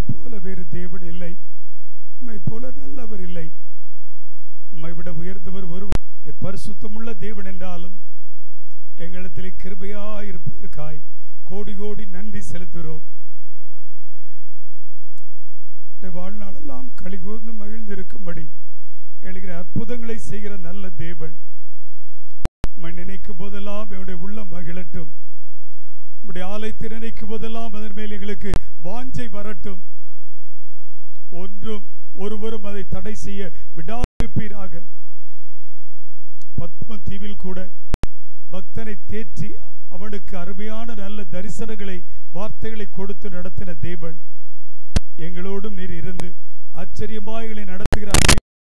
போல வேறு தேவன் இல்லை உம்மை போல நல்லவர் இல்லை உம்மை விட உயர்ந்தவர் ஒருவர் என் பரிசுத்தமுள்ள தேவன் என்றாலும் எங்களிடத்திலே கிருபையாய் இருப்பதற்காய் கோடி கோடி நன்றி செலுத்துகிறோம் இந்த வாழ்நாளெல்லாம் கலிகூர்ந்து மகிழ்ந்திருக்கும்படி எழுகிற அற்புதங்களை செய்கிற நல்ல தேவன் உம்மை நினைக்கும் போதெல்லாம் என்னுடைய உள்ள மகிழட்டும் உம்முடைய ஆலயத்தை நினைக்கும் போதெல்லாம் அதன் மேல் எங்களுக்கு வாஞ்சை வரட்டும் ஒன்றும் ஒருவரும் அதை தடை செய்ய விடாதிருப்பீராக பத்ம தீவில் கூட பக்தனை தேற்றி அவனுக்கு அருமையான நல்ல தரிசனங்களை வார்த்தைகளை கொடுத்து நடத்தின தேவன் எங்களோடும் நீர் இருந்து ஆச்சரியமாய்களை நடத்துகிற அன்பை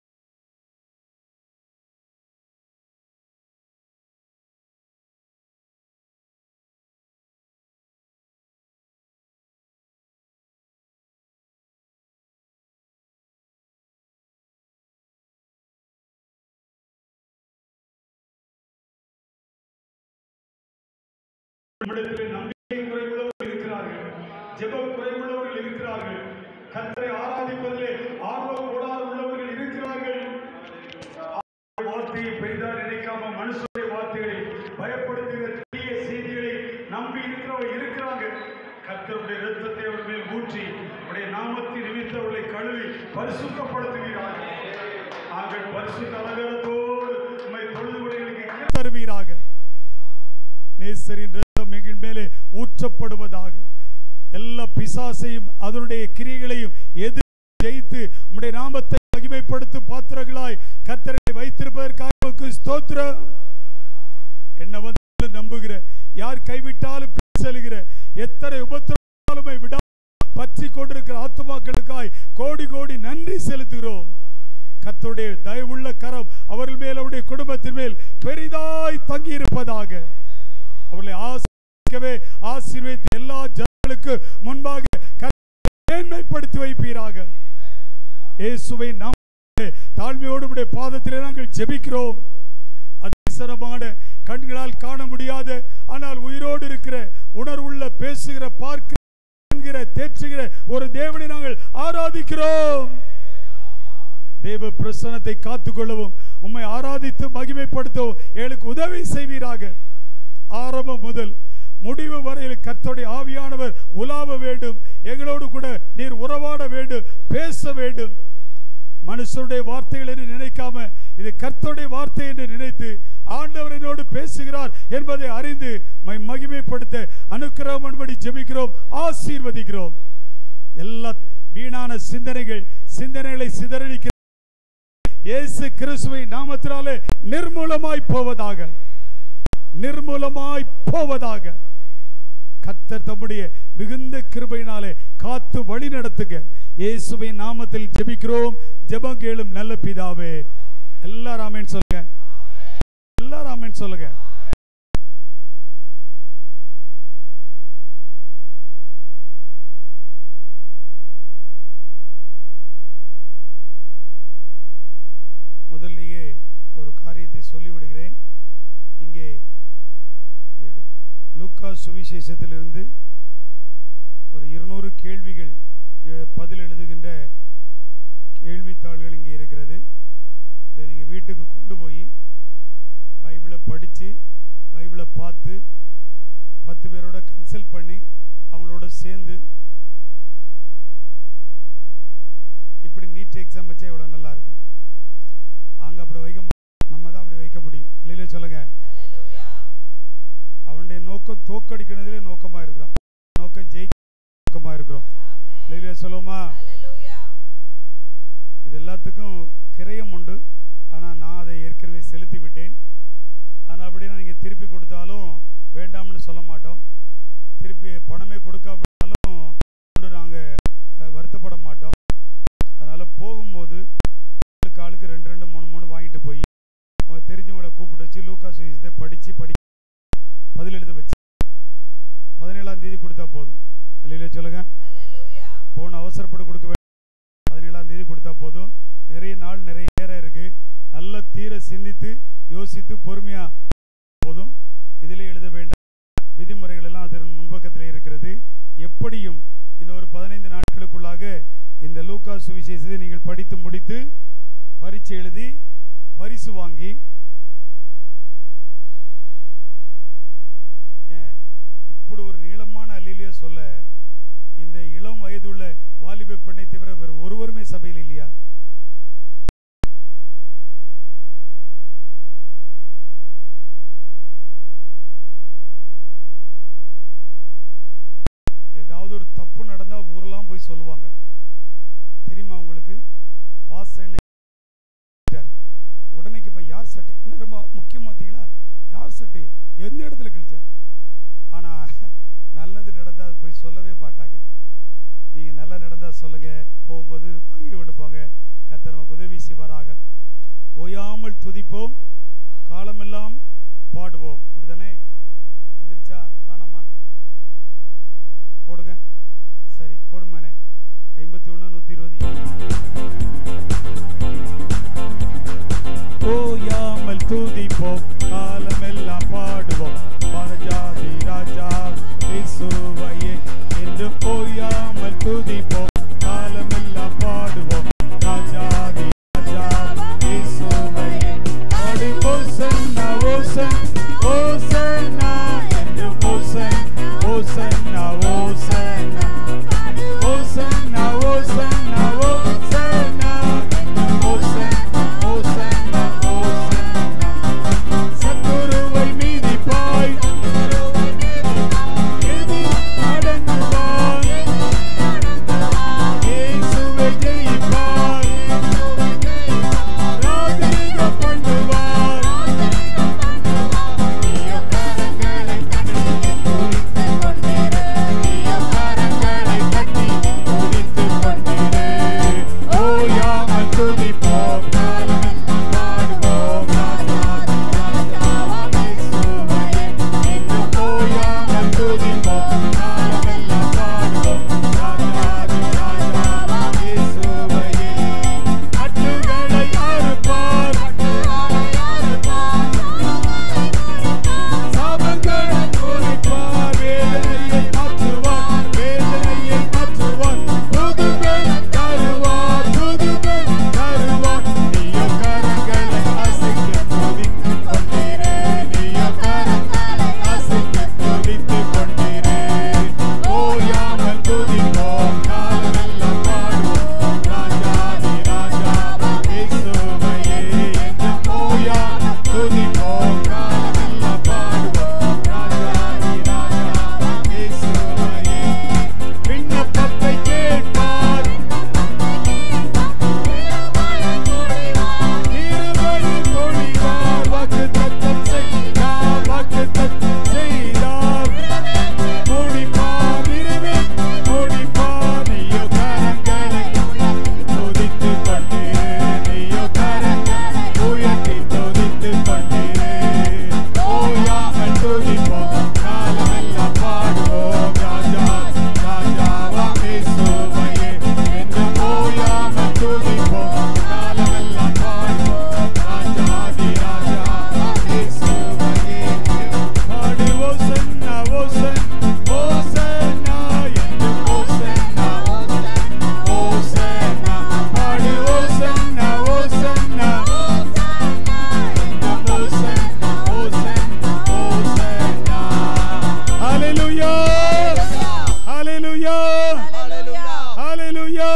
நம்மிடத்திலே நம்பிக்கை குறைவுள்ளவர்கள் இருக்கிறார்கள் ஜெப குறைவுள்ளவர்கள் இருக்கிறார்கள் கர்த்தரை ஆராதிப்பதிலே ஆர்வம் கோடாறு உள்ளவர்கள் இருக்கிறார்கள் வார்த்தையை பெரிதா நினைக்காம மனுஷனுடைய வார்த்தைகளை பயப்படுத்துகிற தீய செய்திகளை நம்பி இருக்கிறவங்க இருக்கிறாங்க கர்த்தருடைய இரத்தத்தை அவர் மேல் ஊற்றி உடைய நாமத்தின் நிமித்தம் அவர்களை கழுவி பரிசுத்தப்படுத்துகிறார்கள் நாங்கள் பரிசுத்த அலங்காரத்தோடு உம்மை தொழுது உடைகளுக்கு தருவீராக நேசரின் ரத்தம் எங்கள் மேலே ஊற்றப்படுவதாக எல்லா பிசாசையும் அதனுடைய கிரியைகளையும் எதிர் ஜெயித்து உம்முடைய நாமத்தை மகிமைப்படுத்தும் பாத்திரங்களாய் கர்த்தரை வைத்திருப்பதற்காக உமக்கு ஸ்தோத்திரம் என்ன வந்து நம்புகிற யார் கைவிட்டாலும் பின் செல்கிற எத்தனை உபத்திரமாலுமை விடா பற்றி கொண்டிருக்கிற ஆத்துமாக்களுக்காய் கோடி கோடி நன்றி செலுத்துகிறோம் கர்த்தருடைய தயவுள்ள கரம் அவர்கள் மேல் அவருடைய குடும்பத்தின் மேல் பெரிதாய் தங்கி இருப்பதாக அவர்களை ஆசிரியவே ஆசீர்வதித்து எல்லா ஜனங்களுக்கு முன்பாக கர்த்தரை மேன்மைப்படுத்தி வைப்பீராக இயேசுவை நாம் தாழ்மையோடு உடைய பாதத்திலே நாங்கள் ஜெபிக்கிறோம் அதிசரமான கண்களால் காண முடியாத ஆனால் உயிரோடு இருக்கிற உணர்வுள்ள பேசுகிற பார்க்கிற காண்கிற தேற்றுகிற ஒரு தேவனை நாங்கள் ஆராதிக்கிறோம் தேவ பிரசனத்தை காத்துக்கொள்ளவும் உம்மை ஆராதித்து மகிமைப்படுத்தவும் எங்களுக்கு உதவி செய்வீராக ஆரம்பம் முதல் முடிவு வரையில் கர்த்தருடைய ஆவியானவர் உலாவ வேண்டும் எங்களோடு கூட நீர் உறவாட வேண்டும் பேச வேண்டும் மனுஷருடைய வார்த்தைகள் என்று நினைக்காம இது கர்த்தருடைய வார்த்தை என்று நினைத்து ஆண்டவர் என்னோடு பேசுகிறார் என்பதை அறிந்து மை மகிமைப்படுத்த அனுக்கிரகம்படி ஜெபிக்கிறோம் ஆசீர்வதிக்கிறோம் எல்லா வீணான சிந்தனைகள் சிந்தனைகளை சிதறடிக்கிற இயேசு கிறிஸ்துவை நாமத்தினாலே நிர்மூலமாய் போவதாக நிர்மூலமாய் போவதாக கர்த்தர் தம்முடைய மிகுந்த கிருபையினாலே காத்து வழி நடத்துக இயேசுவின் நாமத்தில் ஜெபிக்கிறோம் ஜெபம் கேளும் நல்ல பிதாவே எல்லாரும் ஆமென் சொல்லுங்க எல்லாரும் ஆமென் சொல்லுங்க முதல்லையே ஒரு காரியத்தை சொல்லிவிடுகிறேன் இங்கே இது எடு. லூக்கா சுவிசேஷத்திலிருந்து ஒரு இருநூறு கேள்விகள் எ- பதில் எழுதுகின்ற கேள்வித்தாள்கள் இங்கே இருக்கிறது இதை நீங்கள் வீட்டுக்கு கொண்டு போய் பைபிளை படித்து பைபிளை பார்த்து பத்து பேரோட கன்சல்ட் பண்ணி அவங்களோட சேர்ந்து இப்படி நீட் எக்ஸாம் வச்சா இவ்வளோ நல்லா இருக்கும் அங்கே அப்படி வைக்க மாட்டோம் நம்ம தான் அப்படி வைக்க முடியும் அல்லையிலே சொல்லுங்க அவனுடைய நோக்கம் தோக்கடிக்கிறதுலே நோக்கமாக இருக்கிறான் நோக்கம் ஜெயிக்க நோக்கமாக இருக்கிறோம் அல்லையிலே சொல்லுவோமா இது எல்லாத்துக்கும் கிரயம் உண்டு ஆனால் நான் அதை ஏற்கனவே செலுத்தி விட்டேன் ஆனால் அப்படியே நீங்கள் திருப்பி கொடுத்தாலும் வேண்டாம்னு சொல்ல மாட்டோம் திருப்பி பணமே கொடுக்காவிட்டாலும் ஒன்று நாங்கள் வருத்தப்பட மாட்டோம் அதனால் போகும்போது ஆளுக்கு ஆளுக்கு ரெண்டு ரெண்டு மூணு மூணு வாங்கிட்டு போய் அவங்க தெரிஞ்சவங்களை கூப்பிட்டு வச்சு லூக்கா சுவிசத்தை படித்து படி பதில் எழுத வச்சு பதினேழாம் தேதி கொடுத்தா போதும் அல்லையிலே சொல்லுங்க போன அவசரப்பட்டு கொடுக்க வேண்டாம் பதினேழாம் தேதி கொடுத்தா போதும் நிறைய நாள் நிறைய நேரம் இருக்கு நல்ல தீர சிந்தித்து யோசித்து பொறுமையா போதும் இதிலே எழுத வேண்டாம் விதிமுறைகள் எல்லாம் அதன் முன்பக்கத்திலே இருக்கிறது எப்படியும் இன்னொரு பதினைந்து நாட்களுக்குள்ளாக இந்த லூக்கா சுவிசேஷத்தை நீங்கள் படித்து முடித்து பரீட்சை எழுதி பரிசு வாங்கி ஏன் இப்படி ஒரு நீளமான அல்லிலியா சொல்ல இந்த இளம் வயதுள்ள வாலிப பெண்ணை தவிர வேறு ஒருவருமே சபையில் இல்லையா ஏதாவது ஒரு தப்பு நடந்தால் ஊரெல்லாம் போய் சொல்லுவாங்க தெரியுமா உங்களுக்கு பாஸ் என்ன உடனே இப்போ யார் சட்டை என்ன ரொம்ப முக்கியம் பார்த்தீங்களா யார் சட்டை எந்த இடத்துல கிழிச்சார் ஆனால் நல்லது நடந்தால் போய் சொல்லவே மாட்டாங்க நீங்கள் நல்லா நடந்தால் சொல்லுங்கள் போகும்போது வாங்கி விட்டு போங்க கர்த்தர் நமக்கு உதவி செய்வாராக ஓயாமல் துதிப்போம் காலமெல்லாம் பாடுவோம் இப்படிதானே வந்துருச்சா காணாமா போடுங்க சரி போடுமானே ஐம்பத்தி ஒன்று நூற்றி இருபது ஓயாமல் துதிப்போம் காலமெல்லாம் பாடுவோம் பரஜாதி ராஜா இயேசுவையே என்று ஓயாமல் துதிப்போம் காலமெல்லாம் பாடுவோம் ராஜாதி ராஜா இயேசுவையே பாடு ஓசன்னா ஓசன் ஓசன்னா என்று ஓசன் ஓசன்னா ஓசன்னா ஓசன்னா ஓசன்னா ஓசன்னா ஓசன் ஓசன்னா ஓசன்னா சத்துருவை மீதிப்பாய் எதிர் அடங்குவாய் இயேசுவை ஜெயிப்பாய் ராஜரீக பண்ணுவாய் நீயோ கரங்களை தட்டி துதித்துக் கொண்டிரு நீயோ கரங்களை தட்டி துதித்துக் கொண்டிரு ஓயாமல் துதிப்போம் காலமெல்லாம் பாடுவோம் ராஜாதி ராஜாவாம் இயேசுவையே இன்னும் ஓயாமல் துதிப்போம் காலமெல்லாம் பாடுவோம் ராஜாதி ராஜாவாம் இயேசுவையே கட்டுகளை அறுப்பார் சாபங்களை குறிப்பார் வேதனையை மாற்றுவார் வேதனையை மாற்றுவார் புதுமை தருவார் புதுமை தருவார் நீயோ கரங்களை அசைக்க துதித்துக் கொண்டிரு நீயோ கரங்களை அசைக்க துதித்துக் கொண்டிரு ஓயாமல் துதிப்போம் காலமெல்லாம் பாடுவோம் ராஜாதி ராஜாவாம் இயேசுவையே என்று ஓயாமல் துதிப்போம் காலமெல்லாம் பாடுவோம் ராஜாதி ராஜாவாம் இயேசுவையே விண்ணப்பத்தை கேட்பார் இருவரில் பொழிவார் வாக்குத்தத்தம் செய்தார் வாக்குத்தத்தம் செய்தார் முடிப்பார் விரைவில் முடிப்பார் நீயோ கரங்களை துதித்துக் கொண்டிரு நீயோ கரங்களை உயர்த்தி துதித்துக் கொண்டிரு ஓயாமல் துதிப்போம் காலமெல்லாம் பாடுவோம் ராஜா ராஜாவாம் இயேசுவையே என்று ஓயாமல் துதிப்போம் காலமெல்லாம் பாடுவோம் ராஜாதி ராஜாவாம் இயேசுவையே பாடு ஓசன்னா ஓசன் ஓசன்னா என்று ஓசன்னா ஓசன்னா பாடு ஓசன்னா ஓசன்னா ஓசன்னா ஓசன்னா ஓசன்னா ஹalleluya ஹalleluya ஹalleluya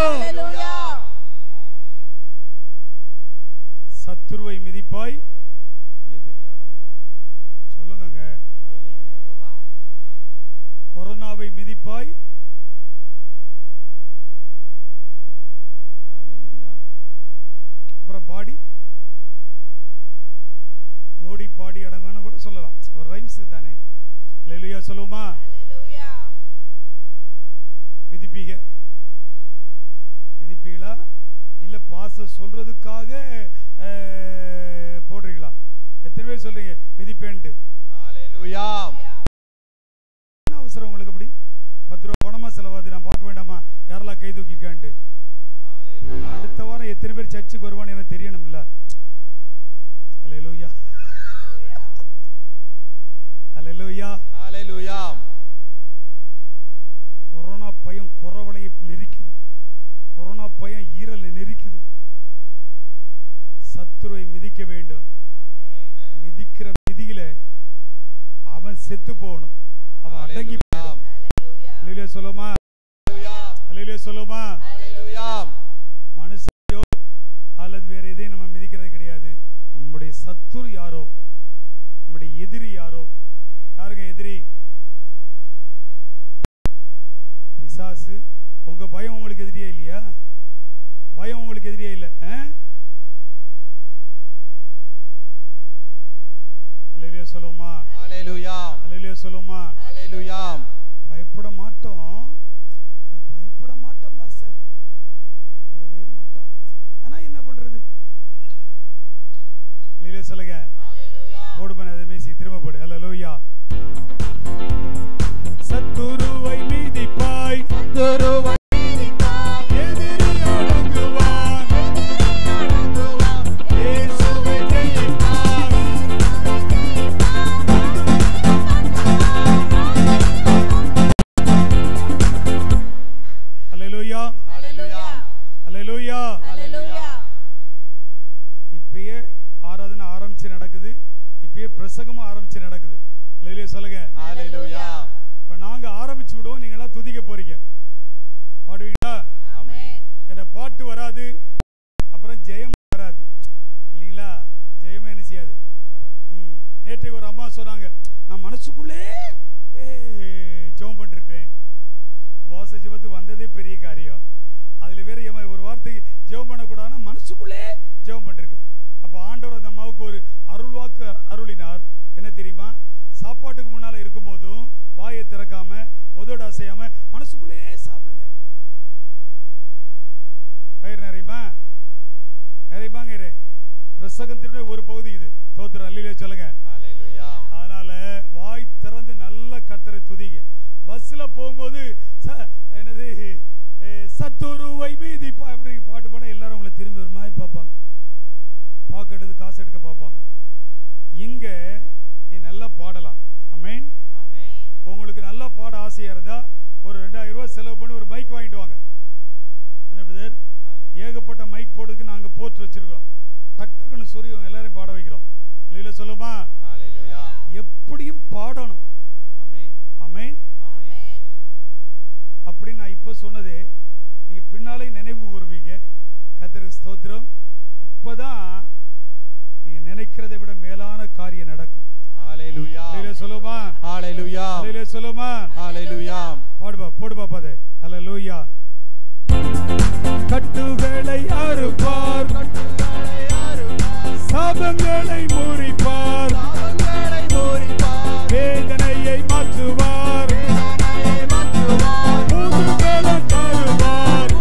சத்துருவை மிதிப்பாய் எதிரி அடங்குவான் சொல்லுங்கங்க கொரோனாவை மிதிப்பாய் ஹalleluya அப்புறம் பாடி மோடி பாடி அடங்குவான்னு கூட சொல்லலாம் ஒரு ரைம்ஸ் தானே ஹalleluya சொல்லுவோமா மிதிப்பீங்க மிதிப்பீங்களா இல்லை பாச சொல்றதுக்காக அஹ், போடுறீங்களா எத்தனை பேர் சொல்றீங்க மிதிப்பேன்ட்டு ஹalleluya என்ன அவசரம் உங்களுக்கு அப்படி பத்து ரூபா பணமா செலவாது நான் பார்க்க வேண்டாமா யாரெல்லாம் கை தூக்கியிருக்கான்ட்டு ஹalleluya அடுத்த வாரம் எத்தனை பேர் சர்ச்சுக்கு வருவான்னு எனக்கு தெரியணும்ல அல்லேலூயா அல்லேலூயா ஹalleluya கொரோனா பயம் குறவளையை நெரிக்குது கொரோனா பயம் ஈரலை நெரிக்குது சத்துருவை மிதிக்க வேண்டும் மிதிக்கிற மிதியில அவன் செத்து போகணும் அவன் அடங்கி போயிடும் அல்லேலூயா சொல்லுமா அல்லேலூயா சொல்லுமா மனுஷனையோ அல்லது வேற எதையும் நம்ம மிதிக்கிறது கிடையாது நம்முடைய சத்துரு யாரோ நம்முடைய எதிரி யாரோ யாருங்க எதிரி பிசாசு உங்க பயம் உங்களுக்கு எதிரியே இல்லையா பயம் உங்களுக்கு எதிரியே இல்லை ஆ? அல்லேலூயா சொல்லுமா அல்லேலூயா சொல்லுமா பயப்பட மாட்டோம் நான் பயப்பட மாட்டோம் மாஸ்டர் பயப்படவே மாட்டோம் ஆனா என்ன பண்றது அல்லேலூயா சொல்லுங்க போடு பண்ண அதை மேசி திரும்ப போடு அல்லேலூயா சத்துருவை மீதிப்பாய் எதிரி அடங்குவான் இயேசுவை ஜெயிப்பான் அல்லேலூயா அல்லேலூயா இப்பயே ஆராதனை ஆரம்பிச்சு நடக்குது இப்பயே பிரசங்கமும் ஆரம்பிச்சு நடக்குது அல்லேலூயா சொல்லுங்க இப்ப நாங்க ஆரம்பிச்சு விடுவோம் நீங்க எல்லாம் துதிக்க போறீங்க பாடுவீங்களா என்ன பாட்டு வராது அப்புறம் ஜெயம் வராது இல்லைங்களா ஜெயமே என்ன செய்யாது ம் நேற்று ஒரு அம்மா சொன்னாங்க நான் மனசுக்குள்ளே ஜெபம் பண்ணிருக்கிறேன் உபவாச ஜெபத்துக்கு வந்ததே பெரிய காரியம் அதில் வேற எம ஒரு வார்த்தைக்கு ஜெபம் பண்ணக்கூடாதுன்னா மனசுக்குள்ளே ஜெபம் பண்ணிருக்கு அப்போ ஆண்டவர் அந்த அம்மாவுக்கு ஒரு அருள் வாக்கு அருளினார் என்ன தெரியுமா சாப்பாட்டுக்கு முன்னால் இருக்கும்போதும் வாயை திறக்காம உதடு அசையாம மனசுக்குள்ளே சாப்பிடுங்க வயிறு நிறையுமா நிறையுமாங்க பிரசங்கத்தினுடைய ஒரு பகுதி இது தோத்திர அல்லையிலே சொல்லுங்க அதனால வாய் திறந்து நல்ல கத்தரை துதிங்க பஸ்ல போகும்போது ச- என்னது ஏ, சத்துருவை மீதி பா அப்படி பாட்டு பாட எல்லாரும் உங்களை திரும்பி ஒரு மாதிரி பார்ப்பாங்க பார்க்க எடுத்து காசு எடுக்க பார்ப்பாங்க இங்க நீ நல்லா பாடலாம் அமேன் உங்களுக்கு நல்லா பாட ஆசையா இருந்தா ஒரு ரெண்டாயிரம் ரூபாய் செலவு பண்ணி ஒரு மைக் வாங்கிட்டு வாங்க என்ன பிரதர் ஏகப்பட்ட மைக் போடுறதுக்கு நாங்க போட்டு வச்சிருக்கோம் டக் டக்குன்னு சொரியும் எல்லாரையும் பாட வைக்கிறோம் இல்லையில சொல்லுமா எப்படியும் பாடணும் அமேன் அப்படின்னு நான் இப்போ சொன்னதே நீங்க பின்னாலே நினைவு கூறுவீங்க கத்தருக்கு ஸ்தோத்திரம் அப்பதான் நீங்க நினைக்கிறதை விட மேலான காரியம் நடக்கும் இல்லையில சொல்லுமா இல்லையில சொல்லுமா பாடுபா போடுபா பாதே அல்லேலூயா கட்டுகளை அறுப்பார் சாபங்களை முறிப்பார் வேதனையை மாற்றுவார் புதுகளை தருவார்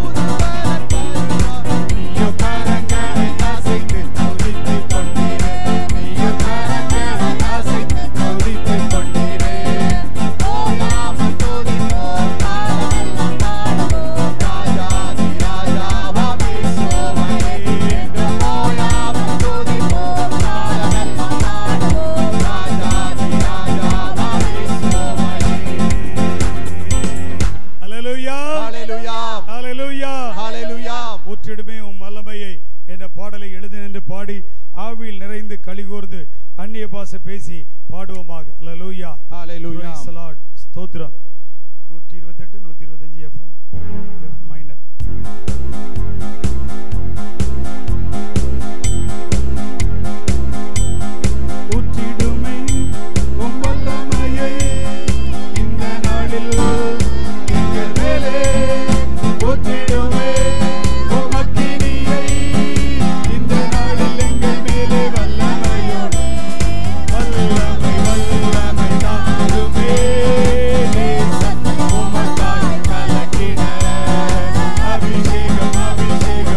நீயோ கரங்களை அசைத்து துதித்துக் கொண்டீரே. நீயோ கரங்களை அசைத்து துதித்துக் கொண்டீரே. அல்லேலூயா அல்லேலூயா ஊற்றிடுமே உம் வல்லமையை என்ற பாடலை எழுது என்று பாடி ஆவியில் நிறைந்து கலிகூர்ந்து அந்நிய பாசை பேசி பாடுவோமாக அல்லேலூயா Hallelujah. Praise the Lord. ஸ்தோத்திரம் நூற்றி இருபத்தெட்டு நூற்றி இருபத்தஞ்சு எஃப்எம் எஃப் மைனர் ஊற்றிடுமே உம் வல்லமையை இந்த நாளில் எங்கள் மேலே ஊற்றிடுமே உம் அக்கினியை இந்த நாளில் எங்கள் மேலே வல்லமையோடு வல்லமை வல்லமை தாருமே நேசம் உமக்காய் கலக்கிட அபிஷேகம் அபிஷேகம்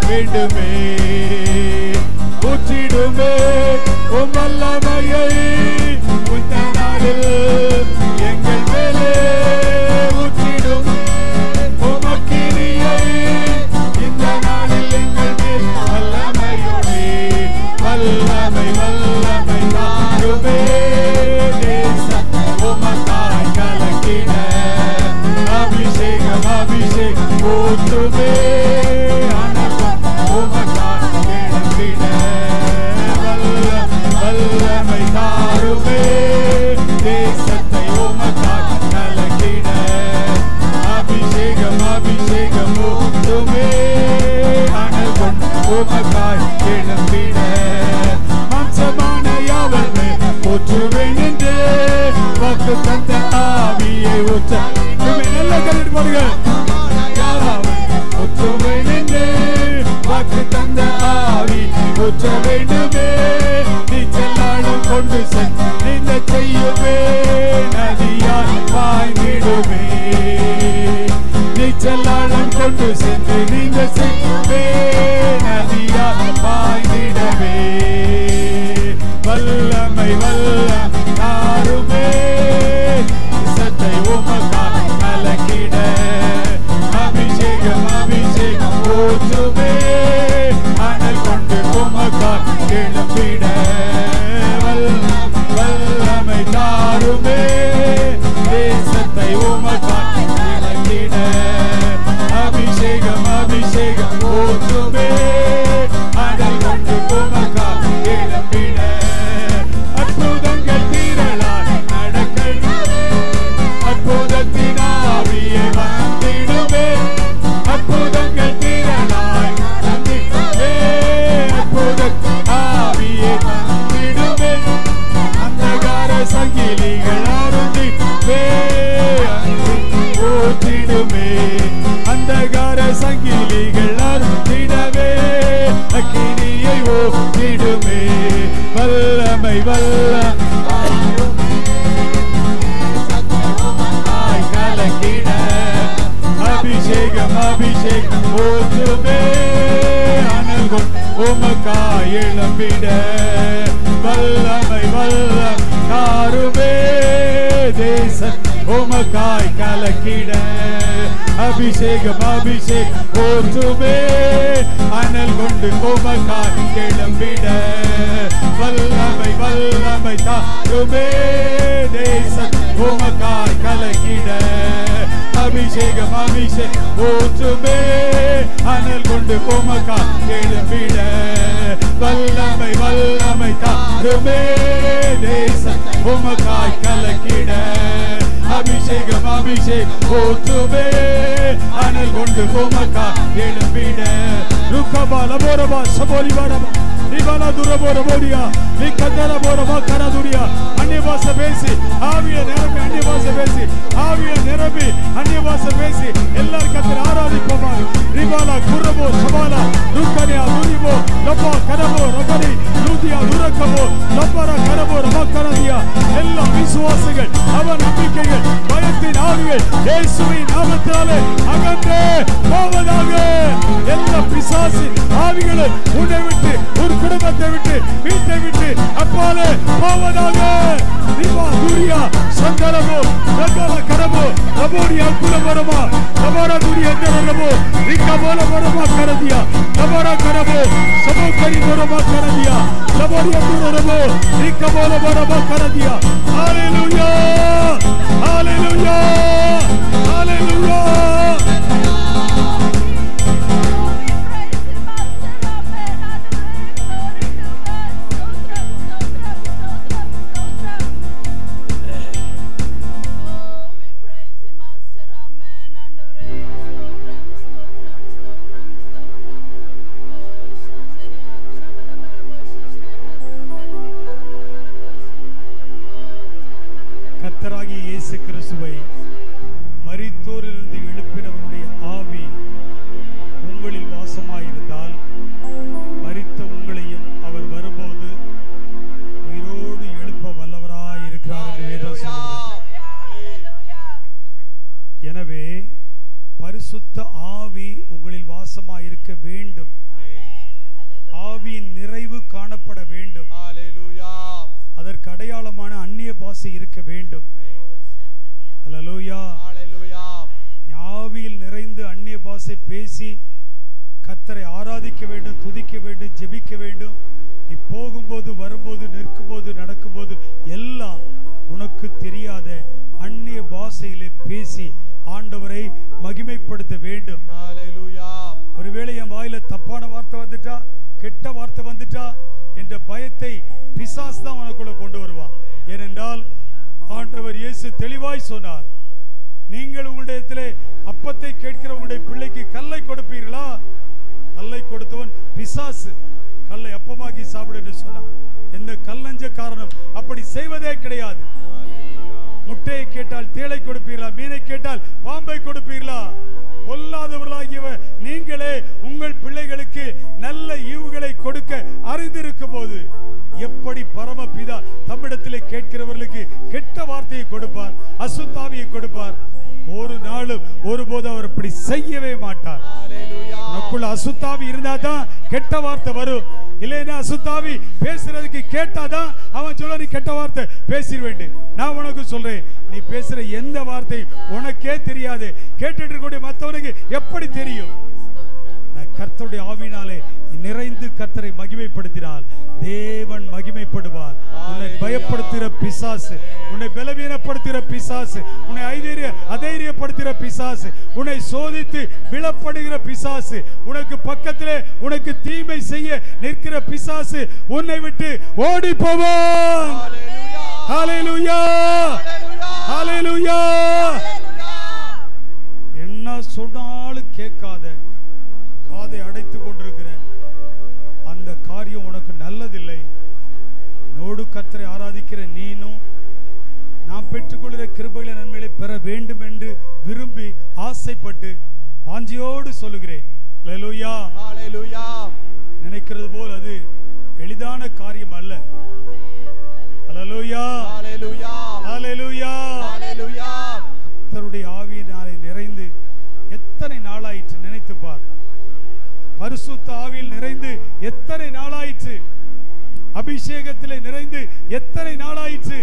வேண்டுமே ஊற்றிடுமே உம் வல்லமையை உந்த நாளில் எங்கள் மேலே ஊற்றிடும் உமக்கிரியை இந்த நாளில் எங்கள் மேல் வல்லமையோடே வல்லமை வல்லமை தாருமே தேசம் உமக்காய் கலக்கிட அபிஷேகம் அபிஷேகம் ஊற்றுமே அனலும் உமக்காய் கிளம்பிட வல்ல வல்லமை தாருமே தேசத்தை உமக்காய் கலக்கிட அபிஷேகம் அபிஷேகம் ஊற்றுமே அனல் கொண்டு உமக்காய் கிளம்பிட மாம்சமான யாவர்மே போற்றுவேன் என்று வாக்கு தந்த ஆவியை ஊற்ற உண்மை நல்ல கருத்து பாருங்க ஒற்றுவேன் என்று வாக்கு தந்த ஆவி ஊற்ற வேண்டுமே நீ செல்லாடும் கொண்டு சென்று நீந்த செய்யுமே நதியால் பாய்ந்திடுமே நீச்சலாடம் கொண்டு சென்று நீங்க செய்வே நதியால் பாய்ந்திடவே வல்லமை வல்லம் தாருமே சத்தை உமக்காய் கலக்கிட அபிஷேகம் அபிஷேகம் ஊற்றுமே அனல் கொண்டு உமக்காய் எழுப்பிட வல்லம் வல்லமை தாருமே தேசத்தை உமக்காய் இலக்கிட அபிஷேகம் அபிஷேகம் ஊற்றுமே அனல் கொண்டு உமக்காய் எழுப்பிட அற்புதங்கள் தீரலாய் நடக்கல் அற்புதத்தின் ஆவியை வந்திடுமே அற்புதங்கள் தீரலாய் நடந்திடுமே அற்புதத்தின் ஆவியை வந்திடுமே அந்தகார சங்கிலிகள் அருந்திடுமே ஊற்றிடுமே அந்தகார சங்கிலிகள் அருந்திடவே அக்கினியை ஊற்றிடுமே வல்லமை வல்ல ஆய் கலக்கிட அபிஷேகம் அபிஷேகம் ஊற்றுமே அனல் கொண்டு உமக்காய் எழும்பிட வல்லமை வல்லம் தாருமே தேச உமக்காய் கலக்கிட அபிஷேகம் அபிஷேகம் ஊற்றுமே அனல் கொண்டு உமக்காய் எழும்பிட வல்லமை வல்லமை தாருமே தேச உமக்காய் கலக்கிட அபிஷேகம் அபிஷேகம் ஊற்றுமே அனல் கொண்டு உமக்காய் எழும்பிட வல்லமை வல்லமை தாருமே தேச உமக்காய் கலக்கிட அபிஷேகம் அபிஷேகம் ஊற்றுமே அனல் கொண்டு உமக்காய் எழும்பிட ருக்கபா லபோரபா சபோலி பாரபா நிபல துரபோர போடியா நீ கந்தர போரபா கரதுரியா அந்நிய பாச பேசி ஆவிய நிரம்பி அந்நிய பாச பேசி ஆவிய நிரம்பி அந்நிய பாச பேசி எல்லாரும் கத்தர் ஆராதிப்போமா ரிபாலா குரபோ சபாலா ருக்கனியா துரிபோ லப்பா கரபோ ரகரி லூதியா துரக்கபோ லப்பரா கரபோ ரமக்கரதியா எல்லா விசுவாசிகள் அவ நம்பிக்கைகள் பயத்தின் ஆவிகள் இயேசுவின் நாமத்தினாலே அகன்றே போவதாக எல்லா பிசாசு ஆவிகளும் உன்னை விட்டு உன் குடும்பத்தை விட்டு வீட்டை விட்டு அப்பாலே போவதாக ரிபா துரியா சந்தரமோ ரகல கரமோ ரபோடியா குலமரமா ரபாரா துரியா கரமோ ரிக்கா போல மரமா கரதியா ரபாரா கரமோ சமோ கரி மரமா கரதியா ரபோடியா துரமோ ரிக்கா போல மரமா கரதியா ஹalleluya ஹalleluya ஹalleluya கர்த்தராகிய இயேசு கிறிஸ்துவை மரித்தோரிலிருந்து எழுப்பினவருடைய ஆவி உங்களில் வாசமாயிருந்தால் மரித்த உங்களையும் அவர் வரும்போது உயிரோடு எழுப்ப வல்லவராய் இருக்கிறார் என்று வேதம் சொல்கிறது எனவே பரிசுத்த பரிசுத்த ஆவி உங்களில் வாசமாய் இருக்க வேண்டும் ஆவியின் நிறைவு காணப்பட வேண்டும் Hallelujah. அதற்கு அடையாளமான அந்நிய பாஷை இருக்க வேண்டும் அல்லேலூயா Hallelujah. நீ ஆவியில் நிறைந்து அந்நிய பாஷை பேசி கத்தரை ஆராதிக்க வேண்டும் துதிக்க வேண்டும் ஜெபிக்க வேண்டும் நீ போகும்போது வரும்போது நிற்கும்போது நடக்கும்போது எல்லாம் உனக்கு தெரியாத அந்நிய பாஷையிலே பேசி ஆண்டவரை மகிமைப்படுத்த வேண்டும் Hallelujah. ஒருவேளை என் வாயில தப்பான வார்த்தை வந்துட்டா கெட்ட வார்த்தை வந்துட்டா என்ற பயத்தை பிசாசு தான் உனக்குள்ள கொண்டு வருவான் ஏனென்றால் ஆண்டவர் இயேசு தெளிவாய் சொன்னார் நீங்கள் உங்களிடத்திலே அப்பத்தை கேட்கிற உங்களுடைய பிள்ளைக்கு கல்லை கொடுப்பீர்களா கல்லை கொடுத்தவன் பிசாசு கல்லை அப்பமாக்கி சாப்பிடு என்று சொன்னான் எந்த கல்லஞ்ச காரணம் அப்படி செய்வதே கிடையாது Hallelujah. முட்டையை கேட்டால் தேளை கொடுப்பீர்களா மீனை கேட்டால் பாம்பை கொடுப்பீர்களா பொல்லாதவர்களாகியவ நீங்களே உங்கள் பிள்ளைகளுக்கு நல்ல ஈவுகளை கொடுக்க அறிந்திருக்கும் போது எப்படி பரமபிதா தம்மிடத்திலே கேட்கிறவர்களுக்கு கெட்ட வார்த்தையை கொடுப்பார் அசுத்தாவியை கொடுப்பார் ஒரு நாளும் ஒருபோதும் அவர் அப்படி செய்யவே மாட்டார் Hallelujah. உனக்குள்ள அசுத்தாவி இருந்தா தான் கெட்ட வார்த்தை வரும் இல்லைன்னா அசுத்தாவி பேசுறதுக்கு கேட்டாதான் அவன் சொல்ல நீ கெட்ட வார்த்தை பேசிடுவேண்டு நான் உனக்கு சொல்றேன் நீ பேசுற எந்த வார்த்தை உனக்கே தெரியாது கேட்டுட்டு இருக்கக்கூடிய மற்றவனுக்கு எப்படி தெரியும் நான் கர்த்தருடைய ஆவினாலே நிறைந்து கர்த்தரை மகிமைப்படுத்தினால் தேவன் மகிமைப்படுவார் உன்னை பயப்படுத்துகிற பிசாசு உன்னை பலவீனப்படுத்துகிற பிசாசு உன்னை ஐதைரிய அதைரியப்படுத்துகிற பிசாசு உன்னை சோதித்து விழப்படுகிற பிசாசு உனக்கு பக்கத்திலே உனக்கு தீமை செய்ய நிற்கிற பிசாசு உன்னை விட்டு ஓடி போவான் Hallelujah. ஹalleluya Hallelujah. ஹalleluya என்ன சொன்னாலும் கேட்காத காதை அடைத்து கொண்டிருக்கிற அந்த காரியம் உனக்கு நல்லதில்லை நோடு கத்தரை ஆராதிக்கிற நீனும் நாம் பெற்றுக்கொள்கிற கிருபைகளை நன்மைகளை பெற வேண்டும் என்று விரும்பி ஆசைப்பட்டு வாஞ்சியோடு சொல்லுகிறேன் ஹalleluya Hallelujah. நினைக்கிறது போல் அது எளிதான காரியம் அல்ல ஹalleluya Hallelujah. ஹalleluya Hallelujah. கர்த்தருடைய ஆவியினாலே நிறைந்து எத்தனை நாளாயிற்று நினைத்து பார் பரிசுத்த ஆவியில் நிறைந்து எத்தனை நாளாயிற்று அபிஷேகத்திலே நிறைந்து எத்தனை நாளாயிற்று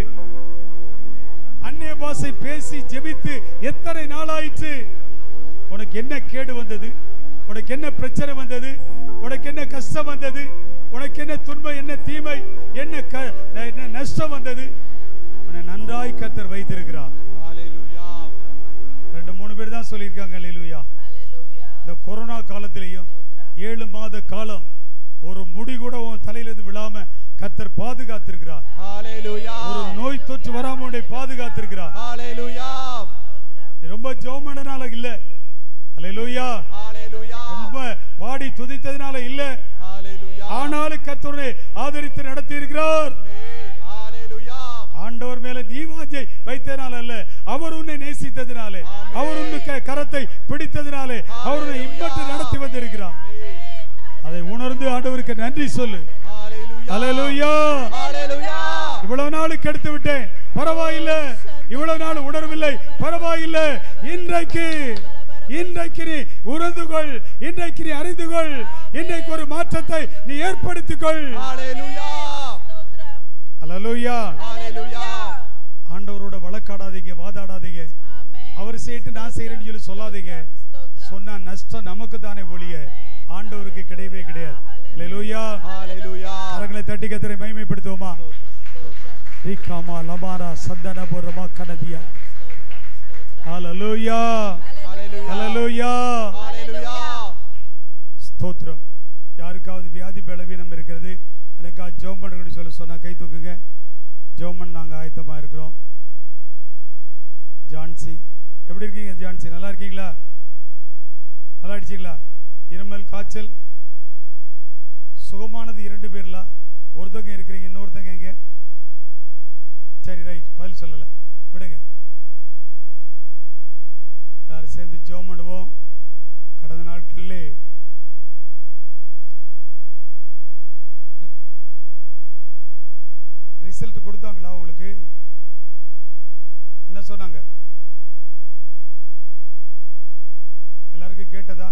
அந்நிய பாஷை பேசி ஜெபித்து எத்தனை நாளாயிற்று உனக்கு என்ன கேடு வந்தது உனக்கு என்ன பிரச்சனை வந்தது உனக்கு என்ன கஷ்டம் வந்தது உனக்கு என்ன துன்பம் என்ன தீமை என்ன க- என்ன நஷ்டம் வந்தது உன்னை நன்றாய் கர்த்தர் வைத்திருக்கிறார் Hallelujah. ரெண்டு மூணு பேர் தான் சொல்லியிருக்காங்க அல்லேலூயா இந்த கொரோனா காலத்திலையும் ஏழு மாத காலம் ஒரு முடி கூட உன் தலையிலிருந்து விழாம கத்தர் பாதுகாத்திருக்கிறார் ஒரு Hallelujah. நோய் தொற்று வராம உன்னை பாதுகாத்திருக்கிறார் Hallelujah. நீ ரொம்ப ஜோமனனால இல்ல அல்லேலூயா Hallelujah. ரொம்ப பாடி துதித்ததுனால இல்ல Hallelujah. ஆனாலும் கர்த்தருனை ஆதரித்து நடத்தி இருக்கிறார் Amen. Hallelujah. ஆண்டவர் மேல நீ வாஞ்சை வைத்ததனால அல்ல அவர் உன்னை நேசித்ததினாலே அவர் உன்னை க- கரத்தை பிடித்ததினாலே அவர் உன்னை இம்மட்டு நடத்தி வந்திருக்கிறார் Amen. அதை உணர்ந்து ஆண்டவருக்கு நன்றி சொல்லு Hallelujah. அல்லேலூயா Hallelujah. இவ்வளவு நாள் கெடுத்து விட்டேன் பரவாயில்ல இவ்வளவு நாள் உணரவில்லை பரவாயில்ல இன்றைக்கு இன்றைக்கு நீ உணர்ந்து கொள் இன்றைக்கு நீ அறிந்து கொள் இன்றைக்கு ஒரு மாற்றத்தை நீ ஏற்படுத்திக் கொள் Hallelujah. அல்லேலூயா Hallelujah. ஆண்டவரோட வழக்காடாதீங்க வாதாடாதீங்க அவர் செய்யிட்டு நான் செய்யறேன்னு சொல்லி சொல்லாதீங்க சொன்னா நஷ்டம் நமக்கு தானே ஒழிய ஆண்டவருக்கு கிடையவே கிடையாது அல்லேலூயா Hallelujah. கரங்களை தட்டி கத்தரை மகிமைப்படுத்துவோமா ரீகாமா லமாரா சந்தன போரமா கனதியா ஹalleluya Hallelujah. ஹalleluya Hallelujah. ஸ்தோத்திரம் யாருக்காவது வியாதி பலவீனம் இருக்கிறது எனக்கா ஜெபம் பண்ணுறேன்னு சொல்லி சொன்னா கை தூக்குங்க ஜெபம் பண்ண நாங்கள் ஆயத்தமாக இருக்கிறோம் ஜான்சி எப்படி இருக்கீங்க ஜான்சி நல்லா இருக்கீங்களா நல்லா அடிச்சிங்களா இருமல் காய்ச்சல் சுகமானது இரண்டு பேர்ல ஒருத்தவங்க இருக்கிறீங்க இன்னொருத்தங்க எங்க சரி ரைட் பதில் சொல்லலை விடுங்க எல்லாரும் சேர்ந்து ஜெபம் பண்ணுவோம் கடந்த நாட்களிலே ரிசல்ட் கொடுத்தாங்களா உங்களுக்கு என்ன சொன்னாங்க எல்லாருக்கும் கேட்டதா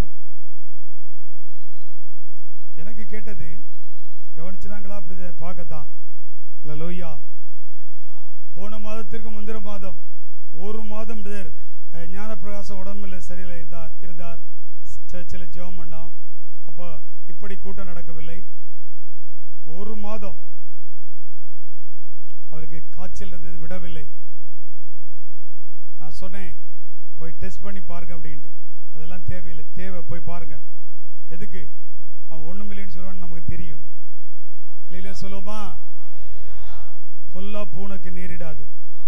எனக்கு கேட்டது கவனிச்சுனாங்களா அப்படி இதை பார்க்கத்தான் இல்லை லோய்யா போன மாதத்திற்கு முந்தின மாதம் ஒரு மாதம் பிரதர் அஹ், ஞானப்பிரகாசம் உடம்புல சரியில்லை இருந்தா இருந்தார் சர்ச்சில் ஜெபம் பண்ணான் அப்போ இப்படி கூட்டம் நடக்கவில்லை ஒரு மாதம் அவருக்கு காய்ச்சல் இருந்தது விடவில்லை நான் சொன்னேன் போய் டெஸ்ட் பண்ணி பாருங்க அப்படின்ட்டு அதெல்லாம் தேவையில்லை தேவை போய் பாருங்க எதுக்கு அவன் ஒன்றும் இல்லைன்னு சொல்லுவான்னு நமக்கு தெரியும் இல்லையில சொல்லுவோமா பொல்லா பூனைக்கு நேரிடாது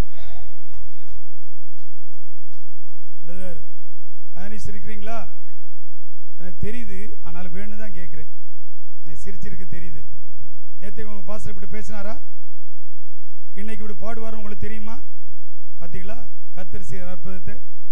பிரதர் ஆனி சிரிக்கிறீங்களா எனக்கு தெரியுது ஆனாலும் வேணும் தான் கேட்குறேன் நான் சிரிச்சிருக்கு தெரியுது நேற்றுக்கு உங்கள் பாஸ்டர் இப்படி பேசினாரா இன்னைக்கு இப்படி பாடுவார் உங்களுக்கு தெரியுமா பார்த்தீங்களா கத்தர் செய்கிற அற்புதத்தை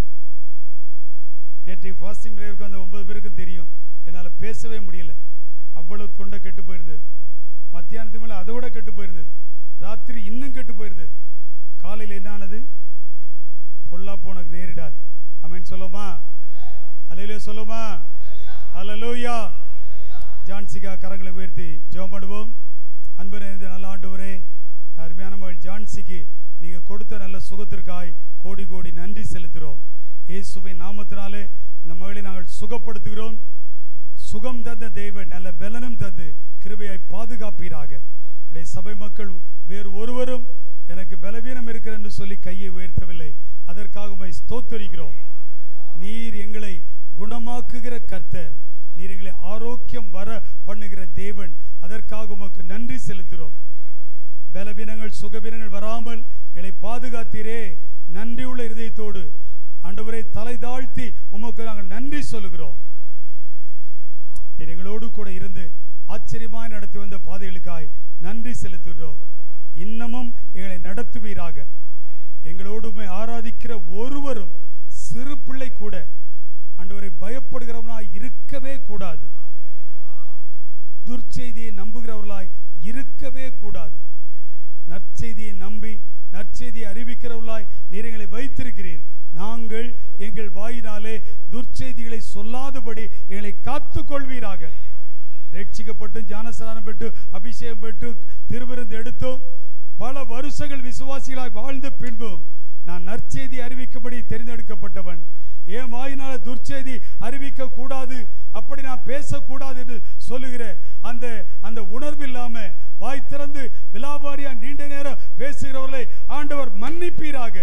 நேற்றைக்கு ஃபாஸ்டிங் பிரேயருக்கு அந்த ஒன்பது பேருக்கும் தெரியும் என்னால் பேசவே முடியல அவ்வளவு தொண்டை கெட்டு போயிருந்தது மத்தியானத்துக்கு மேலே அதை விட கெட்டு போயிருந்தது ராத்திரி இன்னும் கெட்டு போயிருந்தது காலையில் என்ன ஆனது பொல்லா போனக்கு நேரிடாது அமேன் சொல்லுமா அலையிலே சொல்லுமா அலலூயா ஜான்சிகா கரங்களை உயர்த்தி ஜெபம் பண்ணுவோம் அன்பு நிறைந்த நல்ல ஆண்டவரே இந்த அருமையான மகள் ஜான்சிக்கு நீங்க கொடுத்த நல்ல சுகத்திற்காய் கோடி கோடி நன்றி செலுத்துகிறோம் இயேசுவின் நாமத்தினாலே இந்த மகளை நாங்கள் சுகப்படுத்துகிறோம் சுகம் தந்த தெய்வன் நல்ல பலனும் தந்து கிருபையை பாதுகாப்பீராக உடைய சபை மக்கள் வேறு ஒருவரும் எனக்கு பலவீனம் இருக்கிறது என்று சொல்லி கையை உயர்த்தவில்லை அதற்காக உம்மை ஸ்தோத்தரிக்கிறோம் நீர் எங்களை குணமாக்குகிற கர்த்தர் நீர் எங்களை ஆரோக்கியம் வர பண்ணுகிற தேவன் அதற்காக உமக்கு நன்றி செலுத்துகிறோம் பலவீனங்கள் சுகவீனங்கள் வராமல் எங்களை பாதுகாத்தீரே நன்றியுள்ள இருதயத்தோடு ஆண்டவரை தலை தாழ்த்தி உமக்கு நாங்கள் நன்றி சொல்லுகிறோம் நீர் எங்களோடு கூட இருந்து ஆச்சரியமாய் நடத்தி வந்த பாதைகளுக்காய் நன்றி செலுத்துகிறோம் இன்னமும் எங்களை நடத்துவீராக எங்களோடுமே ஆராதிக்கிற ஒருவரும் சிறு பிள்ளை கூட ஆண்டவரை பயப்படுகிறவனாய் இருக்கவே கூடாது துர்ச்செய்தியை நம்புகிறவர்களாய் இருக்கவே கூடாது நற்செய்தியை நம்பி நற்செய்தியை அறிவிக்கிறவர்களாய் நீர் எங்களை வைத்திருக்கிறீர் நாங்கள் எங்கள் வாயினாலே துர்ச்செய்திகளை சொல்லாதபடி எங்களை காத்துக் கொள்வீராக ரட்சிக்கப்பட்டு ஞானஸ்நானம் பெற்று அபிஷேகம் பெற்று திருவிருந்து எடுத்தோம் பல வருஷங்கள் விசுவாசிகளாய் வாழ்ந்த பின்பும் நான் நற்செய்தி அறிவிக்கும்படி தெரிந்தெடுக்கப்பட்டவன் என் வாயினால துர்ச்செய்தி அறிவிக்க கூடாது அப்படி நான் பேசக்கூடாது என்று சொல்லுகிற அந்த அந்த உணர்வு இல்லாம வாய் திறந்து விலாபாரியா நீண்ட நேரம் பேசுகிறவர்களை ஆண்டவர் மன்னிப்பீராக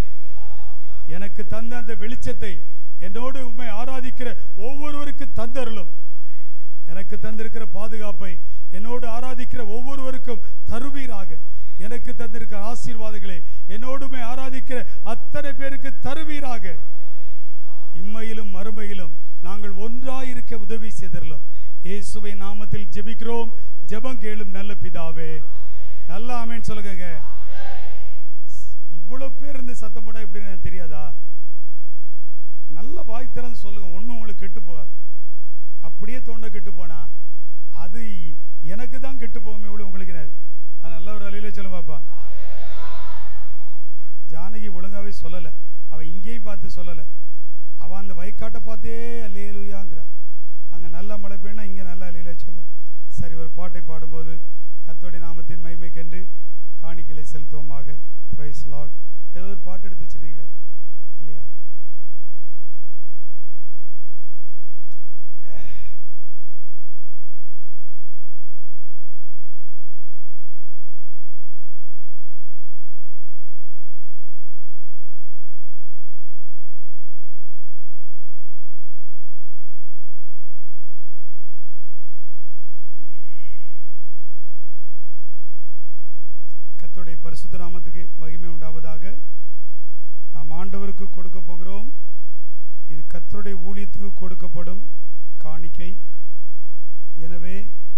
எனக்கு தந்த அந்த வெளிச்சத்தை என்னோடு உண்மை ஆராதிக்கிற ஒவ்வொருவருக்கு தந்தருளும் எனக்கு தந்திருக்கிற பாதுகாப்பை என்னோடு ஆராதிக்கிற ஒவ்வொருவருக்கும் தருவீராக எனக்கு தந்திருக்கிற ஆசீர்வாதங்களை என்னோடுமே ஆராதிக்கிற அத்தனை பேருக்கு தருவீராக இம்மையிலும் மறுமையிலும் நாங்கள் ஒன்றாயிருக்க உதவி செய்தரலாம் இயேசுவை நாமத்தில் ஜெபிக்கிறோம் ஜெபம் கேளும் நல்ல பிதாவே நல்ல ஆமேன்னு சொல்லுங்க இவ்வளவு பேர் இருந்து சத்தம் போட்டா எப்படின்னு எனக்கு தெரியாதா நல்ல வாய் திறந்து சொல்லுங்க ஒன்றும் உங்களுக்கு கெட்டு போகாது அப்படியே தொண்டை கெட்டு போனா அது எனக்கு தான் கெட்டு போகுமே இவ்வளோ உங்களுக்கு என்னது அது நல்ல ஒரு அலையில சொல்ல பாப்பா ஜானகி ஒழுங்காவே சொல்லலை அவன் இங்கேயும் பார்த்து சொல்லலை அவன் அந்த வயக்காட்டை பார்த்தே அல்லேலுயாங்கிறா அங்கே நல்ல மழை பெய்யணும் இங்கே நல்ல அலையில சொல்ல சரி ஒரு பாட்டை பாடும்போது கர்த்தருடைய நாமத்தின் மகிமைக்கென்று காணிக்கைகளை செலுத்துவோமாக பிரைஸ் லார்ட் ஏதோ ஒரு பாட்டு எடுத்து வச்சிருந்தீங்களே இல்லையா கர்த்தருடைய பரிசுத்த நாமத்துக்கு மகிமை உண்டாவதாக நாம் ஆண்டவருக்கு கொடுக்க போகிறோம் இது கர்த்தருடைய ஊழியத்துக்கு கொடுக்கப்படும் காணிக்கை எனவே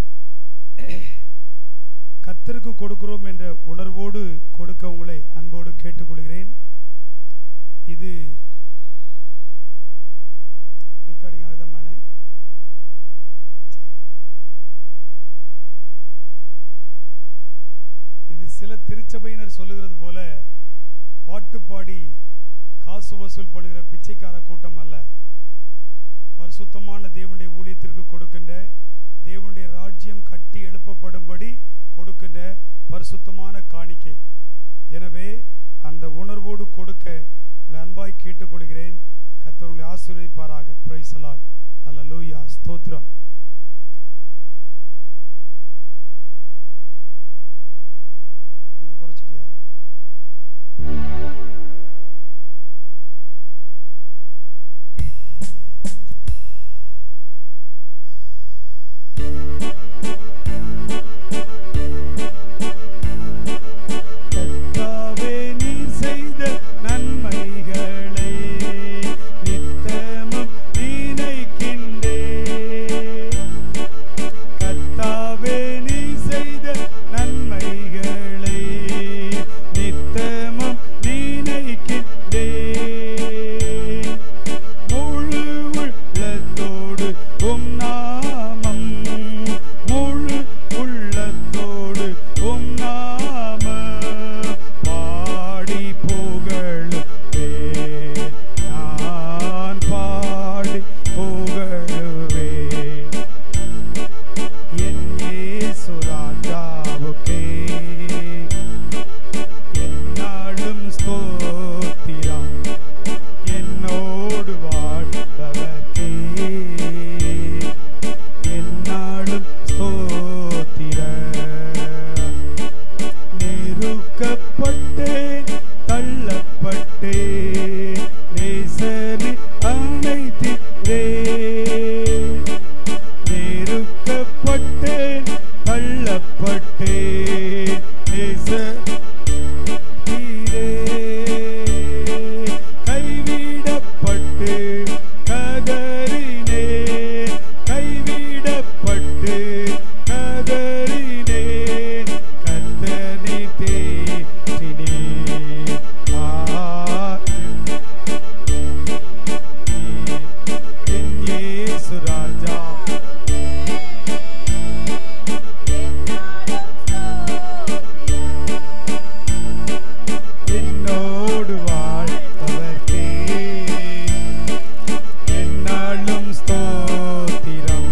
கர்த்தருக்கு கொடுக்கிறோம் என்ற உணர்வோடு கொடுக்க உங்களை அன்போடு கேட்டுக்கொள்கிறேன் இது ரெக்கார்டிங் ஆகுதான் மனே சரி இது சில திருச்சபையினர் சொல்லுகிறது போல பாட்டு பாடி காசு வசூல் பண்ணுகிற பிச்சைக்கார கூட்டம் அல்ல பரிசுத்தமான தேவனுடைய ஊழியத்திற்கு கொடுக்கின்ற தேவனுடைய ராஜ்யம் கட்டி எழுப்பப்படும்படி கொடுக்கின்ற பரிசுத்தமான காணிக்கை எனவே அந்த உணர்வோடு கொடுக்க உங்களை அன்பாய் கேட்டுக்கொள்கிறேன் கர்த்தர் உங்களை ஆசீர்வதிப்பாராக பிரைஸ் அலாட் அல்லேலூயா ஸ்தோத்திரம் அங்க குறைச்சிட்டியா கர்த்தாவே நீர் செய்த நன்மைகளை நித்தமும் நினைக்கின்றேன் கர்த்தாவே நீர் செய்த நன்மைகளை நித்தமும் நினைக்கின்றேன் முழு உள்ளத்தோடு உம் நாமம் முழு உள்ளத்தோடு உம் நாம பாடி புகழுவே நான் பாடி புகழுவே என் இயேசு ராஜாவுக்கே என்னாலும் ஸ்தோத்திரம் என்னோடு வாழ்பவர்க்கே என்னாலும் ஸ்தோத்திரம் நெருக்கப்பட்டேன் தள்ளப்பட்டேன் நேசனி அனைத்திரே நெருக்கப்பட்டேன் தள்ளப்பட்டேன் நேச நீரே கைவிடப்பட்டு கதறினே கைவிடப்பட்டு கதறினே கத்தனை தேற்றினே ஆ என் இயேசு ராஜா என்னோடு வாழ்பவர்க்கே என்னாலும் ஸ்தோத்திரம்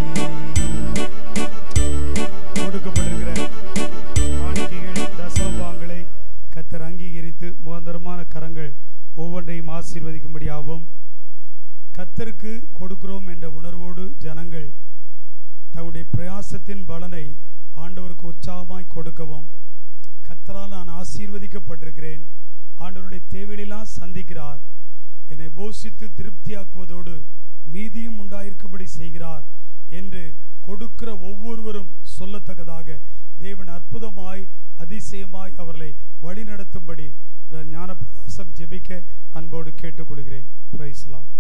கொடுக்கப்பட்டிருக்கிற காணிக்கைகள் தசோபாங்களை கத்தர் அங்கீகரித்து முகந்தரமான கரங்கள் ஒவ்வொன்றையும் ஆசீர்வதிக்கும்படியாகவும் கத்தருக்கு கொடுக்கிறோம் என்ற உணர்வோடு ஜனங்கள் தங்களுடைய பிரயாசத்தின் பலனை ஆண்டவருக்கு உற்சாகமாய் கொடுக்கவும் கத்தரால் நான் ஆசீர்வதிக்கப்பட்டிருக்கிறேன் ஆண்டவருடைய தேவையெல்லாம் சந்திக்கிறார் என்னை போஷித்து திருப்தியாக்குவதோடு மீதியும் உண்டாயிருக்கும்படி செய்கிறார் என்று கொடுக்கிற ஒவ்வொருவரும் சொல்லத்தக்கதாக தேவன் அற்புதமாய் அதிசயமாய் அவர்களை வழிநடத்தும்படி ஞான பிரகாசம் ஜெபிக்க அன்போடு கேட்டுக்கொள்கிறேன் பிரைஸ் லார்ட்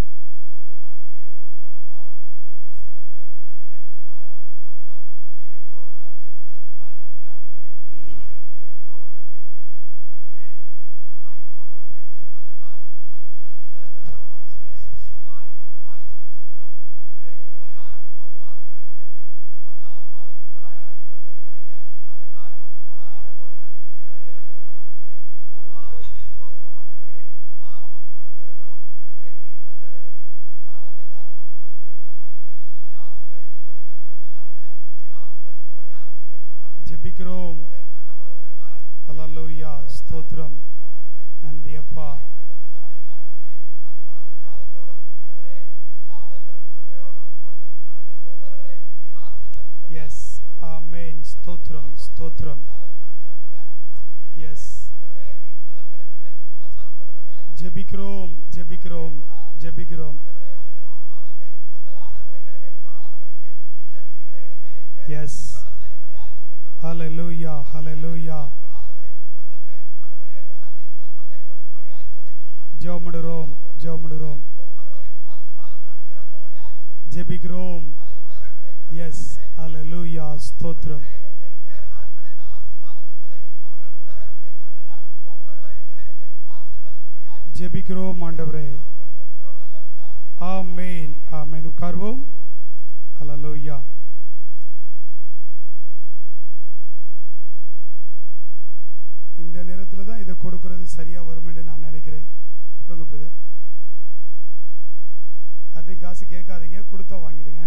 ஜெபிக்கிறோம் அல்லேலூயா ஸ்தோத்திரம் நன்றி அப்பா எஸ் ஆமென் ஸ்தோத்திரம் ஸ்தோத்திரம் எஸ் ஜெபிக்கிறோம் ஜெபிக்கிறோம் ஜெபிக்கிறோம் எஸ் ஹalleluya ஹalleluya ஜெபமிடுகிறோம் ஜெபமிடுகிறோம் ஜெபிக்கிறோம் எஸ் ஹalleluya ஸ்தோத்திரம் ஜெபிக்கிறோம் ஆண்டவரே ஆமென் ஆமென் உட்கார்வோம் ஹalleluya இந்த நேரத்தில் தான் இதை கொடுக்கறது சரியாக வரும் என்று நான் நினைக்கிறேன் கொடுங்க பிரதர் யார்ட்டையும் காசு காசு கேட்காதீங்க கொடுத்தா வாங்கிடுங்க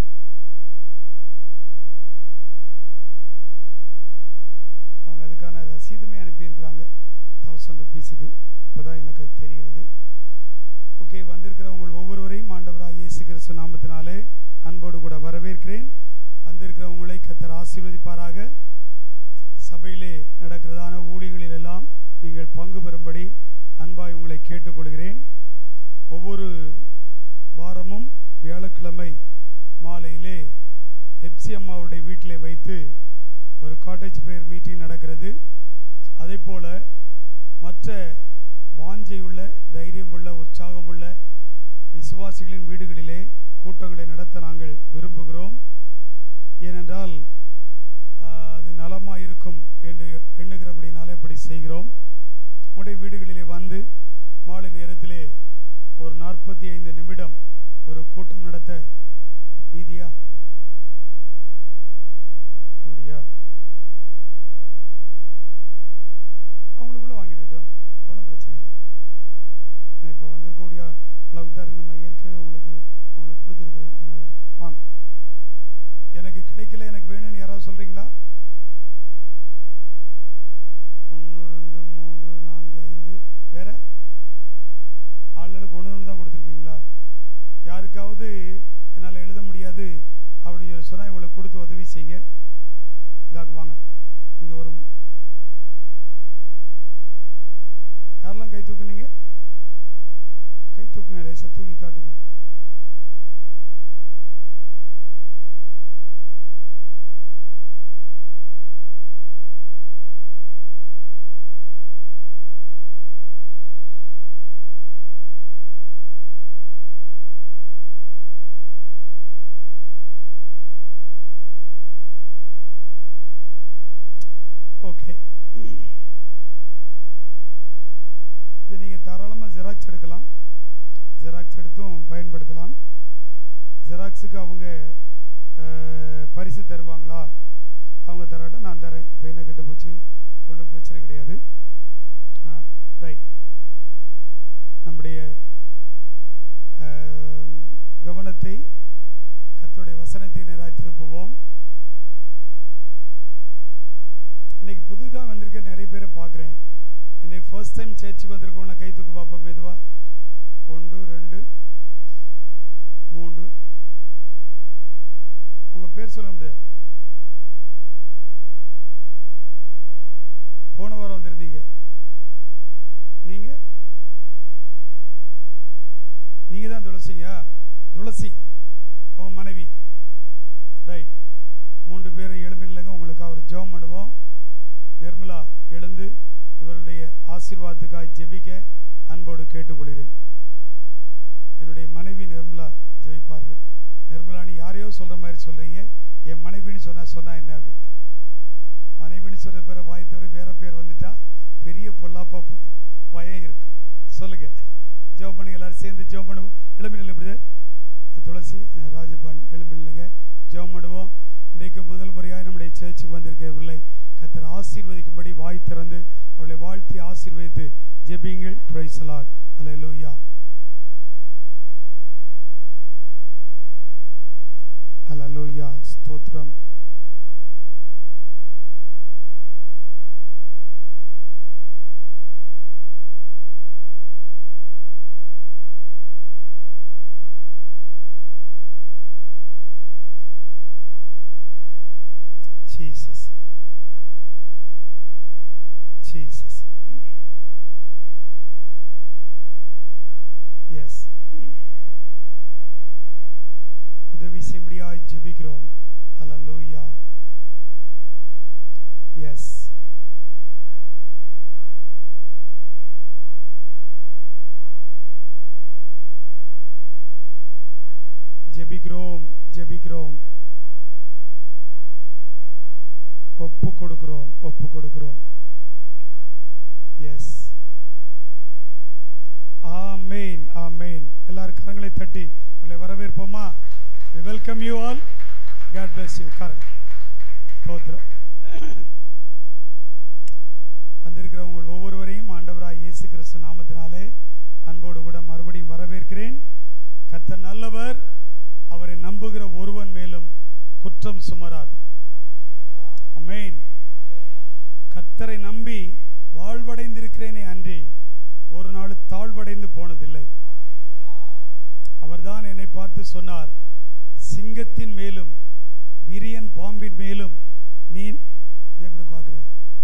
அவங்க அதுக்கான ரசீதுமே அனுப்பியிருக்கிறாங்க தௌசண்ட் ருபீஸுக்கு இப்போ தான் எனக்கு அது தெரிகிறது ஓகே வந்திருக்கிறவங்க ஒவ்வொருவரையும் ஆண்டவராக இயேசு கிறிஸ்து நாமத்தினாலே அன்போடு கூட வரவேற்கிறேன் வந்திருக்கிறவங்களை கத்தர் ஆசீர்வதிப்பாராக சபையிலே நடக்கிறதான ஊழியங்களில் எல்லாம் நீங்கள் பங்கு பெறும்படி அன்பாய் உங்களை கேட்டுக்கொள்கிறேன் ஒவ்வொரு வாரமும் வியாழக்கிழமை மாலையிலே எப்சி அம்மாவுடைய வீட்டிலே வைத்து ஒரு காட்டேஜ் ப்ரேயர் மீட்டிங் நடக்கிறது அதே போல் மற்ற வாஞ்சையுள்ள தைரியமுள்ள உற்சாகமுள்ள விசுவாசிகளின் வீடுகளிலே கூட்டங்களை நடத்த நாங்கள் விரும்புகிறோம் ஏனென்றால் ஆஹ், அது நலமாக இருக்கும் என்று எண்ணுகிறபடினாலே அப்படி செய்கிறோம் உடைய வீடுகளிலே வந்து மாலை நேரத்திலே ஒரு நாற்பத்தி ஐந்து நிமிடம் ஒரு கூட்டம் நடத்த மீதியா அப்படியா அவங்களுக்குள்ள வாங்கிடட்டும் ஒன்றும் பிரச்சனை இல்லை நான் இப்போ வந்திருக்கக்கூடிய அளவுக்கு தான் இருக்கு நம்ம ஏற்கனவே உங்களுக்கு உங்களுக்கு கொடுத்துருக்குறேன் அதனால் வாங்க எனக்கு கிடைக்கல எனக்கு வேணும்னு யாராவது சொல்கிறீங்களா ஒன்று ரெண்டு மூன்று நான்கு ஐந்து வேற ஆளுகளுக்கு ஒன்று ஒன்று தான் கொடுத்துருக்கீங்களா யாருக்காவது என்னால் எழுத முடியாது அப்படின்னு சொல்லி சொன்னால் இவங்களுக்கு கொடுத்து உதவி செய்யுங்க இந்தாக்கு வாங்க இங்கே ஒரு யாரெல்லாம் கை தூக்குனீங்க கை தூக்குங்க லேசாக தூக்கி காட்டுங்க ஓகே இது நீங்கள் தாராளமாக ஜெராக்ஸ் எடுக்கலாம் ஜெராக்ஸ் எடுத்தும் பயன்படுத்தலாம் ஜெராக்ஸுக்கு அவங்க அஹ், பரிசு தருவாங்களா அவங்க தராட்ட நான் தரேன் இப்போ என்ன கெட்டு போச்சு ஒன்றும் பிரச்சனை கிடையாது ரைட் நம்முடைய அஹ், கவனத்தை கர்த்தருடைய வசனத்தை நேராக திருப்புவோம் இன்னைக்கு புதுதாக வந்திருக்க நிறைய பேரை பார்க்குறேன் இன்னைக்கு ஃபர்ஸ்ட் டைம் சர்ச்சுக்கு வந்திருக்கவங்கள கை தூக்கு பார்ப்போம் மெதுவாக ஒன்று ரெண்டு மூன்று உங்கள் பேர் சொல்ல முடியாது போன வாரம் வந்திருந்தீங்க நீங்கள் நீங்கள் தான் துளசிங்க துளசி உங்கள் மனைவி ரைட் மூன்று பேரும் எழும்பில்லைங்க உங்களுக்கு அவர் ஜெபம் பண்ணுவோம் நிர்மலா எழுந்து இவருடைய ஆசீர்வாதத்துக்காக ஜெபிக்க அன்போடு கேட்டுக்கொள்கிறேன் என்னுடைய மனைவி நிர்மலா ஜெபிப்பார்கள் நிர்மலா நீ யாரையோ சொல்கிற மாதிரி சொல்கிறீங்க என் மனைவின்னு சொன்னால் சொன்னால் என்ன அப்படின்ட்டு மனைவின்னு சொல்கிற பேரை வாய் தவிர வேற பேர் வந்துட்டா பெரிய பொல்லாப்பா போயிடும் பயம் இருக்கு சொல்லுங்க ஜெபம் பண்ணுங்க எல்லாரும் சேர்ந்து ஜெபம் பண்ணுவோம் இளம்பினில் இப்படி துளசி அஹ், ராஜபான் எழும்பில்லைங்க ஜெபம் பண்ணுவோம் இன்றைக்கு முதல் முறையாக நம்முடைய சேர்ச்சுக்கு வந்திருக்கவில்லை கத்தர் ஆசீர்வதிக்கும்படி வாய் திறந்து அவளை வாழ்த்தி ஆசீர்வதித்து ஜெபிங்கள் பிரைசலாட் அல்லேலூயா அல்லேலூயா ஸ்தோத்திரம் Jesus. Jesus. Yes. உதவி செய்யும்படியாய் ஜெபிக்கிறோம் அல்லேலூயா எஸ் ஜெபிக்கிறோம் ஜெபிக்கிறோம் ஒப்பு கொடுக்கிறோம் ஒப்பு கொடுக்கிறோம் எஸ் ஆமேன் ஆமேன் எல்லாரும் கரங்களை தட்டி அவளை வரவேற்போமா welcome you all God bless you கரங்க தோத்திரம் வந்திருக்கிறவங்க ஒவ்வொருவரையும் ஆண்டவராய் இயேசு கிறிஸ்து நாமத்தினாலே அன்போடு கூட மறுபடியும் வரவேற்கிறேன் கர்த்தர் நல்லவர் அவரை நம்புகிற ஒருவன் மேலும் குற்றம் சுமராது அமேன் கர்த்தரை நம்பி வாழ்வடைந்திருக்கிறேனே அன்றி ஒரு நாள் தாழ்வடைந்து போனதில்லை அவர்தான் என்னை பார்த்து சொன்னார் சிங்கத்தின் மேலும் விரியன் பாம்பின் மேலும் நீ என்ன இப்படி பார்க்குற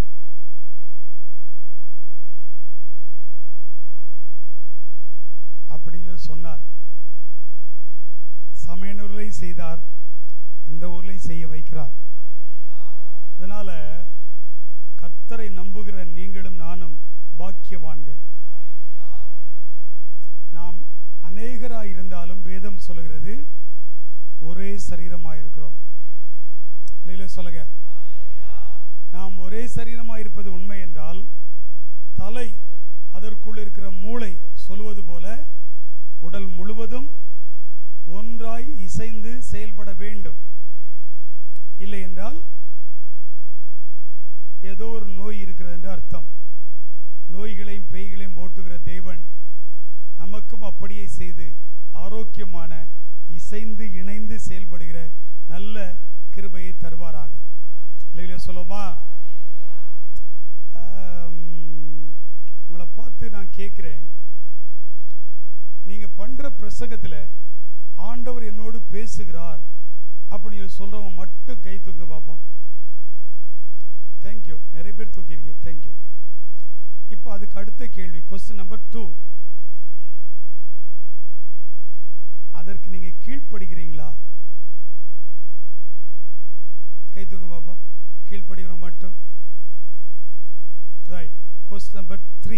அப்படின்னு சொன்னார் சமையனூர்லையும் செய்தார் இந்த ஊர்லையும் செய்ய வைக்கிறார் அதனால கர்த்தரை நம்புகிற நீங்களும் நானும் பாக்கியவான்கள் நாம் அநேகராய் இருந்தாலும் வேதம் சொல்லுகிறது ஒரே சரீரமாக இருக்கிறோம் இல்லையில சொல்லுங்க நாம் ஒரே சரீரமாக இருப்பது உண்மை என்றால் தலை அதற்குள் இருக்கிற மூளை சொல்வது போல உடல் முழுவதும் ஒன்றாய் இசைந்து செயல்பட வேண்டும் இல்லை என்றால் ஏதோ ஒரு நோய் இருக்கிறது என்று அர்த்தம் நோய்களையும் பேய்களையும் போட்டுகிற தேவன் நமக்கும் அப்படியே செய்து ஆரோக்கியமான இசைந்து இணைந்து செயல்படுகிற நல்ல கிருபையை தருவாராக இல்லையா சொல்லுமா உங்களை பார்த்து நான் கேட்குறேன் நீங்கள் பண்ணுற பிரசங்கத்தில் ஆண்டவர் என்னோடு பேசுகிறார் அப்படின்னு சொல்கிறவங்க மட்டும் கை தூக்க பார்ப்போம் தேங்க்யூ நிறைய பேர் தூக்கியிருக்கீங்க தேங்க்யூ இப்போ அதுக்கு அடுத்த கேள்வி கொஸ்டின் நம்பர் டூ அதற்கு நீங்கள் கீழ்ப்படுகிறீங்களா கை தூக்க பாப்பா கீழ்ப்படுகிறோம் மட்டும் ரைட் கொஸ்டின் நம்பர் த்ரீ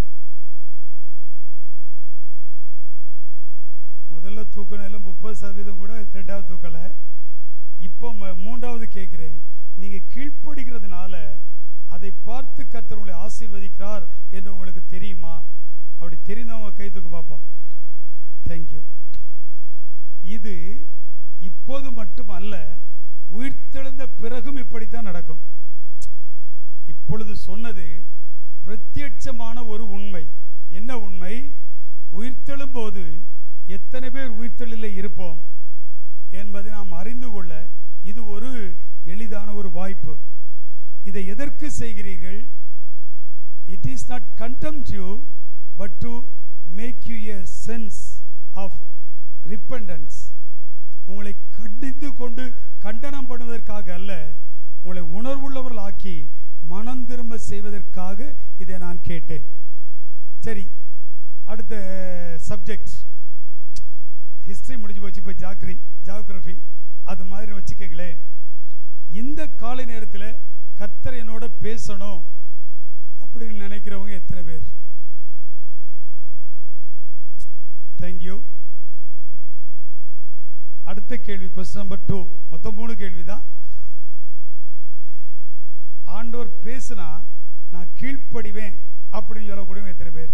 முதல்ல தூக்கினதில் முப்பது சதவீதம் கூட ரெண்டாவது தூக்கலை இப்போ ம- மூன்றாவது கேட்குறேன் நீங்கள் கீழ்ப்படுகிறதுனால அதை பார்த்து கர்த்தர் உங்களை ஆசீர்வதிக்கிறார் என்று உங்களுக்கு தெரியுமா அப்படி தெரிந்தவங்க கை தூக்க பார்ப்போம் தேங்க்யூ இது இப்போது மட்டும் அல்ல உயிர்த்தெழுந்த பிறகும் இப்படித்தான் நடக்கும் இப்பொழுது சொன்னது பிரத்யட்சமான ஒரு உண்மை என்ன உண்மை உயிர்த்தெழும் போது எத்தனை பேர் உயிர்த்தெழில் இருப்போம் என்பதை நாம் அறிந்து கொள்ள இது ஒரு எளிதான ஒரு வாய்ப்பு இதை எதற்கு செய்கிறீர்கள் it is not contempt you but to make you a sense of repentance உங்களை கண்டித்து கொண்டு கண்டனம் பண்ணுவதற்காக அல்ல உங்களை உணர்வுள்ளவர்கள் ஆக்கி மனம் திரும்ப செய்வதற்காக இதை நான் கேட்டேன் சரி அடுத்த சப்ஜெக்ட் ஹிஸ்ட்ரி முடிஞ்சு போச்சு இப்போ ஜாக்ரி ஜாகிரஃபி அது மாதிரி வச்சுக்கங்களேன் இந்த காலை நேரத்தில் கர்த்தர் என்னோட பேசணும் அப்படின்னு நினைக்கிறவங்க எத்தனை பேர் தேங்க்யூ அடுத்த கேள்வி கொஸ்டின் நம்பர் டூ மொத்தம் மூணு கேள்வி தான் ஆண்டவர் பேசுனா நான் கீழ்ப்படிவேன் அப்படின்னு சொல்லக்கூடியவங்க எத்தனை பேர்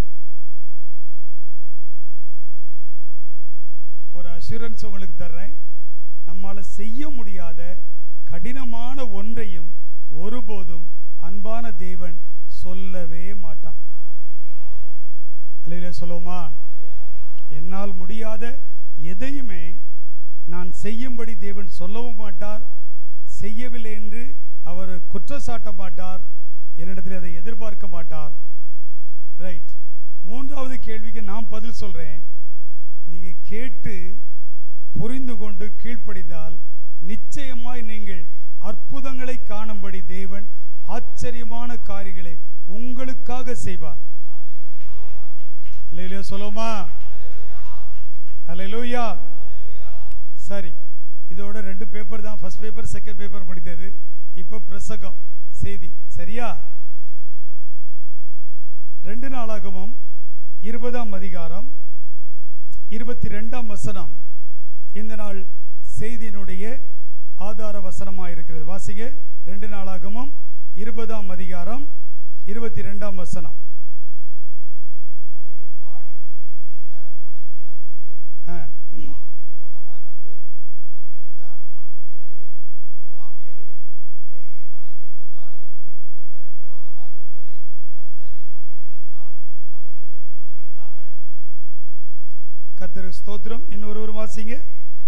ஒரு அஷூரன்ஸ் உங்களுக்கு தர்றேன் நம்மால் செய்ய முடியாத கடினமான ஒன்றையும் ஒருபோதும் அன்பான தேவன் சொல்லவே மாட்டான் அல்லையில சொல்லுவோமா என்னால் முடியாத எதையுமே நான் செய்யும்படி தேவன் சொல்லவும் மாட்டார் செய்யவில்லை என்று அவர் குற்றச்சாட்ட மாட்டார் என்னிடத்தில் அதை எதிர்பார்க்க மாட்டார் ரைட் மூன்றாவது கேள்விக்கு நான் பதில் சொல்றேன் நீங்க கேட்டு புரிந்து கொண்டு கீழ்ப்படிந்தால் நிச்சயமாய் நீங்கள் அற்புதங்களை காணும்படி தேவன் ஆச்சரியமான காரியங்களை உங்களுக்காக செய்வார் அல்லையிலே சொல்லுமா அல்லையிலூயா சரி இதோட ரெண்டு பேப்பர் தான் ஃபர்ஸ்ட் பேப்பர் செகண்ட் பேப்பர் முடித்தது இப்போ பிரசங்கம் செய்தி சரியா ரெண்டு நாளாகவும் இருபதாம் அதிகாரம் இருபத்தி ரெண்டாம் வசனம் இந்த நாள் செய்தியினுடைய ஆதார வசனமாக இருக்கிறது வாசிங்க ரெண்டு நாளாகவும் இருபதாம் அதிகாரம் இருபத்தி ரெண்டாம் வசனம் அவர்கள் பாடி துதி செய்ய தொடங்கின போது ஆ யோசுவாவுக்கு விரோதமாய் வந்து பதிவிருந்த அம்மோன் புத்திரரையும் மோவாபியரையும் சேயீர் மலை தேசத்தாரையும் ஒருவருக்கு விரோதமாய் ஒருவரை கர்த்தர் எழும்ப பண்ணினதினால் அவர்கள் வெட்டுண்டு விழுந்தார்கள் கர்த்தருக்கு ஸ்தோத்திரம் இன்னொருவர் வாசிங்க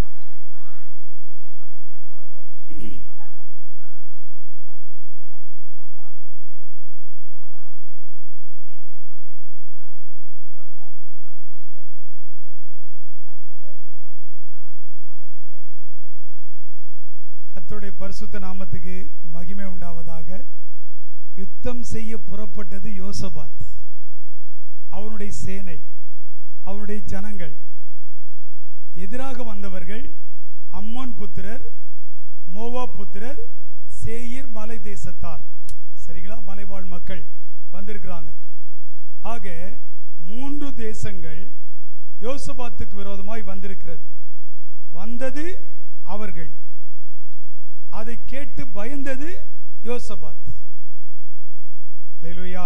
கர்த்தருடைய பரிசுத்த நாமத்துக்கு மகிமை உண்டாவதாக யுத்தம் செய்ய புறப்பட்டது யோசபாத் அவனுடைய சேனை அவனுடைய ஜனங்கள் எதிராக வந்தவர்கள் அம்மோன் புத்திரர் மோவா புத்திரர் சேயீர் மலை தேசத்தார் சரிங்களா மலைவாழ் மக்கள் வந்திருக்கிறாங்க ஆக மூன்று தேசங்கள் யோசபாத்துக்கு விரோதமாய் வந்திருக்கிறது வந்தது அவர்கள் அதை கேட்டு பயந்தது யோசபாத் அல்லேலூயா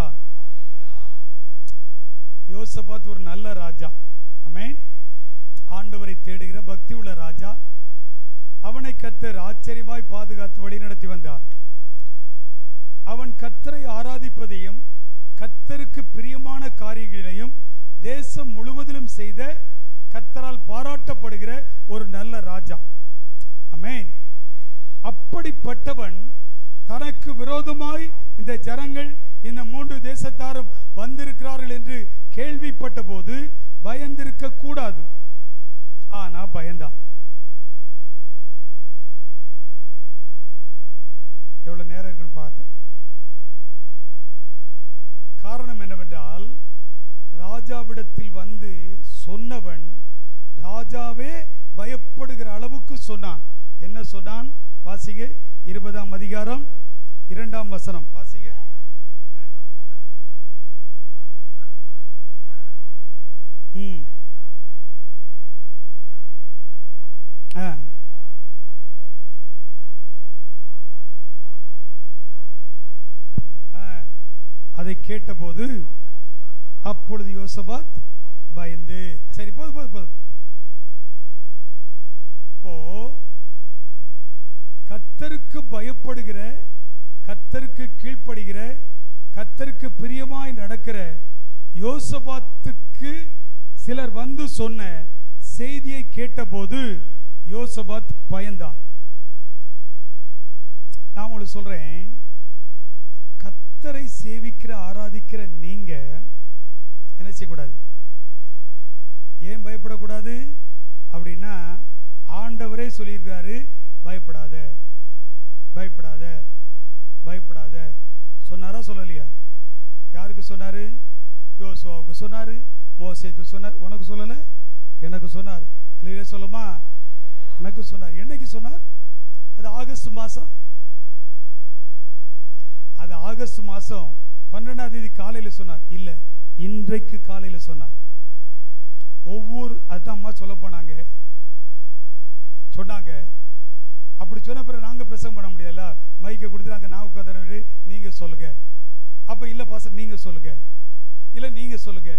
யோசபாத் ஒரு நல்ல ராஜா அமேன் ஆண்டவரை தேடுகிற பக்தி உள்ள ராஜா அவனை கத்தர் ஆச்சரியமாய் பாதுகாத்து வழிநடத்தி வந்தார் அவன் கத்தரை ஆராதிப்பதையும் கத்தருக்கு பிரியமான காரியங்களையும் தேசம் முழுவதிலும் செய்த கத்தரால் பாராட்டப்படுகிற ஒரு நல்ல ராஜா அமேன் அப்படிப்பட்டவன் தனக்கு விரோதமாய் இந்த ஜனங்கள் இந்த மூன்று தேசத்தாரும் வந்திருக்கிறார்கள் என்று கேள்விப்பட்ட போது பயந்திருக்க கூடாது ஆனா பயந்தான் எவ்வளவு நேரம் இருக்குன்னு பார்த்தேன் காரணம் என்னவென்றால் ராஜாவிடத்தில் வந்து சொன்னவன் ராஜாவே பயப்படுகிற அளவுக்கு சொன்னான் என்ன சொன்னான் வாசிங்க இருபதாம் அதிகாரம் இரண்டாம் வசனம் வாசிங்க ஆ. ம் ஆ ஆ. அதை கேட்டபோது அப்பொழுது யோசபாத் பயந்து சரி போதும் போதும் போதும் இப்போ கத்தருக்கு பயப்படுகிற கத்தருக்கு கீழ்ப்படுகிற கத்தருக்கு பிரியமாய் நடக்கிற யோசபாத்துக்கு சிலர் வந்து சொன்ன செய்தியை கேட்டபோது யோசபாத் பயந்தான் நான் உங்களுக்கு சொல்றேன் கத்தரை சேவிக்கிற ஆராதிக்கிற நீங்க என்ன செய்யக்கூடாது ஏன் பயப்படக்கூடாது அப்படின்னா ஆண்டவரே சொல்லியிருக்காரு பயப்படாத பயப்படாத பயப்படாத சொன்னாரா சொல்லலையா யாருக்கு சொன்னாரு யோசுவாவுக்கு சொன்னாரு மோசேக்கு சொன்னார் உனக்கு சொல்லலை எனக்கு சொன்னார் இல்லையே சொல்லுமா எனக்கு சொன்னார் என்னைக்கு சொன்னார் அது ஆகஸ்ட் மாதம் அது ஆகஸ்ட் மாதம் பன்னெண்டாம் தேதி காலையில் சொன்னார் இல்லை இன்றைக்கு காலையில் சொன்னார் ஒவ்வொரு அதான் அம்மா சொல்ல போனாங்க சொன்னாங்க அப்படி சொன்ன பிறகு நாங்கள் பிரசங்கம் பண்ண முடியல மைக்கை கொடுத்து நாங்கள் நான் உட்காந்து நீங்கள் சொல்லுங்க அப்போ இல்லை பாச நீங்கள் சொல்லுங்க இல்லை நீங்கள் சொல்லுங்க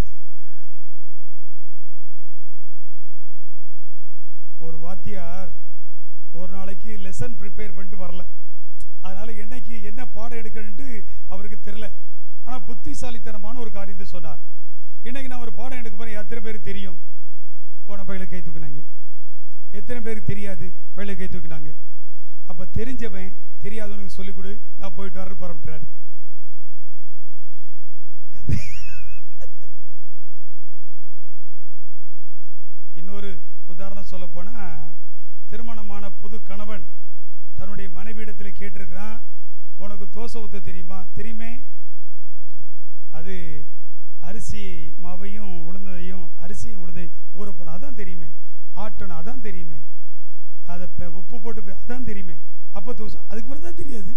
ஒரு வாத்தியார் ஒரு நாளைக்கு லெசன் ப்ரிப்பேர் பண்ணிட்டு வரல அதனால என்னைக்கு என்ன பாடம் எடுக்கணுன்ட்டு அவருக்கு தெரில ஆனால் புத்திசாலித்தனமான ஒரு காரியத்தை சொன்னார் இன்னைக்கு நான் ஒரு பாடம் எடுக்க போறேன் எத்தனை பேருக்கு தெரியும் போன பையில கை தூக்குனாங்க எத்தனை பேருக்கு தெரியாது பையில கை தூக்குனாங்க அப்போ தெரிஞ்சவன் தெரியாதவனுக்கு சொல்லிக் கொடு நான் போயிட்டு வரேன் புறப்பட்டுறாரு இன்னொரு உதாரணம் சொல்ல போனா திருமணமான புது கணவன் தன்னுடைய மனைவியிடத்தில் கேட்டிருக்கிறான் உனக்கு தோசை ஊத்த தெரியுமா தெரியுமே அது அரிசி மாவையும் உளுந்தையும் அரிசியும் உளுந்தையும் ஊற போடணும் அதான் தெரியுமே ஆட்டணும் அதான் தெரியுமே அதை பெ- உப்பு போட்டு பெ- அதான் தெரியுமே அப்போ தோசை அதுக்கு பிறகு தான் தெரியாது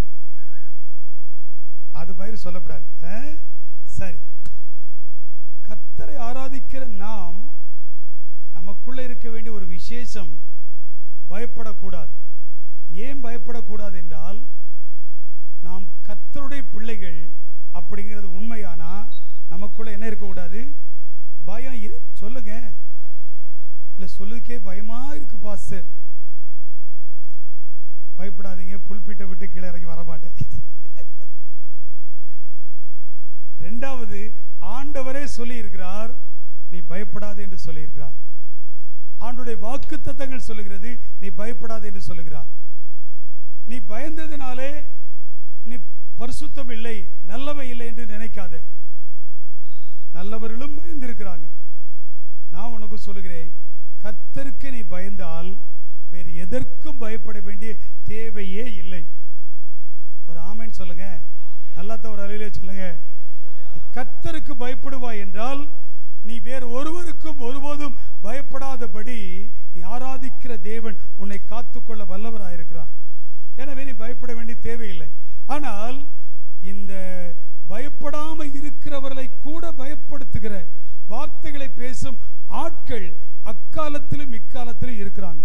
அது மாதிரி சொல்லக்கூடாது ஆ? சரி கர்த்தரை ஆராதிக்கிற நாம் நமக்குள்ள இருக்க வேண்டிய ஒரு விசேஷம் பயப்படக்கூடாது ஏன் பயப்படக்கூடாது என்றால் நாம் கர்த்தருடைய பிள்ளைகள் அப்படிங்கிறது உண்மையானா நமக்குள்ள என்ன இருக்கக்கூடாது பயம் இரு சொல்லுங்க இல்லை சொல்லுக்கே பயமா இருக்கு பாஸ்டர் பயப்படாதீங்க புல்பீட்டை விட்டு கீழே இறங்கி வரமாட்டேன் ரெண்டாவது ஆண்டவரே சொல்லி இருக்கிறார் நீ பயப்படாதே என்று சொல்லியிருக்கிறார் ஆண்டுடைய வாக்கு தத்தங்கள் சொல்லுகிறது நீ பயப்படாதே என்று சொல்லுகிறார் நீ பயந்ததினாலே நீ பரிசுத்தம் இல்லை நல்லவை இல்லை என்று நினைக்காதே நல்லவர்களும் பயந்திருக்கிறாங்க நான் உனக்கு சொல்லுகிறேன் கர்த்தருக்கு நீ பயந்தால் வேறு எதற்கும் பயப்பட வேண்டிய தேவையே இல்லை ஒரு ஆமென் சொல்லுங்க நல்லாத்த ஒரு அலையிலே சொல்லுங்க நீ கர்த்தருக்கு பயப்படுவாய் என்றால் நீ வேறு ஒருவருக்கும் ஒருபோதும் பயப்படாதபடி நீ ஆராதிக்கிற தேவன் உன்னை காத்துக்கொள்ள வல்லவராயிருக்கிறார் எனவே நீ பயப்பட வேண்டிய தேவையில்லை ஆனால் இந்த பயப்படாம இருக்கிறவர்களை கூட பயப்படுத்துகிற வார்த்தைகளை பேசும் ஆட்கள் அக்காலத்திலும் இக்காலத்திலும் இருக்கிறாங்க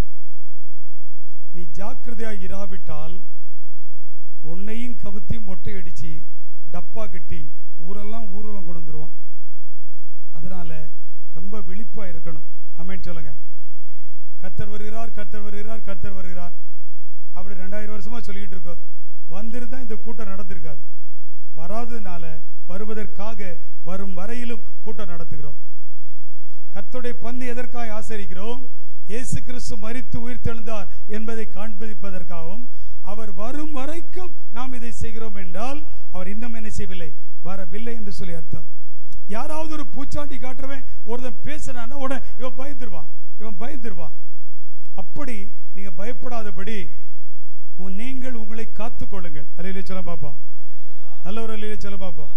நீ ஜாக்கிரதையாக இராவிட்டால் உன்னையும் கவுத்தையும் மொட்டை அடிச்சு டப்பா கட்டி ஊரெல்லாம் ஊர்வலம் கொண்டு வந்துருவான் அதனால ரொம்ப விழிப்பா இருக்கணும் ஆமென் சொல்லுங்க கர்த்தர் வருகிறார் கர்த்தர் வருகிறார் கர்த்தர் வருகிறார் அப்படி ரெண்டாயிரம் வருஷமா சொல்லிக்கிட்டு இருக்கோம் வந்திருந்தா இந்த கூட்டம் நடந்திருக்காது வராததுனால வருவதற்காக வரும் வரையிலும் கூட்டம் நடத்துகிறோம் கர்த்தருடைய பந்து எதற்காக ஆசரிக்கிறோம் இயேசு கிறிஸ்து மரித்து உயிர்த்தெழுந்தார் என்பதை காண்பிப்பதற்காகவும் அவர் வரும் வரைக்கும் நாம் இதை செய்கிறோம் என்றால் அவர் இன்னும் என்ன செய்யவில்லை வரவில்லை என்று சொல்லி அர்த்தம் யாராவது ஒரு பூச்சாண்டி காட்டுறவன் ஒருத்தன் பேசுறான்னா உடனே இவன் பயந்துருவான் இவன் பயந்துருவான் அப்படி நீங்க பயப்படாதபடி உன் நீங்கள் உங்களை காத்துக்கொள்ளுங்கள் அலையிலே சொல்ல பார்ப்போம் நல்ல ஒரு அலையிலே சொல்ல பார்ப்போம்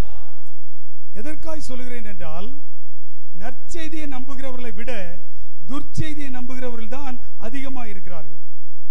எதற்காய் சொல்கிறேன் என்றால் நற்செய்தியை நம்புகிறவர்களை விட துர்ச்செய்தியை நம்புகிறவர்கள் தான் அதிகமாக இருக்கிறார்கள்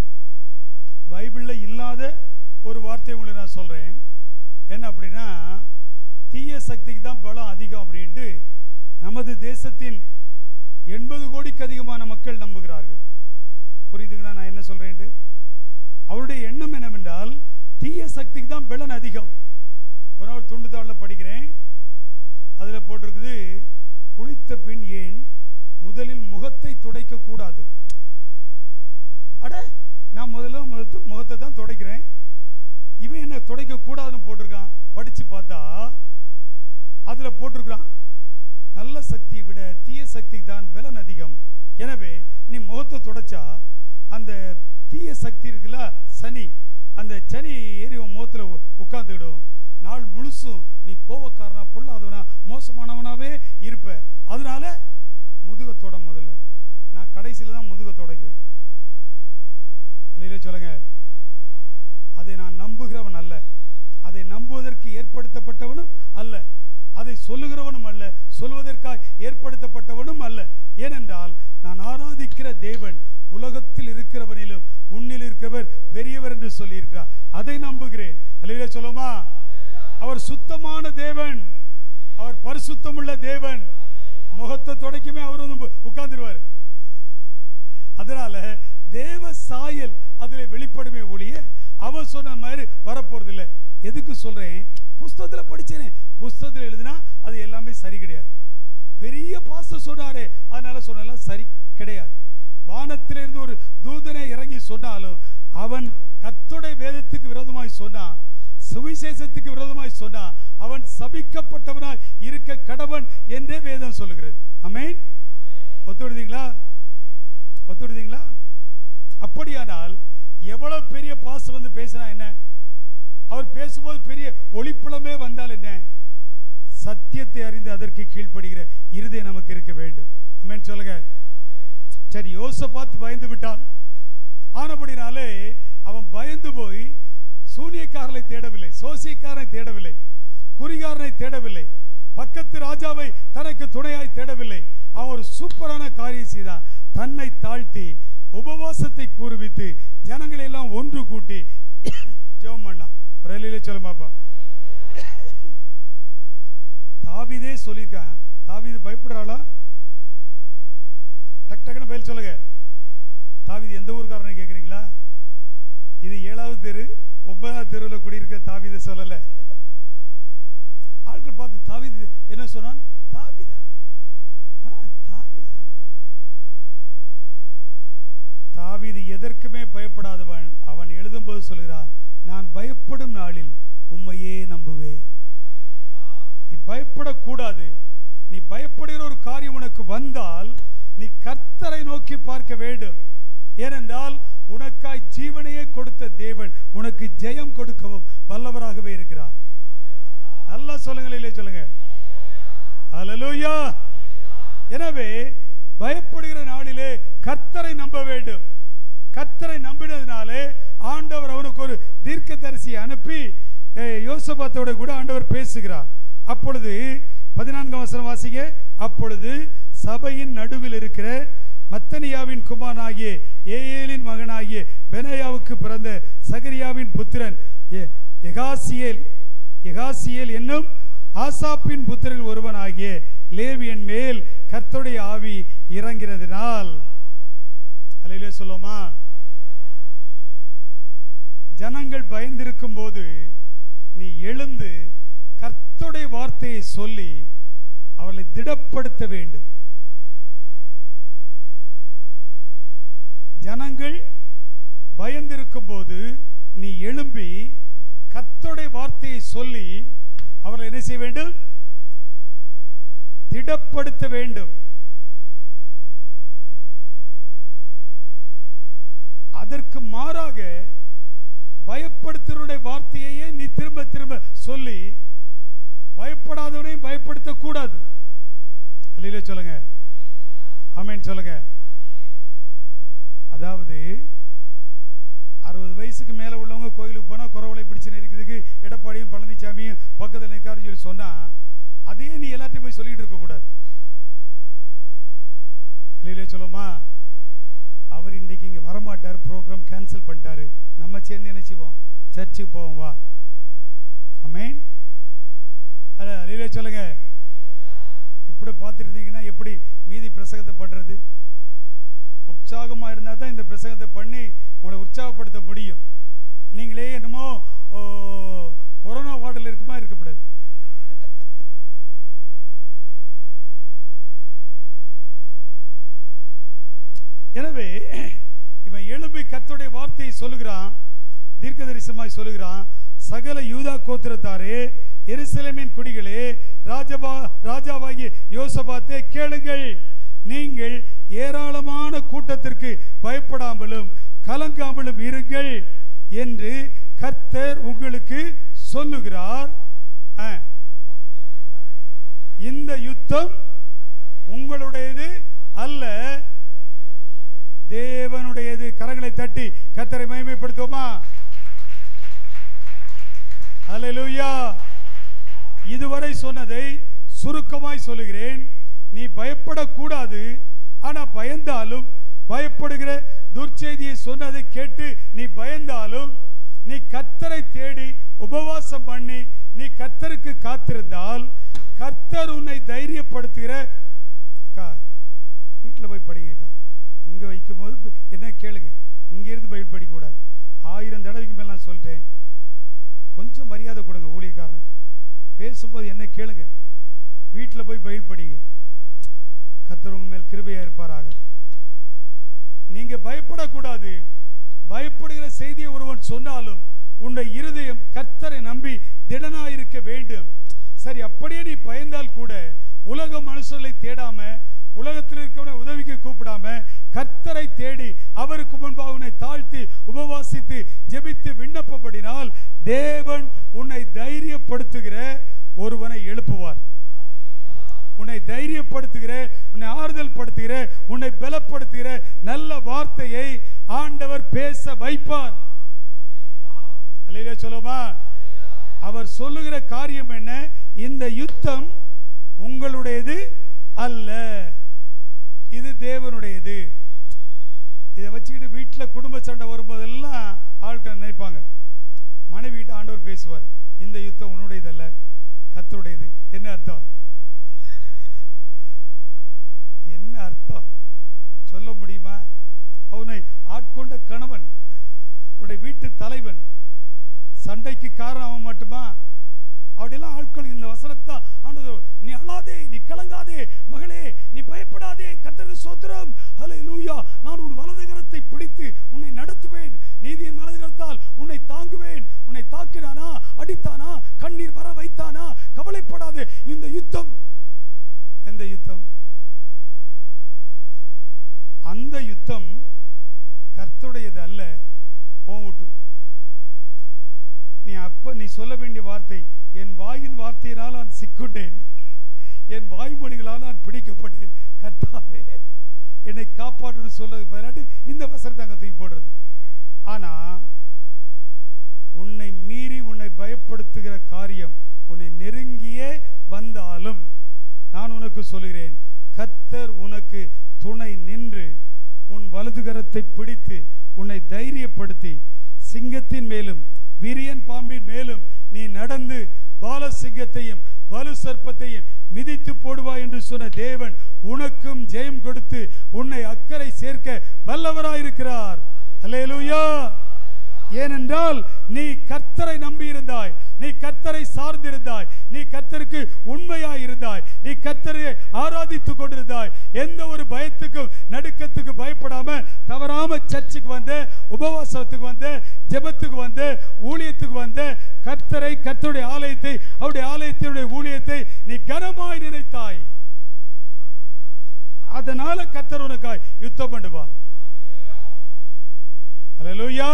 பைபிளில் இல்லாத ஒரு வார்த்தை உங்களை நான் சொல்கிறேன் என்ன அப்படின்னா தீய சக்திக்கு தான் பலம் அதிகம் அப்படின்ட்டு நமது தேசத்தின் எண்பது கோடிக்கு அதிகமான மக்கள் நம்புகிறார்கள் புரியுதுங்களா நான் என்ன சொல்கிறேன்ட்டு அவருடைய எண்ணம் என்னவென்றால் தீய சக்திக்கு தான் பலன் அதிகம் ஒரு நாள் துண்டு தாளில் படிக்கிறேன் அதில் போட்டிருக்குது குளித்த பின் ஏன் முதலில் முகத்தை துடைக்க கூடாது அட நான் முதல்ல முகத்தை முகத்தை தான் துடைக்கிறேன் இவன் என்ன துடைக்க கூடாதுன்னு போட்டிருக்கான் படிச்சு பார்த்தா அதுல போட்டிருக்கான் நல்ல சக்தியை விட தீய சக்தி தான் பலன் அதிகம் எனவே நீ முகத்தை துடைச்சா அந்த தீய சக்தி இருக்குல்ல சனி அந்த சனி ஏறி உன் முகத்துல உ- உட்கார்ந்துக்கிடும் நாள் முழுசும் நீ கோவக்காரனா பொல்லாதவனா மோசமானவனாவே இருப்ப அதனால முதுக தொட முதல்ல நான் கடைசியில தான் முதுக துடைக்கிறேன் அல்லையிலே சொல்லுங்க அதை நான் நம்புகிறவன் அல்ல அதை நம்புவதற்கு ஏற்படுத்தப்பட்டவனும் அல்ல அதை சொல்லுகிறவனும் அல்ல சொல்வதற்காக ஏற்படுத்தப்பட்டவனும் அல்ல ஏனென்றால் நான் ஆராதிக்கிற தேவன் உலகத்தில் இருக்கிறவனிலும் உன்னில் இருக்கிறவர் பெரியவர் என்று சொல்லியிருக்கிறார் அதை நம்புகிறேன் அல்லையிலே சொல்லுமா அவர் சுத்தமான தேவன் அவர் பரிசுத்தமுள்ள தேவன் முகத்தை துடைக்குமே அவர் வந்து உட்கார்ந்துருவார் அதனால தேவ சாயல் அதுல வெளிப்படுமே ஒழிய அவன் சொன்ன மாதிரி வரப்போறது இல்லை எதுக்கு சொல்றேன் புஸ்தகத்துல படிச்சேனே புஸ்தகத்துல எழுதினா அது எல்லாமே சரி கிடையாது பெரிய பாஸ்டர் சொன்னாரே அதனால சொன்னதெல்லாம் சரி கிடையாது வானத்திலிருந்து ஒரு தூதனை இறங்கி சொன்னாலும் அவன் கர்த்தருடைய வேதத்துக்கு விரோதமாய் சொன்னான் சுவிசேஷத்துக்கு விரோதமாய் சொன்னான் அவன் சபிக்கப்பட்டவனாய் இருக்க கடவன் என்றே வேதம் சொல்லுகிறது அமேன் ஒத்துடுதீங்களா ஒத்துடுதீங்களா அப்படியானால் எவ்வளவு பெரிய பாஸ் வந்து பேசினா என்ன அவர் பேசும்போது பெரிய ஒளிப்புலமே வந்தால் என்ன சத்தியத்தை அறிந்து அதற்கு கீழ்ப்படுகிற இருதயம் நமக்கு இருக்க வேண்டும் அமேன் சொல்லுங்க சரி யோசை பார்த்து பயந்து விட்டான் ஆனபடினாலே அவன் பயந்து போய் சூனியக்காரனை தேடவில்லை சோசியக்காரனை தேடவில்லை குறிகாரனை தேடவில்லை பக்கத்து ராஜாவை தனக்கு துணையாய் தேடவில்லை அவன் ஒரு சூப்பரான காரியம் செய்தான் தன்னை தாழ்த்தி உபவாசத்தை கூறுவித்து ஜனங்களை எல்லாம் ஒன்று கூட்டி ஜெபம் பண்ணான் ஒரு இல்லையிலே சொல்ல பாப்பா தாவிதே சொல்லியிருக்கான் தாவீது பயப்படுறாளா டக் டக்குன்னு பதில் சொல்லுங்க தாவீது எந்த ஊர்க்காரனை கேட்குறீங்களா இது ஏழாவது தெரு ஒன்பதாவது தெருவில் குடியிருக்க தாவீதை சொல்லலை ஆட்கள் பார்த்து தாவீது என்ன சொன்னான் தாவீதா ஆ தாவீதான் தாவீது எதற்குமே பயப்படாதவன் அவன் எழுதும்போது சொல்கிறான் நான் பயப்படும் நாளில் உம்மையே நம்புவேன் நீ பயப்படக்கூடாது நீ பயப்படுகிற ஒரு காரியம் உனக்கு வந்தால் நீ கர்த்தரை நோக்கி பார்க்க வேண்டும் ஏனென்றால் உனக்காய் ஜீவனையே கொடுத்த தேவன் உனக்கு ஜெயம் கொடுக்கவும் வல்லவராகவே இருக்கிறார் நல்லா சொல்லுங்க இல்லை சொல்லுங்க ஹalleluya எனவே பயப்படுகிற நாளிலே கர்த்தரை நம்ப வேண்டும் கர்த்தரை நம்பினதுனாலே ஆண்டவர் அவனுக்கு ஒரு தீர்க்கதரிசியை அனுப்பி அஹ், யோசபாத்தோட கூட ஆண்டவர் பேசுகிறார் அப்பொழுது பதினான்காம் வசனம் வாசிங்க அப்பொழுது சபையின் நடுவில் இருக்கிற மத்தனியாவின் குமாரனாகிய ஏயேலின் மகனாகிய பெனாயாவுக்கு பிறந்த சகரியாவின் புத்திரன் எ- எகாசியேல் எகாசியேல் என்னும் ஆசாப்பின் புத்திரில் ஒருவனாகிய லேவியன் மேல் கர்த்தருடைய ஆவி இறங்கிறதுனால் அல்லையிலே சொல்லுமா ஜனங்கள் பயந்திருக்கும் போது நீ எழுந்து கர்த்தருடைய வார்த்தையை சொல்லி அவர்களை திடப்படுத்த வேண்டும் ஜனங்கள் பயந்திருக்கும் போது நீ எழும்பி கர்த்தருடைய வார்த்தையை சொல்லி அவர்களை என்ன செய்ய வேண்டும் திடப்படுத்த வேண்டும் அதற்கு மாறாக பயப்படுத்துவருடைய வார்த்தையையே நீ திரும்ப திரும்ப சொல்லி பயப்படாதவனையும் பயப்படுத்தக்கூடாது அல்லையில சொல்லுங்க ஆமென் சொல்லுங்க அதாவது அறுபது வயசுக்கு மேலே உள்ளவங்க கோயிலுக்கு போனால் குறவலை பிடிச்சு நெருக்கிறதுக்கு எடப்பாடியும் பழனிசாமியும் பக்கத்தில் நிற்காருன்னு சொல்லி சொன்னால் அதையே நீ எல்லாத்தையும் போய் சொல்லிட்டு இருக்கக்கூடாது இல்லையிலே சொல்லுமா அவர் இன்றைக்கு இங்கே வரமாட்டார் ப்ரோக்ராம் கேன்சல் பண்ணிட்டாரு நம்ம சேர்ந்து என்ன செய்வோம் சர்ச்சுக்கு போவோம் வா அமேன் அட அலையிலே சொல்லுங்க இப்படி பார்த்துருந்தீங்கன்னா எப்படி மீதி பிரசங்கத்தை பண்ணுறது உற்சாகமாக இருந்தால் தான் இந்த பிரசங்கத்தை பண்ணி உங்களை உற்சாகப்படுத்த முடியும் நீங்களே என்னமோ ஓ, கொரோனா வார்டில் இருக்குமா இருக்கக்கூடாது எனவே இவன் எழும்பி கர்த்தருடைய வார்த்தையை சொல்லுகிறான் தீர்க்கதரிசனமாய் சொல்லுகிறான் சகல யூதா கோத்திரத்தாரே எருசலேமின் குடிகளே ராஜபா ராஜாவாகிய யோசபாத்தே கேளுங்கள் நீங்கள் ஏராளமான கூட்டத்திற்கு பயப்படாமலும் கலங்காமலும் இருங்கள் என்று கர்த்தர் உங்களுக்கு சொல்லுகிறார் ஆ. இந்த யுத்தம் உங்களுடையது அல்ல தேவனுடையது கரங்களை தட்டி கர்த்தரை மகிமைப்படுத்துவோமா அல்லேலூயா இதுவரை சொன்னதை சுருக்கமாய் சொல்லுகிறேன் நீ பயப்படக்கூடாது ஆனா பயந்தாலும் பயப்படுகிற துர்ச்செய்தியை சொன்னதை கேட்டு நீ பயந்தாலும் நீ கர்த்தரை தேடி உபவாசம் பண்ணி நீ கர்த்தருக்கு காத்திருந்தால் கர்த்தர் உன்னை தைரியப்படுத்துகிற அக்கா வீட்டில் போய் படிங்கக்கா இங்கே வைக்கும்போது ப- என்ன கேளுங்க இங்கேருந்து பைபிள் படிக்கக்கூடாது ஆயிரம் தடவைக்கு மேலே நான் சொல்லிட்டேன் கொஞ்சம் மரியாதை கொடுங்க ஊழியக்காரனுக்கு பேசும்போது என்ன கேளுங்க வீட்டில் போய் பைபிள் படிங்க கர்த்தர் உங்க மேல் கிருபையாக இருப்பாராக நீங்க பயப்படக்கூடாது பயப்படுகிற செய்தியை ஒருவன் சொன்னாலும் உன்னுடைய இருதயம் கர்த்தரை நம்பி திடனாய் இருக்க வேண்டும் சரி அப்படியே நீ பயந்தால் கூட உலக மனுஷர்களை தேடாம உலகத்தில் இருக்கிறவனை உதவிக்கு கூப்பிடாம கர்த்தரை தேடி அவருக்கு முன்பாக உன்னை தாழ்த்தி உபவாசித்து ஜெபித்து விண்ணப்பப்படினால் தேவன் உன்னை தைரியப்படுத்துகிற ஒருவனை எழுப்புவார் உன்னை தைரியப்படுத்துகிற உன்னை ஆறுதல் படுத்துகிற உன்னை பலப்படுத்துகிற நல்ல வார்த்தையை ஆண்டவர் பேச வைப்பார் அல்லையா சொல்லுமா அவர் சொல்லுகிற காரியம் என்ன இந்த யுத்தம் உங்களுடையது அல்ல இது தேவனுடையது இதை வச்சுக்கிட்டு வீட்டில் குடும்ப சண்டை வரும்போதெல்லாம் ஆள்கிட்ட நினைப்பாங்க மனைவிட்ட ஆண்டவர் பேசுவார் இந்த யுத்தம் உன்னுடையதல்ல கத்தருடையது என்ன அர்த்தம் என்ன அர்த்தம் சொல்ல முடியுமா அவனை ஆட்கொண்ட கணவன் உடைய வீட்டு தலைவன் சண்டைக்கு காரணம் அவன் மட்டுமா அப்படியெல்லாம் ஆட்கள் இந்த வசனத்தை தான் ஆண்டவர் நீ அழாதே நீ கலங்காதே மகளே நீ பயப்படாதே கத்தருக்கு சோத்திரம் ஹலே லூயா நான் உன் வலது கரத்தை பிடித்து உன்னை நடத்துவேன் நீதியின் வலது கரத்தால் உன்னை தாங்குவேன் உன்னை தாக்கினானா அடித்தானா கண்ணீர் வர வைத்தானா கவலைப்படாதே இந்த யுத்தம் எந்த யுத்தம் இந்த யுத்தம் கர்த்தருடையது அல்ல உன் விட்டு நீ அப்ப நீ சொல்ல வேண்டிய வார்த்தை என் வாயின் வார்த்தையினால் நான் சிக்குண்டேன் என் வாய்மொழிகளால் நான் பிடிக்கப்பட்டேன் கர்த்தாவே என்னை காப்பாற்று சொல்றது பதிலாட்டு இந்த வசனத்தை அங்கே தூக்கி போடுறது ஆனா உன்னை மீறி உன்னை பயப்படுத்துகிற காரியம் உன்னை நெருங்கியே வந்தாலும் நான் உனக்கு சொல்கிறேன் கத்தர் உனக்கு துணை நின்று உன் வலதுகரத்தை பிடித்து உன்னை தைரியப்படுத்தி சிங்கத்தின் மேலும் விரியன் பாம்பின் மேலும் நீ நடந்து பாலசிங்கத்தையும் வலு சர்ப்பத்தையும் மிதித்து போடுவாய் என்று சொன்ன தேவன் உனக்கும் ஜெயம் கொடுத்து உன்னை அக்கறை சேர்க்க வல்லவராயிருக்கிறார் அல்லேலூயா ஏனென்றால் நீ கர்த்தரை நம்பியிருந்தாய் நீ கர்த்தரை சார்ந்திருந்தாய் நீ கர்த்தருக்கு உண்மையாய் இருந்தாய் நீ கர்த்தரை ஆராதித்துக் கொண்டிருந்தாய் எந்த ஒரு பயத்துக்கும் நடுக்கத்துக்கு பயப்படாம தவறாம சர்ச்சுக்கு வந்த உபவாசத்துக்கு வந்த ஜெபத்துக்கு வந்த ஊழியத்துக்கு வந்த கர்த்தரை கர்த்தருடைய ஆலயத்தை அவருடைய ஆலயத்தினுடைய ஊழியத்தை நீ கனமாய் நினைத்தாய் அதனால கர்த்தர் உனக்காய் யுத்தம் பண்ணுவார் அல்லேலூயா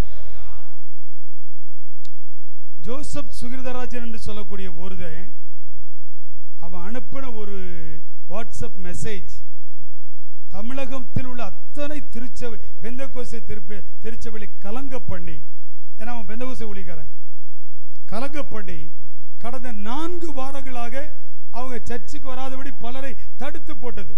ஜோசப் சுகிருதராஜன் என்று சொல்லக்கூடிய ஒருதன் அவன் அனுப்பின ஒரு வாட்ஸ்அப் மெசேஜ் தமிழகத்தில் உள்ள அத்தனை திருச்சபை பெந்தகோசை திருப்பி திருச்சபைகளை கலங்க பண்ணி ஏன்னா அவன் பெந்தகோசை ஒழிக்காரன் கலங்க பண்ணி கடந்த நான்கு வாரங்களாக அவங்க சர்ச்சுக்கு வராதபடி பலரை தடுத்து போட்டது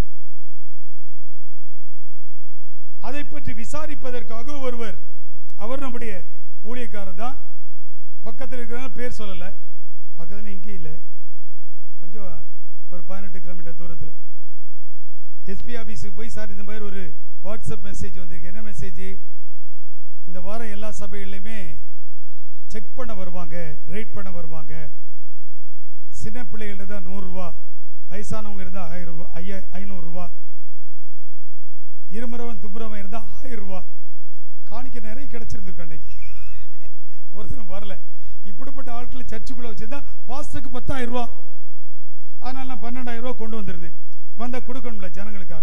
அதை பற்றி விசாரிப்பதற்காக ஒருவர் அவர் நம்முடைய ஊழியக்காரர் தான் பக்கத்தில் இருக்கிறவங்க பேர் சொல்லலை பக்கத்தில் இங்கே இல்லை கொஞ்சம் ஒரு பதினெட்டு கிலோமீட்டர் தூரத்தில் எஸ்பி ஆஃபீஸுக்கு போய் சார் இந்த மாதிரி ஒரு வாட்ஸ்அப் மெசேஜ் வந்திருக்கு என்ன மெசேஜ் இந்த வாரம் எல்லா சபைகள்லையுமே செக் பண்ண வருவாங்க ரேட் பண்ண வருவாங்க சின்ன பிள்ளைகள்ட்ட தான் நூறுரூவா வயசானவங்க இருந்தால் ஆயிரம் ரூபா ஐய ஐநூறுரூவா இருமுறவன் துப்புரவன் இருந்தால் ஆயிரம் ரூபா காணிக்க நிறைய கிடச்சிருந்துருக்கு அன்னைக்கு ஒருத்தரும் வரல இப்படிப்பட்ட ஆட்களை சர்ச்சுக்குள்ளே வச்சிருந்தா பாஸ்டருக்கு பத்தாயிரம் ரூபா அதனால் நான் பன்னெண்டாயிரம் ரூபா கொண்டு வந்திருந்தேன் வந்தால் கொடுக்கணும்ல ஜனங்களுக்காக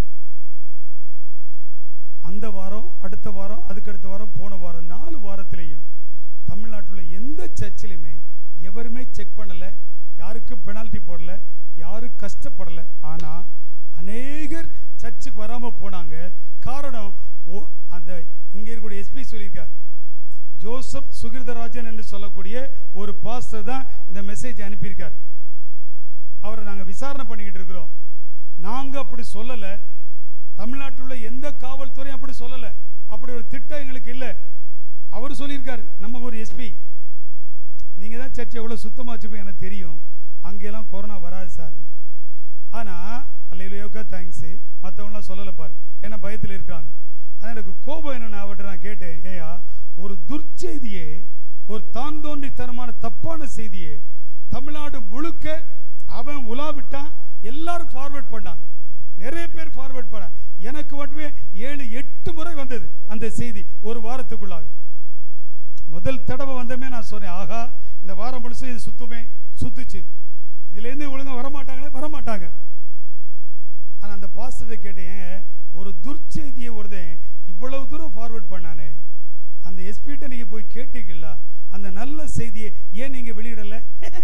அந்த வாரம் அடுத்த வாரம் அதுக்கு அடுத்த வாரம் போன வாரம் நாலு வாரத்திலையும் தமிழ்நாட்டில் எந்த சர்ச்சிலையுமே எவருமே செக் பண்ணலை யாருக்கும் பெனால்ட்டி போடல யாரும் கஷ்டப்படலை ஆனால் அநேகர் சர்ச்சுக்கு வராமல் போனாங்க காரணம் ஓ அந்த இங்கே இருக்கக்கூடிய எஸ்பி சொல்லியிருக்கார் ஜோசப் சுகிர்தராஜன் என்று சொல்லக்கூடிய ஒரு பாஸ்டர் தான் இந்த மெசேஜ் அனுப்பியிருக்கார் அவரை நாங்கள் விசாரணை பண்ணிக்கிட்டு இருக்கிறோம் நாங்கள் அப்படி சொல்லலை தமிழ்நாட்டில் உள்ள எந்த காவல்துறையும் அப்படி சொல்லலை அப்படி ஒரு திட்டம் எங்களுக்கு இல்லை அவர் சொல்லியிருக்காரு நம்ம ஒரு எஸ்பி நீங்கள் தான் சர்ச்சை எவ்வளோ சுத்தமாக வச்சுருப்பீங்க எனக்கு தெரியும் அங்கெல்லாம் கொரோனா வராது சார் ஆனால் அல்லையிலோக்கா தேங்க்ஸு மற்றவங்களாம் சொல்லலை பாரு ஏன்னா பயத்தில் இருக்காங்க ஆனால் எனக்கு கோபம் என்னென்ன அவர்கிட்ட நான் கேட்டேன் ஏயா ஒரு துர்ச்செய்தியே ஒரு தான் தோன்றித்தனமான தப்பான செய்தியே தமிழ்நாடு முழுக்க அவன் உலாவிட்டான் எல்லாரும் ஃபார்வர்ட் பண்ணாங்க நிறைய பேர் ஃபார்வர்ட் பண்ணாங்க எனக்கு மட்டுமே ஏழு எட்டு முறை வந்தது அந்த செய்தி ஒரு வாரத்துக்குள்ளாக முதல் தடவை வந்தமே நான் சொன்னேன் ஆகா இந்த வாரம் முழுசும் இது சுத்துமே சுத்துச்சு இதுலேருந்து ஒழுங்கா வரமாட்டாங்களே வரமாட்டாங்க ஆனால் அந்த பாஸ்டரை கேட்டேன் "ஏன் ஒரு துர்ச்செய்தியை ஒருத்தன் இவ்வளவு தூரம் ஃபார்வர்ட் பண்ணானே அந்த எஸ்பிகிட்ட நீங்கள் போய் கேட்டீங்களா அந்த நல்ல செய்தியை ஏன் நீங்கள் வெளியிடலை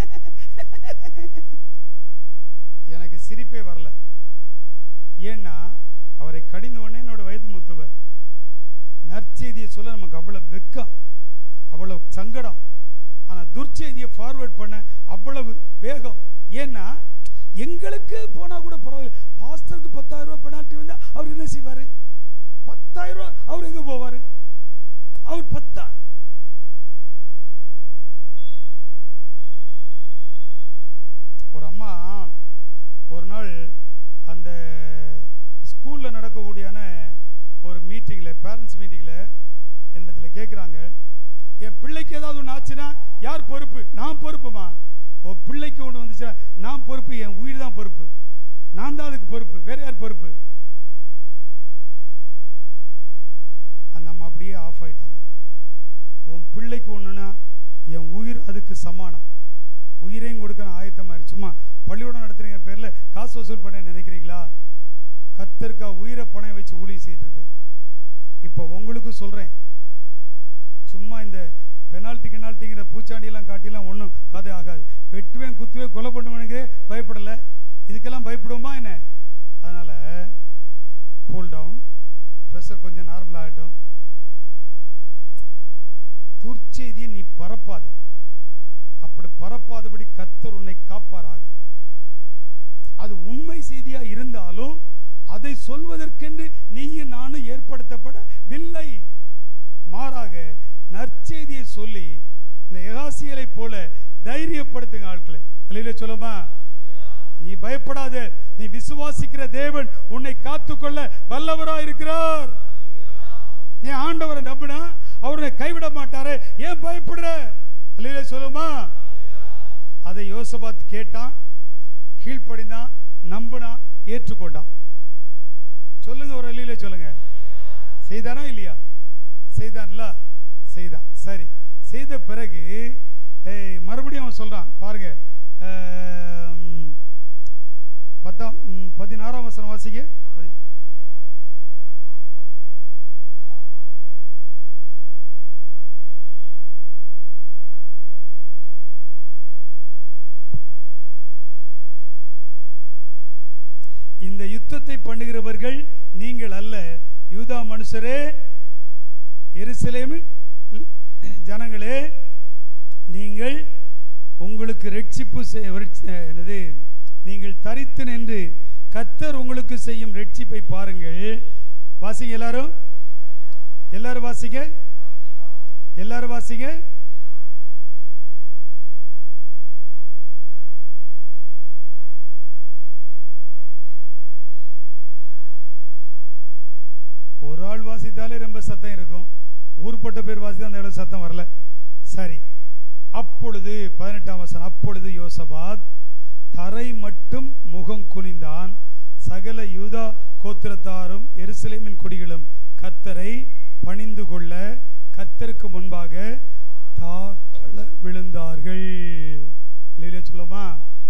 எனக்கு சிரிப்பே வரல ஏன்னா அவரை கடிந்த உடனே என்னோட வயது மூத்தவர் நற்செய்தியை சொல்ல நமக்கு அவ்வளவு வெக்கம் அவ்வளவு சங்கடம் ஆனால் துர்ச்செய்தியை ஃபார்வர்ட் பண்ண அவ்வளவு வேகம் ஏன்னா எங்களுக்கு போனால் கூட பரவாயில்ல பாஸ்டருக்கு பத்தாயிரம் ரூபாய் பெனால்ட்டி வந்தா அவர் என்ன செய்வார் பத்தாயிரம் ரூபாய் அவர் எங்கே போவார் அவர் பத்தா ஒரு அம்மா ஒரு நாள் அந்த ஸ்கூலில் நடக்கக்கூடியான ஒரு மீட்டிங்கில் பேரண்ட்ஸ் மீட்டிங்கில் என்னிடத்தில் கேட்குறாங்க என் பிள்ளைக்கு ஏதாவது ஒன்று ஆச்சுன்னா யார் பொறுப்பு நான் பொறுப்புமா உன் பிள்ளைக்கு ஒன்று வந்துச்சுன்னா நான் பொறுப்பு என் உயிர் தான் பொறுப்பு நான் தான் அதுக்கு பொறுப்பு வேற யார் பொறுப்பு அந்த அம்மா அப்படியே ஆஃப் ஆயிட்டாங்க உன் பிள்ளைக்கு ஒன்றுனா என் உயிர் அதுக்கு சமானம் உயிரையும் கொடுக்க நான் ஆயத்தமாக இருக்கு சும்மா பள்ளிக்கூடம் நடத்துறீங்க பேரில் காசு வசூல் பண்ண நினைக்கிறீங்களா கர்த்தருக்கா உயிரை பணம் வச்சு ஊழியம் செய்துட்டு இருக்கேன் இப்போ உங்களுக்கு சொல்கிறேன் சும்மா இந்த பெனால்ட்டி கெனால்ட்டிங்கிற பூச்சாண்டியெல்லாம் காட்டிலாம் ஒன்றும் கதை ஆகாது வெட்டுவேன் குத்துவேன் கொலை பண்ணுவேனுக்கு பயப்படலை இதுக்கெல்லாம் பயப்படுவோமா என்ன அதனால் கூல் டவுன் ப்ரெஷர் கொஞ்சம் நார்மல் ஆகட்டும் துர்ச்செய்தியை நீ பரப்பாத அப்படி பரப்பாதபடி கர்த்தர் உன்னை காப்பாராக அது உண்மை செய்தியா இருந்தாலும் அதை சொல்வதற்கென்று நீயும் நானும் ஏற்படுத்தப்படவில்லை மாறாக நற்செய்தியை சொல்லி இந்த எகாசியலை போல தைரியப்படுத்துங்க ஆட்களை வெளியில சொல்லுமா நீ பயப்படாத நீ விசுவாசிக்கிற தேவன் உன்னை காத்துக்கொள்ள வல்லவராய் இருக்கிறார் நீ ஆண்டவரை நம்பினா அவரை கைவிட மாட்டாரு ஏன் பயப்படுற அல்லையில சொல்லுமா அதை யோசபாத் கேட்டான் கீழ்ப்படிந்தான் நம்பினான் ஏற்றுக்கொண்டான் சொல்லுங்க ஒரு அல்லையில சொல்லுங்க செய்தானா இல்லையா செய்தான்ல செய்தான் சரி செய்த பிறகு ஏய், மறுபடியும் அவன் சொல்றான் பாருங்க ஆம், பத்தாம் ம், பதினாறாம் வசனம் வாசிங்க பதி- இந்த யுத்தத்தை பண்ணுகிறவர்கள் நீங்கள் அல்ல யூதா மனுஷரே எருசலேமில் ஜனங்களே நீங்கள் உங்களுக்கு ரட்சிப்பு செய்- ரட்சி- அஹ், என்னது நீங்கள் தரித்து நின்று கர்த்தர் உங்களுக்கு செய்யும் ரட்சிப்பை பாருங்கள் வாசிங்க எல்லாரும் எல்லாரும் வாசிங்க எல்லாரும் வாசிங்க ஒரு ஆள் வாசித்தாலே ரொம்ப சத்தம் இருக்கும் ஊர்பட்ட பேர் வாசித்தா அந்த அளவு சத்தம் வரல சரி அப்பொழுது பதினெட்டாம் வசனம் அப்பொழுது யோசபாத் தரை மட்டும் முகம் குனிந்தான் சகல யூதா கோத்திரத்தாரும் எருசலேமின் குடிகளும் கர்த்தரை பணிந்து கொள்ள கர்த்தருக்கு முன்பாக தாழ விழுந்தார்கள் இல்லையிலே சொல்லுமா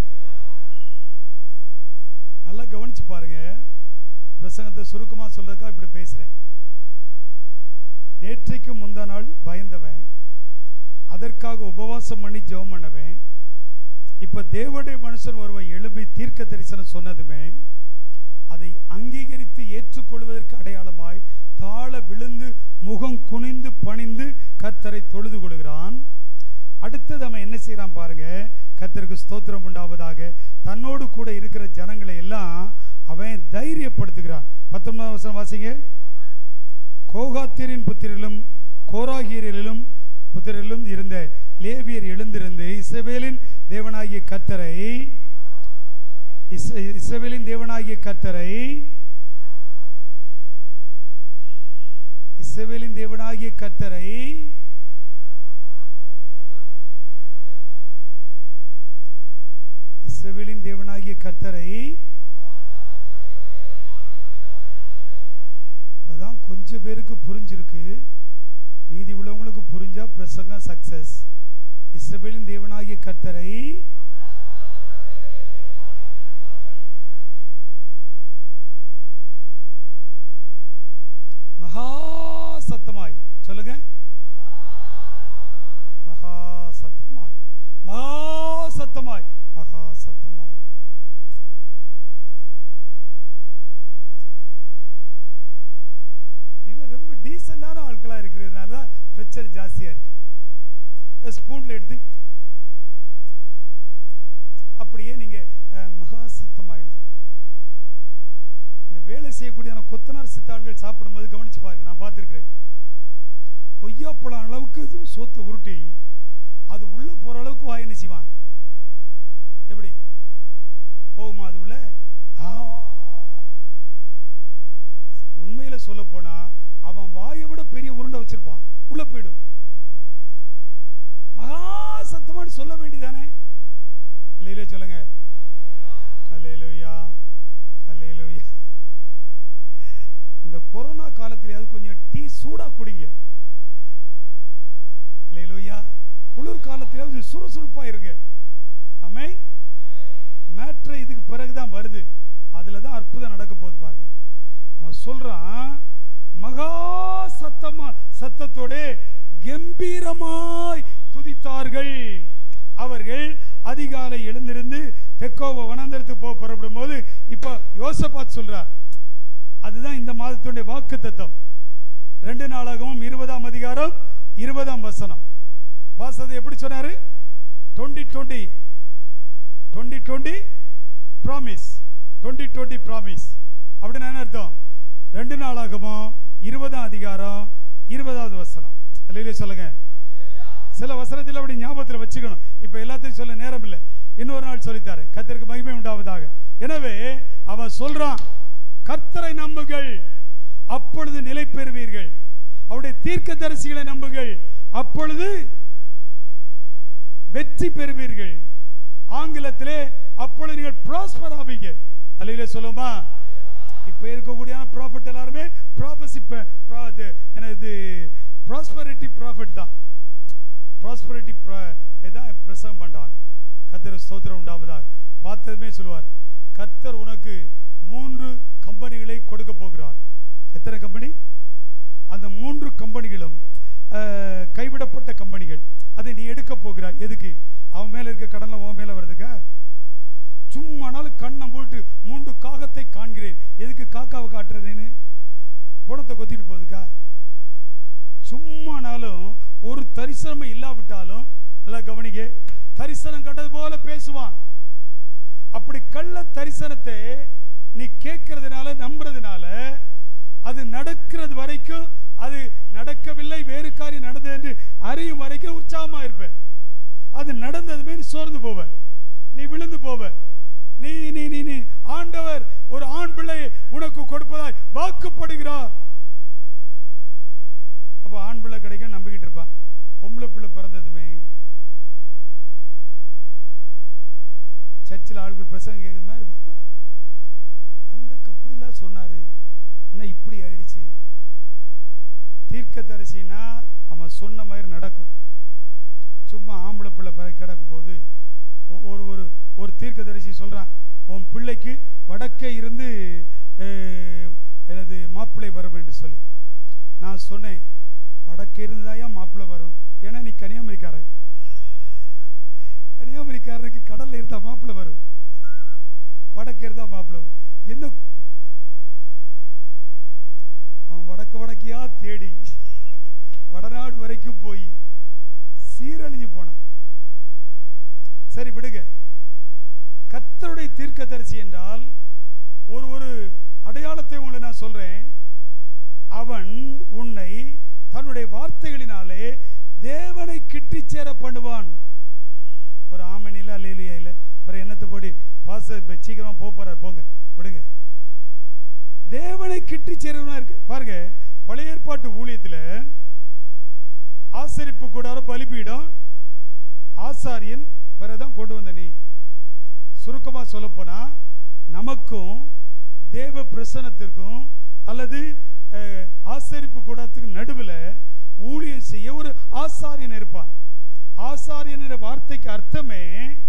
நல்லா கவனிச்சு பாருங்க பிரசங்கத்தை சுருக்கமாக சொல்றதுக்காக இப்படி பேசுகிறேன் நேற்றைக்கு முந்தா நாள் பயந்தவன் அதற்காக உபவாசம் பண்ணி ஜெபம் பண்ணவன் இப்போ தேவனுடைய மனுஷன் ஒருவன் எழுப்பி தீர்க்க தரிசனம் சொன்னதுமே அதை அங்கீகரித்து ஏற்றுக்கொள்வதற்கு அடையாளமாய் தாழ விழுந்து முகம் குனிந்து பணிந்து கர்த்தரை தொழுது கொள்கிறான் அடுத்தது அவன் என்ன செய்கிறான் பாருங்க கர்த்தருக்கு ஸ்தோத்திரம் உண்டாவதாக தன்னோடு கூட இருக்கிற ஜனங்களை எல்லாம் அவன் தைரியப்படுத்துகிறான் பத்தொன்பதாம் வசனம் வாசிங்க கோகாத்தியரின் புத்திரரிலும் கோராகியரிலும் புத்திரரிலும் இருந்த லேவியர் எழுந்திருந்து இஸ்ரவேலின் தேவனாகிய கர்த்தரை இஸ்- இஸ்ரவேலின் தேவனாகிய கர்த்தரை இஸ்ரவேலின் தேவனாகிய கர்த்தரை இஸ்ரவேலின் தேவனாகிய கர்த்தரை இப்பதான் கொஞ்சம் பேருக்கு புரிஞ்சிருக்கு மீதி உள்ளவங்களுக்கு புரிஞ்சா பிரசங்கம் சக்சஸ் இஸ்ரவேலின் தேவனாகிய கர்த்தரை மகா சத்தமாய் சொல்லுங்க மகா சத்தமாய் மகா சத்தமாய் மகா சத்தமாய் நீங்களாம் ரொம்ப டீசெண்டான ஆட்களாக இருக்கிறதுனால தான் பிரச்சனை ஜாஸ்தியாக இருக்கு ஸ்பூனில் எடுத்து அப்படியே நீங்கள் மகா சத்தமாயிடுது இந்த வேலை செய்யக்கூடிய அந்த கொத்தனார் சித்தாள்கள் சாப்பிடும்போது கவனிச்சு பாருங்க நான் பார்த்துருக்கிறேன் கொய்யாப்பழம் அளவுக்கு இது சோத்தை உருட்டி அது உள்ளே போகிற அளவுக்கு வாய் என்ன செய்வான் எப்படி போகுமா அது உள்ள ஆ. உண்மையில சொல்ல போனா அவன் வாயை விட பெரிய உருண்டை வச்சிருப்பான் உள்ள போயிடும் மகா சத்தமான்னு சொல்ல வேண்டியதானே அல்லையிலே சொல்லுங்க அல்லையிலுயா அல்லையிலுயா இந்த கொரோனா காலத்திலேயாவது கொஞ்சம் டீ சூடா குடிங்க அல்லையிலுயா குளிர் காலத்திலேயாவது சுறுசுறுப்பா இருங்க ஆமென் மேட்ரு இதுக்கு பிறகுதான் வருது அதுல தான் அற்புதம் நடக்க போகுது பாருங்க அவன் சொல்றான் மகா சத்தமா சத்தத்தோட கம்பீரமாய் துதித்தார்கள் அவர்கள் அதிகாலை எழுந்திருந்து தெக்கோவ வனாந்தரத்துக்கு போக புறப்படும் போது இப்போ யோசபாத் சொல்றார் அதுதான் இந்த மாதத்துடைய வாக்கு தத்தம் ரெண்டு நாளாகவும் இருபதாம் அதிகாரம் இருபதாம் வசனம் பாசதை எப்படி சொன்னாரு twenty twenty twenty twenty promise twenty twenty promise அப்படின்னு என்ன அர்த்தம் ரெண்டு நாளாகவும் இருபதாம் அதிகாரம் இருபதாவது வசனம் இல்லையிலே சொல்லுங்க சில வசனத்தில் அப்படி ஞாபகத்தில் வச்சுக்கணும் இப்போ எல்லாத்தையும் சொல்ல நேரம் இல்லை இன்னொரு நாள் சொல்லித்தாரு கர்த்தருக்கு மகிமை உண்டாவதாக எனவே அவன் சொல்றான் கர்த்தரை நம்புங்கள் அப்பொழுது நிலை பெறுவீர்கள் அவருடைய தீர்க்கதரிசிகளை நம்புங்கள் அப்பொழுது வெற்றி பெறுவீர்கள் ஆங்கிலத்திலே அப்பொழுது நீங்கள் ப்ராஸ்பர் ஆவீங்க அல்லையிலே சொல்லுமா இப்போ இருக்கக்கூடிய ப்ராஃபிட் எல்லாருமே ப்ராஃபஸி எனது ப்ராஸ்பரிட்டி ப்ராஃபிட் தான் ப்ராஸ்பரிட்டி இதான் பிரசங்கம் பண்ணுறாங்க கத்தர் ஸ்தோத்திரம் உண்டாவதாக பார்த்ததுமே சொல்லுவார் கத்தர் உனக்கு மூன்று கம்பெனிகளை கொடுக்க போகிறார் எத்தனை கம்பெனி அந்த மூன்று கம்பெனிகளும் அஹ், கைவிடப்பட்ட கம்பெனிகள் அதை நீ எடுக்க போகிறாய் எதுக்கு அவன் மேலே இருக்க கடனில் உன் மேலே வருதுக்கா சும்மானாலும் கண்ணை மூட்டு மூன்று காகத்தை காண்கிறேன் எதுக்கு காக்காவை காட்டுறேன்னு புணத்தை கொத்திட்டு போகுதுக்கா சும்மானாலும் ஒரு தரிசனமும் இல்லாவிட்டாலும் நல்லா கவனிக்க தரிசனம் கண்டது போல பேசுவான் அப்படி கள்ள தரிசனத்தை நீ கேட்கறதுனால நம்புறதுனால அது நடக்கிறது வரைக்கும் அது நடக்கவில்லை வேறு காரியம் நடந்தது என்று அறியும் வரைக்கும் உற்சாகமா இருப்ப அது நடந்ததுமே நீ சோர்ந்து போவ நீ விழுந்து போவ நீ நீ நீ நீ ஆண்டவர் ஒரு ஆண் பிள்ளையை உனக்கு கொடுப்பதாய் வாக்குப்படுகிறார் அப்போ ஆண் பிள்ளை கிடைக்கும் நம்பிக்கிட்டு இருப்பான் பொம்பளை பிள்ளை பிறந்ததுமே சர்ச்சில் ஆட்கள் பிரசங்கம் கேட்குற மாதிரி பாப்பா அன்றைக்கு அப்படிலாம் சொன்னார் என்ன இப்படி ஆயிடுச்சு தீர்க்கதரிசினா அவன் சொன்ன மாதிரி நடக்கும் சும்மா ஆம்பளை பிள்ளை பிறகு கிடக்கும் போது ஒ- ஒரு ஒரு ஒரு தீர்க்கதரிசி சொல்கிறான் உன் பிள்ளைக்கு வடக்கே இருந்து அஹ், எனது மாப்பிள்ளை வரும் என்று சொல்லி நான் சொன்னேன் வடக்கே இருந்து தான் மாப்பிள்ளை வரும் ஏன்னா நீ கன்னியாகுமரிக்காரன் கன்னியாகுமரிக்காரனுக்கு கடல்ல இருந்தா மாப்பிள்ளை வரும் வடக்கே இருந்தா மாப்பிள்ளை வரும் என்ன அவன் வடக்கு வடக்கையா தேடி வடநாடு வரைக்கும் போய் சீரழிஞ்சு போனான் சரி விடுங்க கர்த்தருடைய தீர்க்கதரிசி என்றால் ஒரு ஒரு அடையாளத்தை உங்களை நான் சொல்றேன் அவன் உன்னை தன்னுடைய வார்த்தைகளினாலே தேவனை கிட்டிச் சேர பண்ணுவான் ஒரு ஆமணியில் அல்லையிலையா இல்லை அப்புறம் என்னத்தை போடி பாச இப்ப சீக்கிரமா போக போறார் போங்க விடுங்க தேவனை கிட்டி சேரவனா இருக்கு பாருங்க பழைய ஏற்பாட்டு ஊழியத்துல ஆசரிப்பு கூடாரம் பலிபீடம் ஆசாரியன் பிறதான் கொண்டு வந்த நீ சுருக்கமாக சொல்லப்போனா நமக்கும் தேவ பிரசனத்திற்கும் அல்லது அஹ், ஆசரிப்பு கூடத்துக்கு நடுவில் ஊழியம் செய்ய ஒரு ஆசாரியன் இருப்பான் ஆசாரியன் என்ற வார்த்தைக்கு அர்த்தமே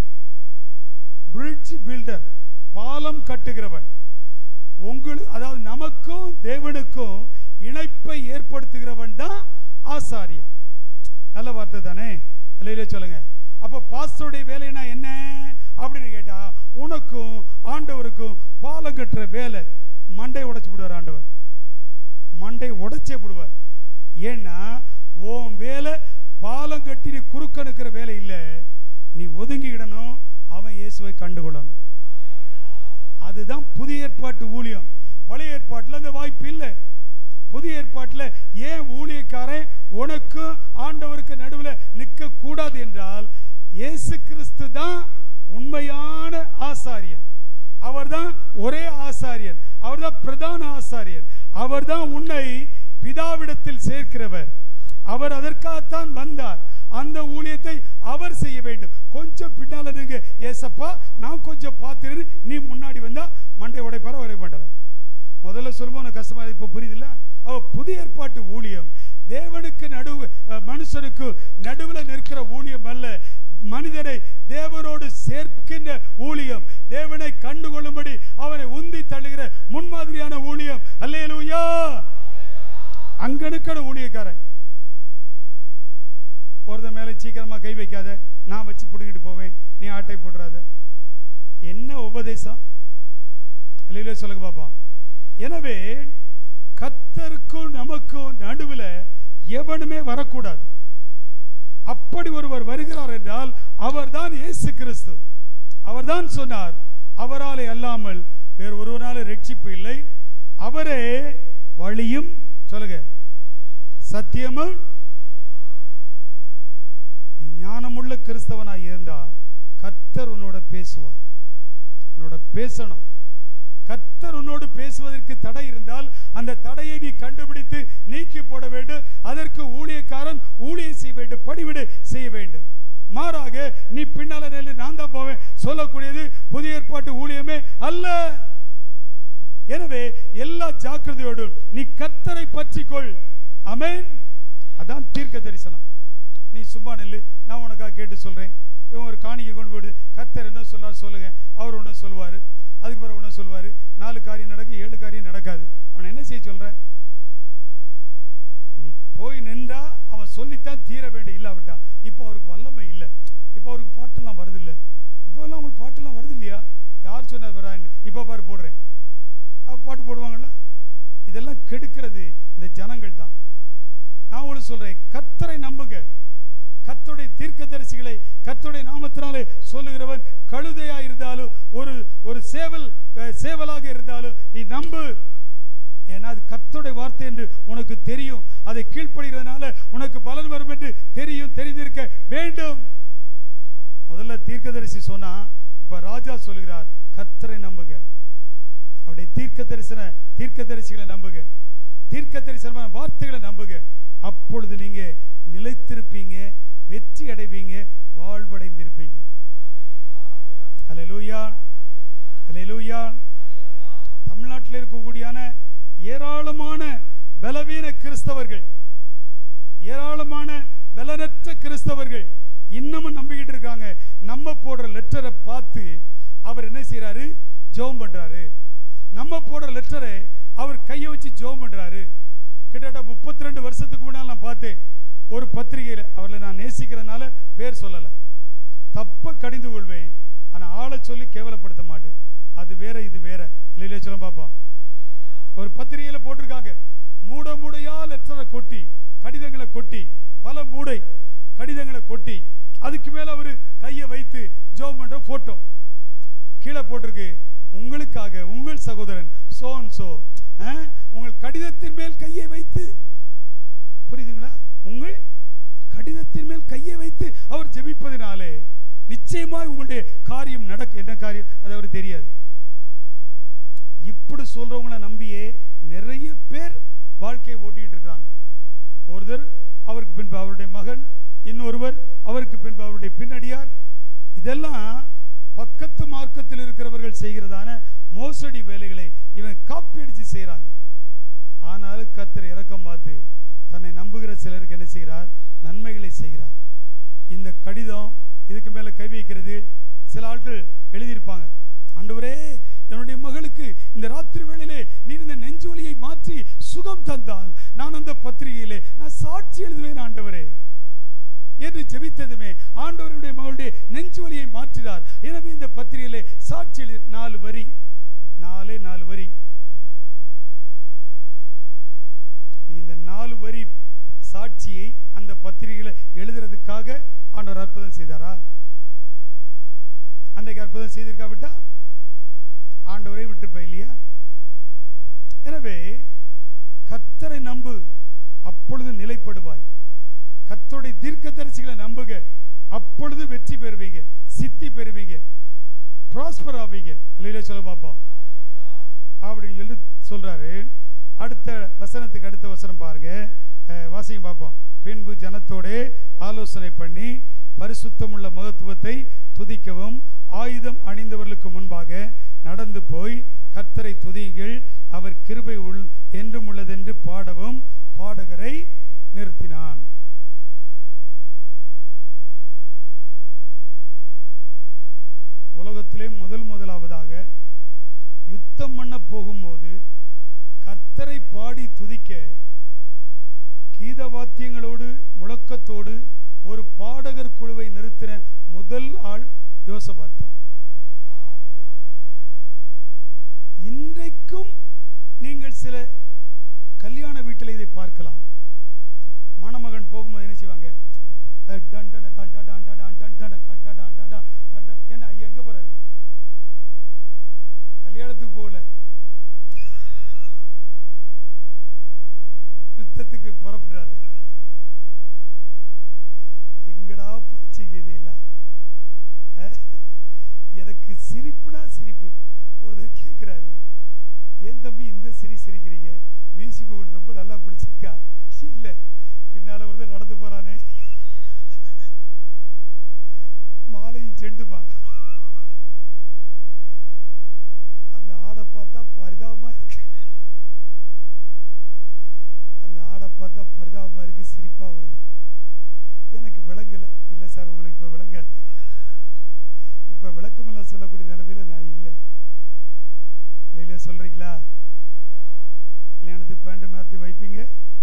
பிரிட்ஜ் பில்டர் பாலம் கட்டுகிறவன் உங்களுக்கு அதாவது நமக்கும் தேவனுக்கும் இணைப்பை ஏற்படுத்துகிறவன் தான் ஆசாரியன் நல்ல வார்த்தை தானே அல்லையிலே சொல்லுங்க அப்போ பாஸ்டருடைய வேலைனா என்ன அப்படின்னு கேட்டா உனக்கும் ஆண்டவருக்கும் பாலம் கட்டுற வேலை மண்டை உடைச்சு விடுவார் ஆண்டவர் மண்டை உடைச்சே விடுவார் ஏன்னா உன் வேலை பாலம் கட்டி நீ குறுக்க நிற்கிற வேலை இல்லை நீ ஒதுங்கிக்கிடணும் அவன் இயேசுவை கண்டுகொள்ளணும் அதுதான் புதிய ஏற்பாட்டு ஊழியம் பழைய ஏற்பாட்டில் அந்த வாய்ப்பு இல்லை புதிய ஏற்பாட்டில் ஏன் ஊழியக்காரன் உனக்கு ஆண்டவருக்கு நடுவில் நிற்க கூடாது என்றால் இயேசு கிறிஸ்து தான் உண்மையான ஆசாரியன் அவர்தான் ஒரே ஆசாரியன் அவர்தான் பிரதான ஆசாரியன் அவர்தான் உன்னை பிதாவிடத்தில் சேர்க்கிறவர் அவர் அதற்காகத்தான் வந்தார் அந்த ஊழியத்தை அவர் செய்ய வேண்டும் கொஞ்சம் பின்னால நீங்க ஏசப்பா நான் கொஞ்சம் பார்த்துரு நீ முன்னாடி வந்தா மண்டை உடைப்பார உடைய மாட்டார முதல்ல சொல்லும்போது எனக்கு கஷ்டமா இப்போ புரியுதுல்ல அவ புதிய ஏற்பாட்டு ஊழியம் தேவனுக்கு நடுவு அஹ், மனுஷனுக்கு நடுவில் நிற்கிற ஊழியம் அல்ல மனிதனை தேவனோடு சேர்க்கின்ற ஊழியம் தேவனை கண்டுகொள்ளும்படி அவனை உந்தி தள்ளுகிற முன்மாதிரியான ஊழியம் அல்லேலூயா அங்கனுக்கட ஊழியக்காரன் ஒருத்தன் மேலே சீக்கிரமா கை வைக்காத நான் வச்சு பிடுங்கிட்டு போவேன் நீ ஆட்டை போட்டுறாத என்ன உபதேசம் அல்லையிலே சொல்லுங்க பாப்பா எனவே கத்தருக்கும் நமக்கும் நடுவில் எவனுமே வரக்கூடாது அப்படி ஒருவர் வருகிறார் என்றால் அவர்தான் இயேசு கிறிஸ்து அவர்தான் சொன்னார் அவராலே அல்லாமல் வேறு ஒருவரால ரட்சிப்பு இல்லை அவரே வழியும் சொல்லுங்க சத்தியமும் நீ ஞானமுள்ள கிறிஸ்தவனாய் இருந்தா கர்த்தர் உன்னோட பேசுவார் உன்னோட பேசணும் கர்த்தர் உன்னோடு பேசுவதற்கு தடை இருந்தால் அந்த தடையை நீ கண்டுபிடித்து நீக்கி போட வேண்டும் அதற்கு ஊழியக்காரன் ஊழியம் செய்ய வேண்டும் படிவிடு செய்ய வேண்டும் மாறாக நீ பின்னால நெல்லு நான் தான் போவேன் சொல்லக்கூடியது புதிய ஏற்பாட்டு ஊழியமே அல்ல எனவே எல்லா ஜாக்கிரதையோடும் நீ கர்த்தரை பற்றிக்கொள் ஆமென் அதான் தீர்க்க தரிசனம் நீ சும்மா நில்லு நான் உனக்காக கேட்டு சொல்றேன் இவன் ஒரு காணிக்கை கொண்டு போயிடு கர்த்தர் என்ன சொல்றாரு சொல்லுங்க அவர் ஒன்று சொல்லுவார் அதுக்கு பிறகு ஒன்று சொல்லுவார் நாலு காரியம் நடக்கும் ஏழு காரியம் நடக்காது அவன் என்ன செய்ய சொல்ற நீ போய் நின்றா அவன் சொல்லித்தான் தீர வேண்டும் இல்லாவிட்டா இப்போ அவருக்கு வல்லமை இல்லை இப்போ அவருக்கு பாட்டெல்லாம் வருது இல்லை இப்போ எல்லாம் உங்களுக்கு பாட்டெல்லாம் வருது இல்லையா யார் சொன்னது வரான்னு இப்போ பாரு போடுறேன் அப்ப பாட்டு போடுவாங்கல்ல இதெல்லாம் கெடுக்கிறது இந்த ஜனங்கள் தான் நான் உங்களுக்கு சொல்றேன் கத்தரை நம்புங்க கர்த்தருடைய தீர்க்கதரிசிகளை கர்த்தருடைய நாமத்தினாலே சொல்லுகிறவன் கழுதையா இருந்தாலும் ஒரு ஒரு சேவல் அஹ், சேவலாக இருந்தாலும் நீ நம்பு ஏன்னா அது கர்த்தருடைய வார்த்தை என்று உனக்கு தெரியும் அதை கீழ்ப்படுகிறதுனால உனக்கு பலன் வரும் என்று தெரியும் தெரிந்திருக்க வேண்டும் முதல்ல தீர்க்கதரிசி சொன்னா இப்ப ராஜா சொல்லுகிறார் கர்த்தரை நம்புங்க அவருடைய தீர்க்க தரிசன தீர்க்க தரிசிகளை நம்புங்க தீர்க்க தரிசனமான வார்த்தைகளை நம்புங்க அப்பொழுது நீங்க நிலைத்திருப்பீங்க வெற்றி அடைவீங்க வாழ்வடைந்திருப்பீங்க அல்லேலூயா அல்லேலூயா தமிழ்நாட்டில் இருக்கக்கூடியான ஏராளமான பலவீன கிறிஸ்தவர்கள் ஏராளமான பலனற்ற கிறிஸ்தவர்கள் இன்னமும் நம்பிக்கிட்டு இருக்காங்க நம்ம போடுற லெட்டரை பார்த்து அவர் என்ன செய்றாரு ஜெபம் பண்றாரு நம்ம போடுற லெட்டரை அவர் கையை வச்சு ஜெபம் பண்றாரு கிட்டத்தட்ட முப்பத்தி ரெண்டு வருஷத்துக்கு முன்னால் நான் பார்த்தேன் ஒரு பத்திரிகையில் அவர்களை நான் நேசிக்கிறதுனால பேர் சொல்லலை தப்ப கடிந்து கொள்வேன் ஆனா ஆளை சொல்லி கேவலப்படுத்த மாட்டேன் அது வேற இது வேற இல்லையிலே சொல்ல பாப்பா ஒரு பத்திரிகையில போட்டிருக்காங்க மூட மூடையா லெட்டரை கொட்டி கடிதங்களை கொட்டி பல மூடை கடிதங்களை கொட்டி அதுக்கு மேல அவரு கையை வைத்து ஜோம் பண்ற போட்டோ கீழே போட்டிருக்கு உங்களுக்காக உங்கள் சகோதரன் சோன் சோ உங்கள் கடிதத்தின் மேல் கையை வைத்து புரியுதுங்களா உங்கள் கடிதத்தின் மேல் கையை வைத்து அவர் ஜெபிப்பதினாலே நிச்சயமாய் உங்களுடைய காரியம் நடக்க என்ன காரியம் அது அவர் தெரியாது இப்படி சொல்றவங்கள நம்பியே நிறைய பேர் வாழ்க்கையை ஓட்டிட்டு இருக்காங்க ஒருத்தர் அவருக்கு பின்பு அவருடைய மகன் இன்னொருவர் அவருக்கு பின்பு அவருடைய பின்னடியார் இதெல்லாம் பக்கத்து மார்க்கத்தில் இருக்கிறவர்கள் செய்கிறதான மோசடி வேலைகளை இவன் காப்பி அடிச்சு செய்கிறாங்க ஆனாலும் கர்த்தர் இரக்கம் பார்த்து தன்னை நம்புகிற சிலருக்கு என்ன செய்கிறார் நன்மைகளை செய்கிறார் இந்த கடிதம் இதுக்கு மேலே கை வைக்கிறது சில ஆட்கள் எழுதியிருப்பாங்க ஆண்டவரே என்னுடைய மகளுக்கு இந்த ராத்திரி வேளையிலே நீர் இந்த நெஞ்சு வலியை மாற்றி சுகம் தந்தால் நான் அந்த பத்திரிகையிலே நான் சாட்சி எழுதுவேன் ஆண்டவரே என்று ஜெபித்ததுமே ஆண்டவருடைய மகளுடைய நெஞ்சு வலியை மாற்றினார் எனவே இந்த பத்திரிகையிலே சாட்சி எழுதி நாலு வரி நாலே நாலு வரி நீ இந்த நாலு வரி சாட்சியை அந்த பத்திரிகையில எழுதுறதுக்காக ஆண்டவர் அற்புதம் செய்தாரா அன்றைக்கு அற்புதம் செய்திருக்கா விட்டா ஆண்டவரை விட்டுருப்ப இல்லையா எனவே கத்தரை நம்பு அப்பொழுது நிலைப்படுவாய் கத்தருடைய தீர்க்கதரிசிகளை நம்புக அப்பொழுது வெற்றி பெறுவீங்க சித்தி பெறுவீங்க ப்ராஸ்பர் ஆவீங்க இல்லையில சொல்ல பாப்போம் அப்படின்னு சொல்லி சொல்றாரு அடுத்த வசனத்துக்கு அடுத்த வசனம் பாருங்க அஹ், வாசிங்க பார்ப்போம் பின்பு ஜனத்தோடே ஆலோசனை பண்ணி பரிசுத்தமுள்ள மகத்துவத்தை துதிக்கவும் ஆயுதம் அணிந்தவர்களுக்கு முன்பாக நடந்து போய் கர்த்தரை துதியுங்கள் அவர் கிருபை உள் என்றும் உள்ளதென்று பாடவும் பாடகரை நிறுத்தினான் உலகத்திலே முதல் முதலாவதாக யுத்தம் பண்ண போகும்போது கர்த்தரை பாடி துதிக்க கீத வாத்தியங்களோடு முழக்கத்தோடு ஒரு பாடகர் குழுவை நிறுத்தின முதல் ஆள் யோசபாத் தான் இன்றைக்கும் நீங்கள் சில கல்யாண வீட்டில் இதை பார்க்கலாம் மணமகன் போகும்போது என்ன செய்வாங்க அஹ் டன் டன கன் ட டன் ட டன் டன் டன கன் ட டன் ட டன் டன் டன். என்ன ஐயா எங்க போறாரு கல்யாணத்துக்கு போகல யுத்தத்துக்கு புறப்படுறாரு எங்கடா படிச்சீங்க இது எல்லாம் அஹ்? எனக்கு சிரிப்புனா சிரிப்பு ஒருத்தர் கேட்குறாரு ஏன் தம்பி இந்த சிரி சிரிக்கிறீங்க மியூசிக் உங்களுக்கு ரொம்ப நல்லா பிடிச்சிருக்கா இல்லை பின்னால் ஒருத்தர் நடந்து போகிறானே மாலையும் செண்டுமா அந்த ஆடை பார்த்தா பரிதாபமாக இருக்கு அந்த ஆடை பார்த்தா பரிதாபமாக இருக்கு சிரிப்பாக வருது எனக்கு விளங்கலை இல்லை சார் உங்களுக்கு இப்போ விளங்காது இப்போ விளக்கமெல்லாம் சொல்லக்கூடிய நிலைமையில நான் இல்லை இல்லையா சொல்கிறீங்களா கல்யாணத்துக்கு பேண்ட் மாற்றி வைப்பீங்க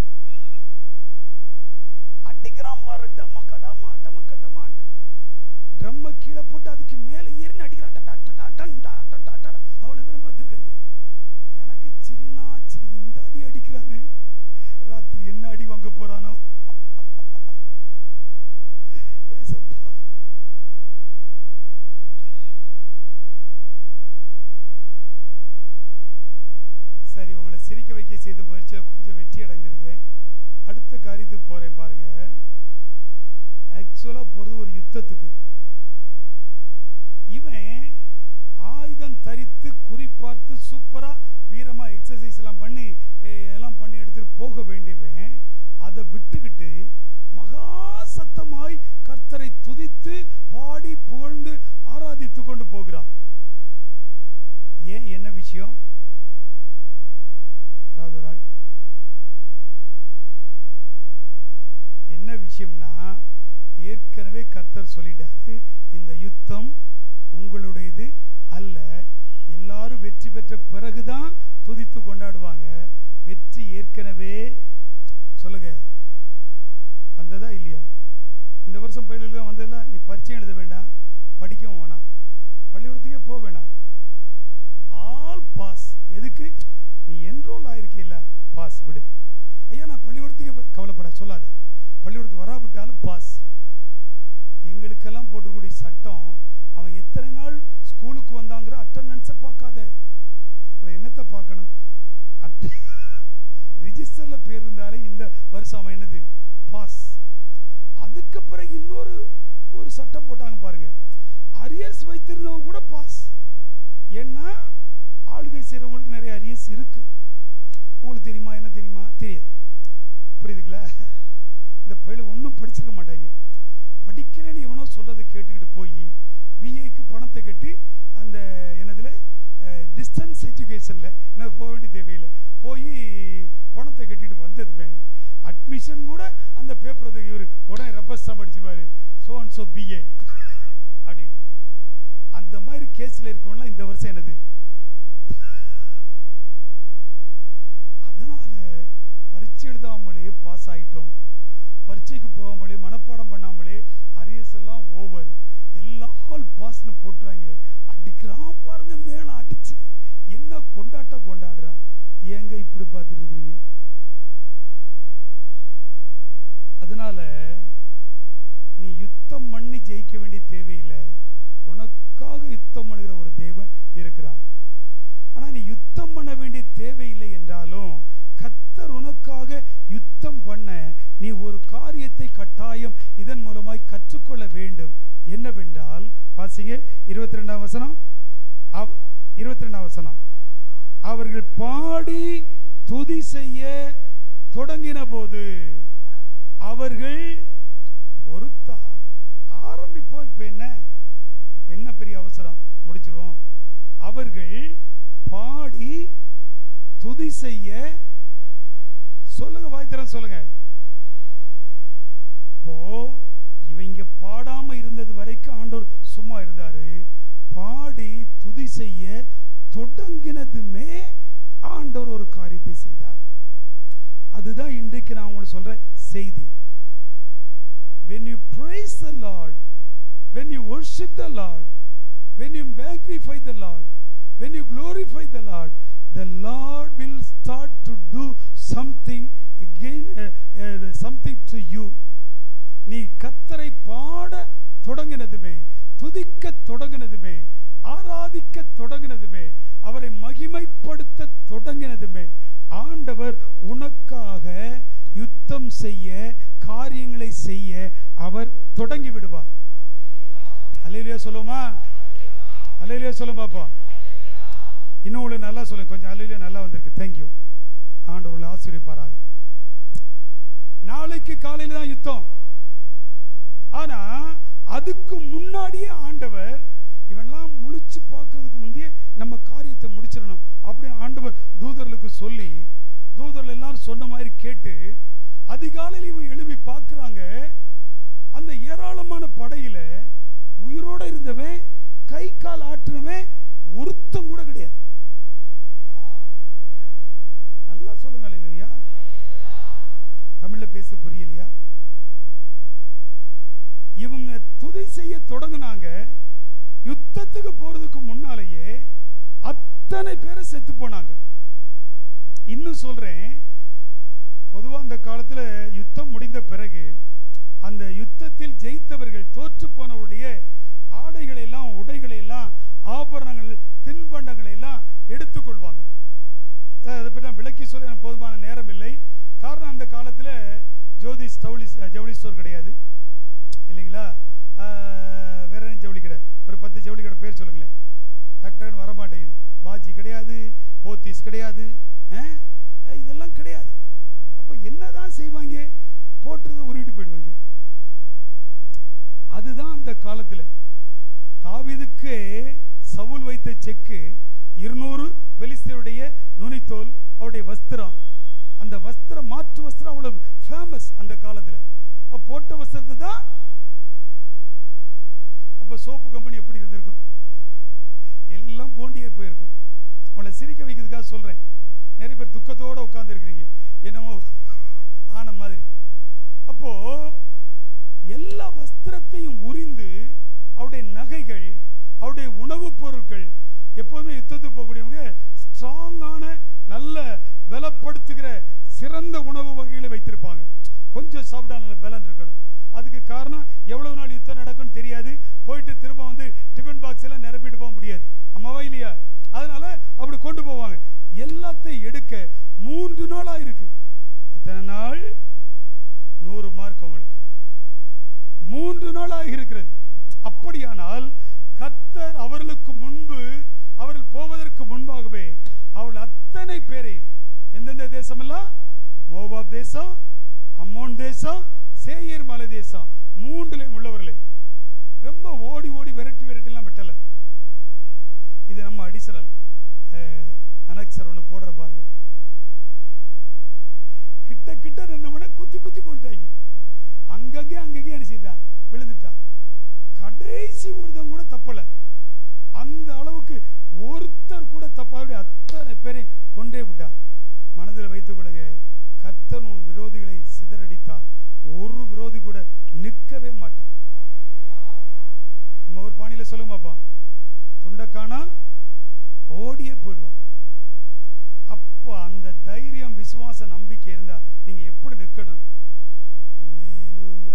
அடிக்கிறான் பாரு டமக்க டமா டமக்க டமான்ட்டு ட்ரம்மை கீழே போட்டு அதுக்கு மேலே ஏறின்னு அடிக்கிறான் டா, டா, டா, டன், டா, டன், டா, டா, டா. அவ்வளோ பேரும் பார்த்துருக்காங்க எனக்கு சிரினா சிரி இந்த அடி அடிக்கிறானே ராத்திரி என்ன அடி வாங்க போறானோ ஏசப்பா சரி உங்களை சிரிக்க வைக்க செய்த முயற்சியில் கொஞ்சம் வெற்றி அடைந்திருக்கிறேன் அடுத்த காரியத்துக்கு போறேன் பாருங்க ஆக்சுவலாக போகிறது ஒரு யுத்தத்துக்கு இவன் ஆயுதம் தரித்து குறிப்பார்த்து சூப்பராக வீரமாக எக்ஸசைஸ் எல்லாம் பண்ணி eh, எல்லாம் பண்ணி எடுத்துட்டு போக வேண்டியவன் அதை விட்டுக்கிட்டு மகா சத்தமாய் கர்த்தரை துதித்து பாடி புகழ்ந்து ஆராதித்து கொண்டு போகிறான் ஏன் என்ன விஷயம் யாராவது ஒரு ஆள் என்ன விஷயம்னா ஏற்கனவே கர்த்தர் சொல்லிட்டாரு இந்த யுத்தம் உங்களுடையது அல்ல எல்லாரும் வெற்றி பெற்ற பிறகுதான் துதித்து கொண்டாடுவாங்க வெற்றி ஏற்கனவே சொல்லுங்க வந்ததா இல்லையா இந்த வருஷம் பயிலுக்கு வந்ததில்ல நீ பரீட்சையும் எழுத வேண்டாம் படிக்கவும் வேணாம் பள்ளிக்கூடத்துக்கே போக வேண்டாம் ஆல் பாஸ் எதுக்கு நீ என்ரோல் ஆயிருக்கேல்ல பாஸ் விடு ஐயா நான் பள்ளிக்கூடத்துக்கு போ- கவலைப்பட சொல்லாத பள்ளிக்கூடத்துக்கு வராவிட்டாலும் பாஸ் எங்களுக்கெல்லாம் போட்டிருக்கூடிய சட்டம் அவன் எத்தனை நாள் ஸ்கூலுக்கு வந்தாங்கிற அட்டண்டன்ஸை பார்க்காத அப்புறம் என்னத்தை பார்க்கணும் அட் ரிஜிஸ்டரில் பேர் இருந்தாலே இந்த வருஷம் அவன் என்னது பாஸ் அதுக்கு பிறகு இன்னொரு ஒரு சட்டம் போட்டாங்க பாருங்க அரியர்ஸ் வைத்திருந்தவங்க கூட பாஸ் ஏன்னா ஆளுகை செய்கிறவங்களுக்கு நிறைய அரியர்ஸ் இருக்கு உங்களுக்கு தெரியுமா என்ன தெரியுமா தெரியாது புரியுதுங்களா இந்த பயில ஒன்றும் படிச்சிருக்க மாட்டாங்க படிக்கிறேன்னு எவனோ சொல்றதை கேட்டுக்கிட்டு போய் பிஏக்கு பணத்தை கட்டி அந்த என்னதில் டிஸ்டன்ஸ் எஜுகேஷனில் என்ன போக வேண்டிய தேவையில்லை போய் பணத்தை கட்டிட்டு வந்ததுமே அட்மிஷன் கூட அந்த பேப்பர் இவர் உடனே ரப்பர் ஸ்டாம்ப் அடிச்சிருவாரு ஸோ அண்ட் ஸோ பிஏ அப்படின்ட்டு அந்த மாதிரி கேஸில் இருக்கவங்களாம் இந்த வருஷம் என்னது அதனால பரீட்சை எழுதாமலே பாஸ் ஆயிட்டோம் பரீட்சைக்கு போகாமலே மனப்பாடம் பண்ணாமலே அரியர்ஸ் எல்லாம் ஓவர் எல்லாம் ஆல் பாஸ்னு போட்டுறாங்க அடிக்கிறான் பாருங்க மேல அடிச்சு என்ன கொண்டாட்டம் கொண்டாடுறான் ஏங்க இப்படி பார்த்துட்டு இருக்கிறீங்க அதனால நீ யுத்தம் பண்ணி ஜெயிக்க வேண்டிய தேவையில்லை உனக்காக யுத்தம் பண்ணுகிற ஒரு தேவன் இருக்கிறார் ஆனா நீ யுத்தம் பண்ண வேண்டிய தேவையில்லை என்றாலும் கர்த்தர் உனக்காக யுத்தம் பண்ண நீ ஒரு காரியத்தை கட்டாயம் இதன் மூலமாய் கற்றுக்கொள்ள வேண்டும் என்னவென்றால் வாசிங்க இருபத்தி ரெண்டாம் வசனம் அவ் இருபத்தி ரெண்டாம் வசனம் அவர்கள் பாடி துதி செய்ய தொடங்கின போது அவர்கள் பொறுத்தா ஆரம்பிப்போம் இப்போ என்ன இப்போ என்ன பெரிய அவசரம் முடிச்சிருவோம் அவர்கள் பாடி துதி செய்ய சொல்லுங்க வாய்த்தரம் சொல்லுங்க இப்போ இவங்க பாடாம இருந்தது வரைக்கும் ஆண்டவர் சும்மா இருந்தாரு பாடி துதி செய்ய தொடங்கினதுமே ஆண்டவர் ஒரு காரியத்தை செய்தார் அதுதான் இன்றைக்கு நான் உங்களுக்கு சொல்ற செய்தி when you praise the lord when you worship the lord when you magnify the lord when you glorify the lord the lord will start to do something again uh, uh, something to you நீ கத்தரை பாட தொடங்கினதுமே துதிக்க தொடங்கினதுமே ஆராதிக்க தொடங்கினதுமே அவரை மகிமைப்படுத்த தொடங்கினதுமே ஆண்டவர் உனக்காக யுத்தம் செய்ய காரியங்களை செய்ய அவர் தொடங்கி விடுவார் அல்லையிலேயே சொல்லுமா அல்லையிலேயே சொல்லும் பாப்பா இன்னும் உங்களுக்கு நல்லா சொல்லுங்க கொஞ்சம் அல்லையிலே நல்லா வந்திருக்கு தேங்க்யூ ஆண்டவர்களை ஆசிரியப்பாராக நாளைக்கு காலையில் தான் யுத்தம் ஆனா அதுக்கு முன்னாடியே ஆண்டவர் இவன்லாம் முழிச்சு பார்க்கறதுக்கு முந்தையே நம்ம காரியத்தை முடிச்சிடணும் அப்படின்னு ஆண்டவர் தூதர்களுக்கு சொல்லி தூதர்கள் எல்லாரும் சொன்ன மாதிரி கேட்டு அதிகாலையில் இவன் எழுப்பி பார்க்குறாங்க அந்த ஏராளமான படையில உயிரோட இருந்தவன் கை கால் ஆட்டுனவன் ஒருத்தன் கூட கிடையாது நல்லா சொல்லுங்க இல்லையா தமிழ்ல பேச புரியலையா இவங்க துதி செய்ய தொடங்குனாங்க யுத்தத்துக்கு போறதுக்கு முன்னாலேயே அத்தனை பேரை செத்து போனாங்க இன்னும் சொல்றேன் பொதுவா அந்த காலத்துல யுத்தம் முடிந்த பிறகு அந்த யுத்தத்தில் ஜெயித்தவர்கள் தோற்று போனவருடைய ஆடைகளை எல்லாம் உடைகளை எல்லாம் ஆபரணங்கள் தின்பண்டங்களை எல்லாம் எடுத்துக்கொள்வாங்க அஹ் அதை பற்றி நான் விளக்கி சொல்ல எனக்கு போதுமான நேரம் இல்லை காரணம் அந்த காலத்தில் ஜோதி ஜவுளி ஜவுளி ஸ்டோர் கிடையாது இல்லைங்களா ஆஹ் வேற என்ன ஜவுளி கடை ஒரு பத்து ஜவுளி கடை பேர் சொல்லுங்களேன் டக் டக்குன்னு வர மாட்டேங்குது பாஜி கிடையாது போத்தீஸ் கிடையாது ஆஹ் அஹ் இதெல்லாம் கிடையாது அப்போ என்னதான் செய்வாங்க போட்டுறதை உருவிட்டு போயிடுவாங்க அதுதான் அந்த காலத்தில் தாவீதுக்கு சவுல் வைத்த செக்கு இருநூறு பெலிஸ்தருடைய நுனித்தோல் அவருடைய வஸ்திரம் அந்த வஸ்திரம் மாற்று வஸ்திரம் அவ்வளவு ஃபேமஸ் அந்த காலத்தில் அப்ப போட்ட வஸ்திரத்தை தான் அப்போ சோப்பு கம்பெனி எப்படி இருந்திருக்கும் எல்லாம் போண்டியே போயிருக்கும் உங்களை சிரிக்க வைக்கிறதுக்காக சொல்கிறேன் நிறைய பேர் துக்கத்தோடு உட்காந்துருக்கிறீங்க என்னமோ ஆன மாதிரி அப்போ எல்லா வஸ்திரத்தையும் உரிந்து அவருடைய நகைகள் அவருடைய உணவுப் பொருட்கள் எப்போதுமே யுத்தத்துக்கு போகக்கூடியவங்க ஸ்ட்ராங்கான நல்ல பலப்படுத்துகிற சிறந்த உணவு வகைகளை வைத்திருப்பாங்க கொஞ்சம் சாப்பிட்டா நல்ல பலன் இருக்கணும் அதுக்கு காரணம் எவ்வளவு நாள் யுத்தம் நடக்கும்னு தெரியாது போயிட்டு திரும்ப வந்து டிஃபன் பாக்ஸ் எல்லாம் நிரப்பிட்டு போக முடியாது அம்மாவா இல்லையா அதனால அப்படி கொண்டு போவாங்க எல்லாத்தையும் எடுக்க மூன்று நாளா இருக்கு எத்தனை நாள் நூறு மார்க் உங்களுக்கு மூன்று நாளாக இருக்கிறது அப்படியானால் கர்த்தர் அவர்களுக்கு முன்பு அவர்கள் போவதற்கு முன்பாகவே அவர்கள் அத்தனை பேரையும் எந்தெந்த தேசமெல்லாம் மோவாப் தேசம் அம்மோன் தேசம் சேயர் மலை தேசம் மூன்றுலையும் உள்ளவர்களே ரொம்ப ஓடி ஓடி விரட்டி விரட்டிலாம் வெட்டலை இது நம்ம அடிஷனல் அனக்சர் ஒன்று போடுற பாருங்க கிட்ட கிட்ட நின்னவன குத்தி குத்தி கொண்டுட்டாங்க அங்கங்கே அங்கங்கே அனுப்பிச்சிட்டான் விழுந்துட்டான் கடைசி ஒருத்தன் கூட தப்பலை அந்த அளவுக்கு ஒருத்தர் கூட தப்பாவிட அத்தனை பேரையும் கொண்டே விட்டார் மனதில் வைத்துக் கொள்ளுங்க கர்த்தன் உன் விரோதிகளை சிதறடித்தார் ஒரு விரோதி கூட நிற்கவே மாட்டான் நம்ம ஒரு பாணியில சொல்லுங்க பாப்பா துண்டக்கானா ஓடியே போயிடுவான் அப்போ அந்த தைரியம் விசுவாச நம்பிக்கை இருந்தா நீங்க எப்படி நிற்கணும் அல்லேலூயா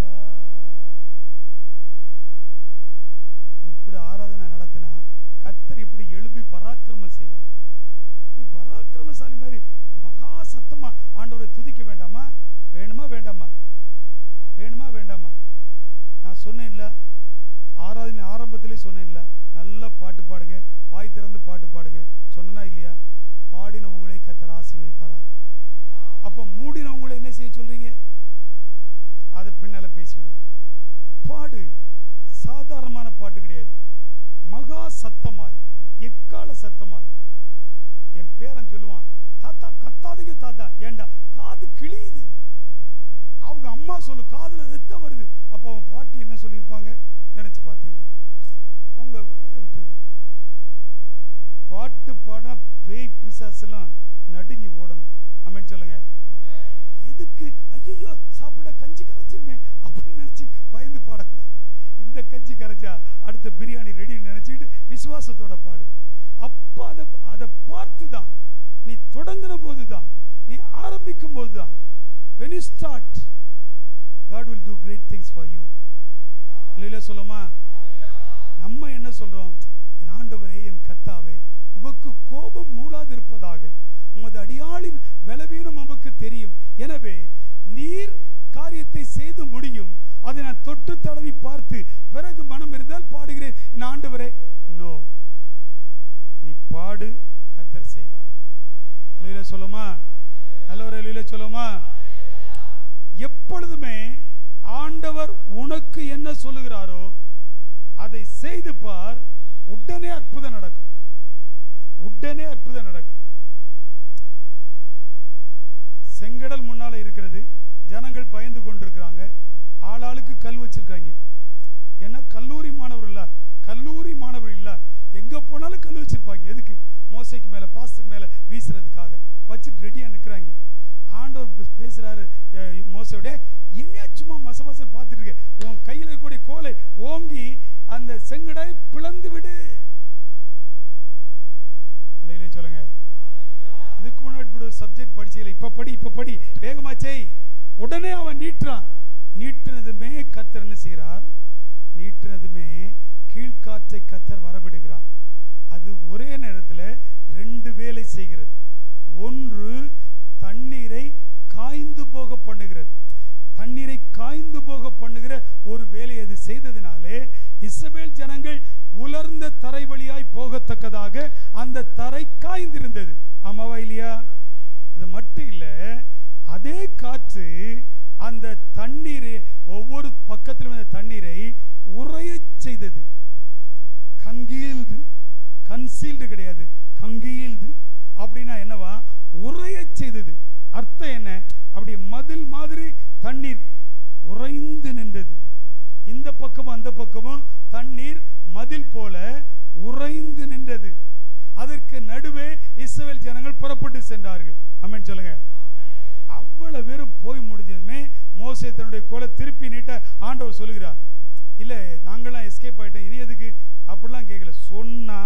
இப்படி ஆராதனை நடத்தினா கத்தர் இப்படி எழுப்பி பராக்கிரமம் செய்வார் நீ பராக்கிரமசாலி மாதிரி மகா சத்தமா ஆண்டவரை துதிக்க வேண்டாமா வேணுமா வேண்டாமா வேணுமா வேண்டாமா நான் சொன்னேன்ல ஆராதனை ஆரம்பத்திலே சொன்னேன்ல நல்ல பாட்டு பாடுங்க வாய் திறந்து பாட்டு பாடுங்க சொன்னனா இல்லையா பாடினவங்களை கத்தர் ஆசீர்வதிப்பாராக அப்போ மூடினவங்களை என்ன செய்ய சொல்றீங்க அதை பின்னால பேசிவிடும் பாடு சாதாரணமான பாட்டு கிடையாது மகா சத்தமாய் எக்கால சத்தமாய் என் பேரன் சொல்லுவான் தாத்தா கத்தாதீங்க தாத்தா ஏண்டா காது கிழியுது அவங்க அம்மா சொல்லு காதுல ரத்தம் வருது அப்போ அவன் பாட்டி என்ன சொல்லியிருப்பாங்க நினைச்சு பார்த்தீங்க உங்க விட்டுருது பாட்டு பாடினா பேய் பிசாசெல்லாம் நடுங்கி ஓடணும் அமேன்னு சொல்லுங்க எதுக்கு ஐயோ சாப்பிட கஞ்சி கரைஞ்சிருமே அப்படின்னு நினைச்சு பயந்து பாடக்கூடாது இந்த கஞ்சி கரைச்சா அடுத்த பிரியாணி ரெடின்னு நினைச்சுக்கிட்டு விசுவாசத்தோட பாடு அப்போ அதை அதை பார்த்து தான் நீ தொடங்கின போது தான் நீ ஆரம்பிக்கும் போது தான் when you start god will do great things for you அல்லையில சொல்லுமா நம்ம என்ன சொல்றோம் என் ஆண்டவரே என் கர்த்தாவே உமக்கு கோபம் மூளாதிருப்பதாக உமது அடியாளின் பலவீனம் உமக்கு தெரியும் எனவே நீர் காரியத்தை செய்து முடியும் அதை நான் தொட்டு தடவி பார்த்து பிறகு மனம் இருந்தால் பாடுகிறேன் என் ஆண்டவரே நோ நீ பாடு கர்த்தர் செய்வார் அல்லையில சொல்லுமா அல்லவர் அல்லையில சொல்லுமா எப்பொழுதுமே ஆண்டவர் உனக்கு என்ன சொல்லுகிறாரோ அதை செய்து பார் உடனே அற்புதம் நடக்கும் உடனே அற்புதம் நடக்கும் செங்கடல் முன்னால இருக்கிறது ஜனங்கள் பயந்து கொண்டிருக்கிறாங்க ஆளாளுக்கு கல் வச்சிருக்காங்க ஏன்னா கல்லூரி மாணவர் இல்ல கல்லூரி மாணவர் இல்ல எங்க போனாலும் கல் வச்சிருப்பாங்க எதுக்கு மோசைக்கு மேல பாஸ்துக்கு மேல வீசுறதுக்காக வச்சுட்டு ரெடியா நிக்கிறாங்க ஆண்டவர் பே- பேசுறாரு அஹ், மோசையோட என்ன சும்மா மச மச பார்த்துட்டு இருக்க உன் கையில் இருக்கக்கூடிய கோலை ஓங்கி அந்த செங்கடை பிளந்து விடு இல்லையிலே சொல்லுங்க இதுக்கு முன்னாடி இப்படி ஒரு சப்ஜெக்ட் படிச்சீங்களா இப்ப படி இப்ப படி வேகமா செய் உடனே அவன் நீட்டுறான் நீட்டுனதுமே கத்தர் என்ன செய்கிறார் நீட்டுனதுமே கீழ்காற்றை கத்தர் வரவிடுகிறார் அது ஒரே நேரத்தில் ரெண்டு வேலை செய்கிறது ஒன்று தண்ணீரை காய்ந்து போக பண்ணுகிறது தண்ணீரை காய்ந்து போக பண்ணுகிற ஒரு வேலையை அது செய்ததினாலே இஸ்ரவேல் ஜனங்கள் உலர்ந்த தரை வழியாய் போகத்தக்கதாக அந்த தரை காய்ந்திருந்தது ஆமாவா இல்லையா அது மட்டும் இல்லை அதே காற்று அந்த தண்ணீரை ஒவ்வொரு பக்கத்திலும் அந்த தண்ணீரை உறையச் செய்தது கங்கீல்டு கன்சீல்டு கிடையாது கங்கீல்டு அப்படின்னா என்னவா உறையச் செய்தது அர்த்தம் என்ன அப்படி மதில் மாதிரி தண்ணீர் உறைந்து நின்றது இந்த பக்கமும் அந்த பக்கமும் தண்ணீர் மதில் போல உறைந்து நின்றது அதற்கு நடுவே இஸ்ரவேல் ஜனங்கள் புறப்பட்டு சென்றார்கள் ஆமென் சொல்லுங்க அவ்வளவு பேரும் போய் முடிஞ்சதுமே மோசே தன்னுடைய கோலை திருப்பி நீட்ட ஆண்டவர் சொல்லுகிறார் இல்ல நாங்களாம் எஸ்கேப் ஆயிட்டோம் இனி எதுக்கு அப்படிலாம் கேட்கல சொன்னா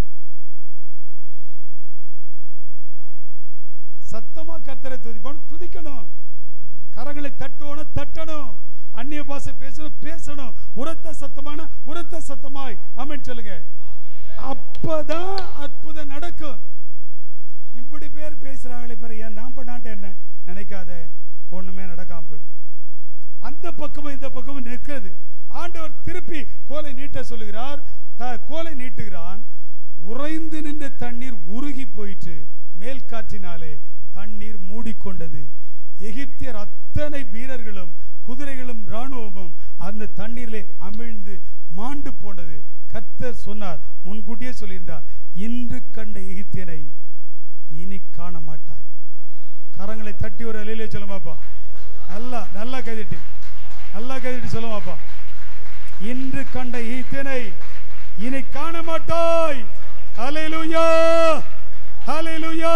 சத்தமா கர்த்தரை துதிப்பான் துதிக்கணும் கரங்களை தட்டுவோன தட்டணும் அந்நிய பாஷை பேசணும் பேசணும் உரத்த சத்தமான உரத்த சத்தமாய் ஆமென் சொல்லுங்க அப்பதான் அற்புதம் நடக்கும் இப்படி பேர் பேசுறாங்களே பாரு ஏன் நான் பண்ணாட்ட என்ன நினைக்காத ஒண்ணுமே நடக்காம போயிடும் அந்த பக்கமும் இந்த பக்கமும் நிற்கிறது ஆண்டவர் திருப்பி கோலை நீட்ட சொல்லுகிறார் த கோலை நீட்டுகிறான் உறைந்து நின்ற தண்ணீர் உருகி போயிற்று மேல் காற்றினாலே தண்ணீர் மூடிக்கொண்டது எகிப்தியர் அத்தனை வீரர்களும் குதிரைகளும் இராணுவமும் அந்த தண்ணீரிலே அமிழ்ந்து மாண்டு போனது கர்த்தர் சொன்னார் முன்கூட்டியே சொல்லியிருந்தார் இன்று கண்ட எகிப்தியனை இனி காண மாட்டாய் கரங்களை தட்டி ஒரு அலையிலே சொல்லுமாப்பா நல்லா நல்லா கைதிட்டு நல்லா கைதிட்டு சொல்லுமாப்பா இன்று கண்ட ஈத்தினை இனி காண மாட்டாய் ஹalleluya ஹalleluya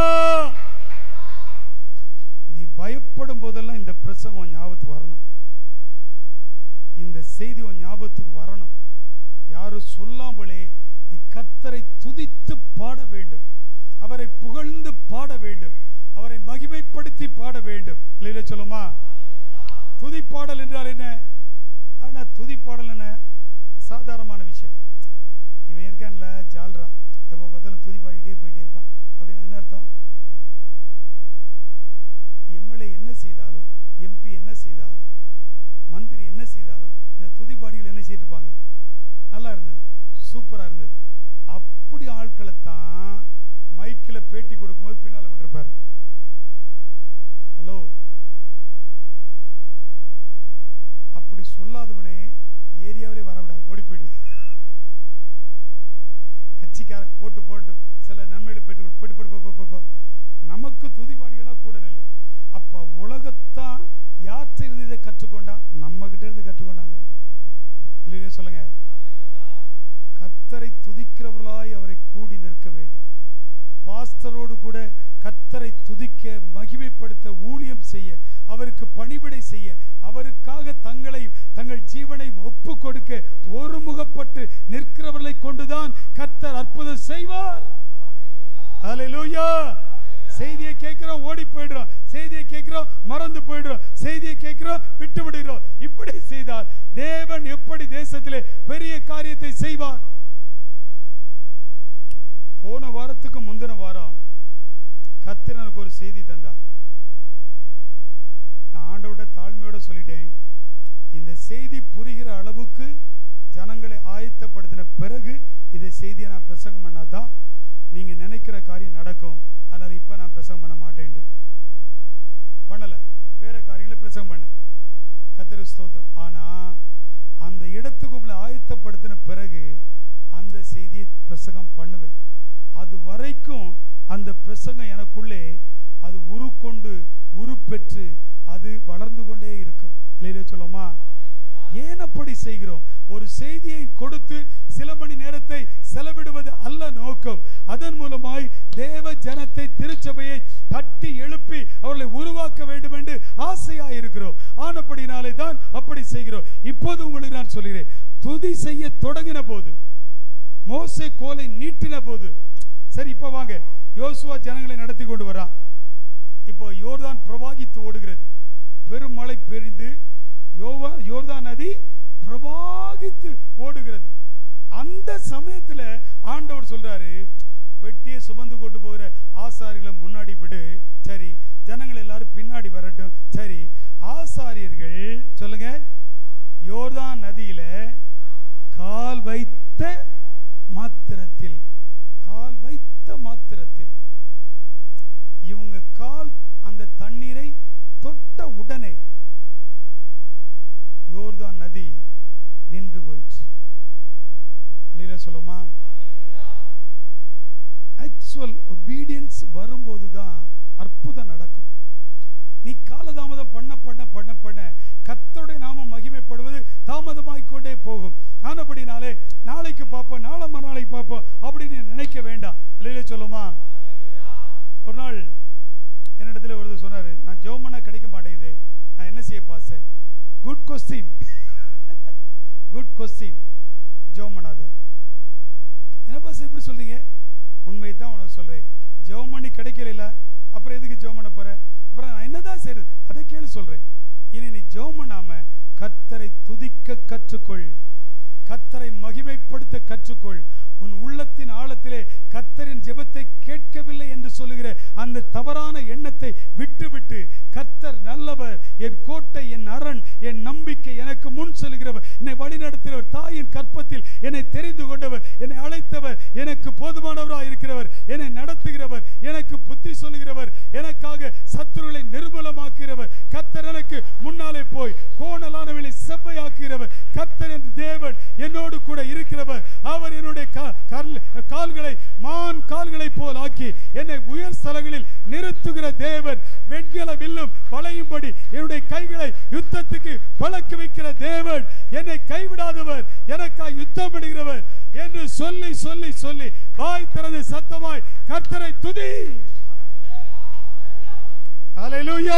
நீ பயப்படும் போதெல்லாம் இந்த பிரசங்கம் உன் ஞாபகத்துக்கு வரணும் இந்த செய்தி உன் ஞாபகத்துக்கு வரணும் யாரும் சொல்லாமலே நீ கர்த்தரை துதித்து பாட வேண்டும் அவரை புகழ்ந்து பாட வேண்டும் அவரை மகிமைப்படுத்தி பாட வேண்டும் இல்லையில சொல்லுமா துதிப்பாடல் என்றால் என்ன ஆனா துதிப்பாடல் என்ன சாதாரணமான விஷயம் இவன் இருக்கான்ல ஜால்ரா எப்போ பார்த்தாலும் துதி பாடிட்டே போயிட்டே இருப்பான் அப்படின்னு என்ன அர்த்தம் எம்எல்ஏ என்ன செய்தாலும் எம்பி என்ன செய்தாலும் மந்திரி என்ன செய்தாலும் இந்த துதிப்பாடிகள் என்ன செய்துட்டு இருப்பாங்க நல்லா இருந்தது சூப்பராக இருந்தது அப்படி ஆட்களை தான் மைக்கில் பேட்டி கொடுக்கும்போது பின்னால் விட்டுருப்பார் ஹலோ அப்படி சொல்லாதவனே ஏரியாவிலே வரவிடாது ஓடி போயிடு கட்சிக்காரன் ஓட்டு போட்டு சில நன்மைகளை பெற்று போட்டு போட்டு போ, போ, போ. நமக்கு துதிபாடிகளாக கூட இல்லை அப்போ உலகத்தான் யார்கிட்ட இருந்து இதை கற்றுக்கொண்டா நம்ம கிட்ட இருந்து கற்றுக்கொண்டாங்க இல்லையா சொல்லுங்க கர்த்தரை துதிக்கிறவர்களாய் அவரை கூடி நிற்க வேண்டும் பாஸ்டரோடு கூட கர்த்தரை துதிக்க மகிமைப்படுத்த ஊழியம் செய்ய அவருக்கு பணிவிடை செய்ய அவருக்காக தங்களையும் தங்கள் ஜீவனையும் ஒப்பு கொடுக்க ஒருமுகப்பட்டு நிற்கிறவர்களை கொண்டுதான் கர்த்தர் அற்புதம் செய்வார் ஹalleluya செய்தியை கேட்கிறோம் ஓடி போயிடுறோம் செய்தியை கேட்கிறோம் மறந்து போயிடுறோம் செய்தியை கேட்கிறோம் விட்டு விடுகிறோம் இப்படி செய்தால் தேவன் எப்படி தேசத்திலே பெரிய காரியத்தை செய்வார் போன வாரத்துக்கு முந்தின வாரம் கர்த்தர் எனக்கு ஒரு செய்தி தந்தார் நான் ஆண்டவிட தாழ்மையோட சொல்லிட்டேன் இந்த செய்தி புரிகிற அளவுக்கு ஜனங்களை ஆயத்தப்படுத்தின பிறகு இதை செய்தியை நான் பிரசங்கம் பண்ணாதான் நீங்க நினைக்கிற காரியம் நடக்கும் அதனால இப்ப நான் பிரசங்கம் பண்ண மாட்டேன்ட்டு பண்ணல வேற காரியங்களை பிரசங்கம் பண்ணேன் கத்தர் ஸ்தோத்திரம் ஆனா அந்த இடத்துக்கு உங்களை ஆயத்தப்படுத்தின பிறகு அந்த செய்தியை பிரசங்கம் பண்ணுவேன் அது வரைக்கும் அந்த பிரசங்கம் எனக்குள்ளே அது உருக்கொண்டு உருப்பெற்று அது வளர்ந்து கொண்டே இருக்கும் இல்லையிலே சொல்லுமா ஏன் அப்படி செய்கிறோம் ஒரு செய்தியை கொடுத்து சில மணி நேரத்தை செலவிடுவது அல்ல நோக்கம் அதன் மூலமாய் தேவ ஜனத்தை திருச்சபையை தட்டி எழுப்பி அவர்களை உருவாக்க வேண்டும் என்று ஆசையாய் இருக்கிறோம் ஆனப்படினாலே தான் அப்படி செய்கிறோம் இப்போது உங்களுக்கு நான் சொல்கிறேன் துதி செய்ய தொடங்கின போது மோசே கோலை நீட்டின போது சரி இப்போ வாங்க யோசுவா ஜனங்களை நடத்தி கொண்டு வரான் இப்போ யோர்தான் பிரவாகித்து ஓடுகிறது பெருமழை பெரிந்து யோவா யோர்தான் நதி பிரவாகித்து ஓடுகிறது அந்த சமயத்துல ஆண்டவர் சொல்றாரு பெட்டியை சுமந்து கொண்டு போகிற ஆசாரிகளை முன்னாடி விடு சரி ஜனங்கள் எல்லாரும் பின்னாடி வரட்டும் சரி ஆசாரியர்கள் சொல்லுங்க யோர்தான் நதியில கால் வைத்த மாத்திரத்தில் கால் வைத்த மாத்திரத்தில் இவங்க கால் அந்த தண்ணீரை தொட்ட உடனே யோர்தான் நதி நின்று போயிடுச்சு அல்லையில சொல்லுமா ஆக்சுவல் ஒபீடியன்ஸ் வரும்போது தான் அற்புதம் நடக்கும் நீ காலதாமதம் பண்ண பண்ண பண்ண பண்ண கர்த்தருடைய நாமம் மகிமைப்படுவது தாமதமாகிக் கொண்டே போகும் ஆனபடினாலே நாளைக்கு பார்ப்போம் நாளை மறுநாளைக்கு பார்ப்போம் அப்படின்னு நினைக்க வேண்டாம் இல்லையில சொல்லுமா ஒரு நாள் என்னிடத்துல ஒருத்தர் சொன்னார் நான் ஜெபம் பண்ண கிடைக்க மாட்டேங்குது நான் என்ன செய்ய பாச குட் கொஸ்டின் குட் கொஸ்டின் ஜெபம் பண்ணாத என்ன பாஸ் இப்படி சொல்றீங்க உண்மை தான் உனக்கு சொல்றேன் ஜெபம் பண்ணி கிடைக்கல அப்புறம் எதுக்கு ஜெபம் பண்ண போற அப்புறம் நான் என்னதான் செய்யறது அதை கேளு சொல்றேன் இனி நீ ஜெபம் பண்ணாம கர்த்தரை துதிக்க கற்றுக்கொள் கர்த்தரை மகிமைப்படுத்த கற்றுக்கொள் உன் உள்ளத்தின் ஆழத்திலே கர்த்தரின் ஜெபத்தை கேட்கவில்லை என்று சொல்லுகிற அந்த தவறான எண்ணத்தை விட்டுவிட்டு கர்த்தர் நல்லவர் என் கோட்டை என் அரண் என் நம்பிக்கை எனக்கு முன் செல்கிறவர் என்னை வழிநடத்துகிறவர் தாயின் கற்பத்தில் என்னை தெரிந்து கொண்டவர் என்னை அழைத்தவர் எனக்கு போதுமானவராக இருக்கிறவர் என்னை நடத்துகிறவர் எனக்கு புத்தி சொல்லுகிறவர் எனக்காக சத்துருகளை நிர்மூலமாக்குகிறவர் கர்த்தர் எனக்கு முன்னாலே போய் கோணலானவளை செவ்வையாக்குகிறவர் கர்த்தர் என் தேவன் என்னோடு கூட இருக்கிறவர் அவர் என்னுடைய கா- கல்- கால்களை மான் கால்களை போல் ஆக்கி என்னை உயர் ஸ்தலங்களில் நிறுத்துகிற தேவன் வெண்கல வில்லும் வளையும்படி என்னுடைய கைகளை யுத்தத்துக்கு பழக்க வைக்கிற தேவன் என்னை கைவிடாதவர் எனக்காய் யுத்தம் பண்ணுகிறவர் என்று சொல்லி சொல்லி சொல்லி வாய் திறந்து சத்தமாய் கர்த்தரை துதி ஹalleluya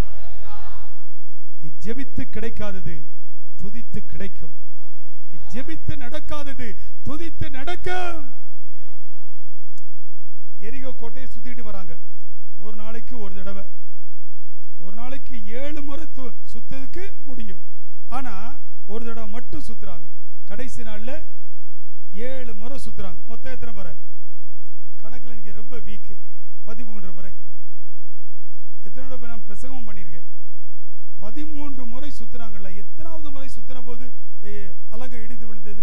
நீ ஜெபித்து கிடைக்காதது துதித்து கிடைக்கும் நீ ஜெபித்து நடக்காதது துதித்து நடக்கும் எரிகோ கோட்டையை சுத்திட்டு வராங்க ஒரு நாளைக்கு ஒரு தடவை ஒரு நாளைக்கு ஏழு முறை து- சுத்ததுக்கு முடியும் ஆனா ஒரு தடவை மட்டும் சுத்துறாங்க கடைசி நாள்ல ஏழு முறை சுத்துறாங்க மொத்தம் எத்தனை முறை கணக்குல இன்னைக்கு ரொம்ப வீக்கு பதிமூன்று முறை எத்தனை தடவை நான் பிரசங்கம் பண்ணியிருக்கேன் பதிமூன்று முறை சுத்துறாங்கல்ல எத்தனாவது முறை சுத்தின போது eh, அலங்கை இடித்து விழுந்தது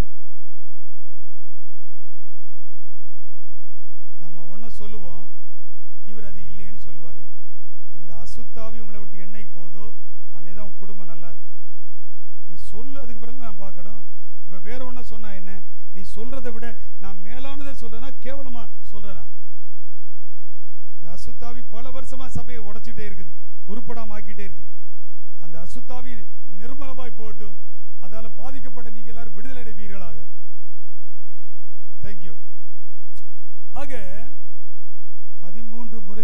நம்ம ஒன்றை சொல்லுவோம் இவர் அது இல்லைன்னு சொல்லுவார் இந்த அசுத்தாவி உங்களை விட்டு என்னைக்கு போதோ அன்னைக்கு தான் உன் குடும்பம் நல்லா இருக்கும் நீ சொல்லு அதுக்கு பிறகு நான் பார்க்கணும் இப்போ வேற ஒன்றை சொன்னா என்ன நீ சொல்றதை விட நான் மேலானதை சொல்றேனா கேவலமா சொல்றேனா இந்த அசுத்தாவி பல வருஷமா சபையை உடைச்சிட்டே இருக்குது உருப்படாம ஆக்கிட்டே இருக்குது அந்த அசுத்தாவி நிர்மலமாய் போகட்டும் அதால பாதிக்கப்பட்ட நீங்க எல்லாரும் விடுதலை அடைவீர்களாக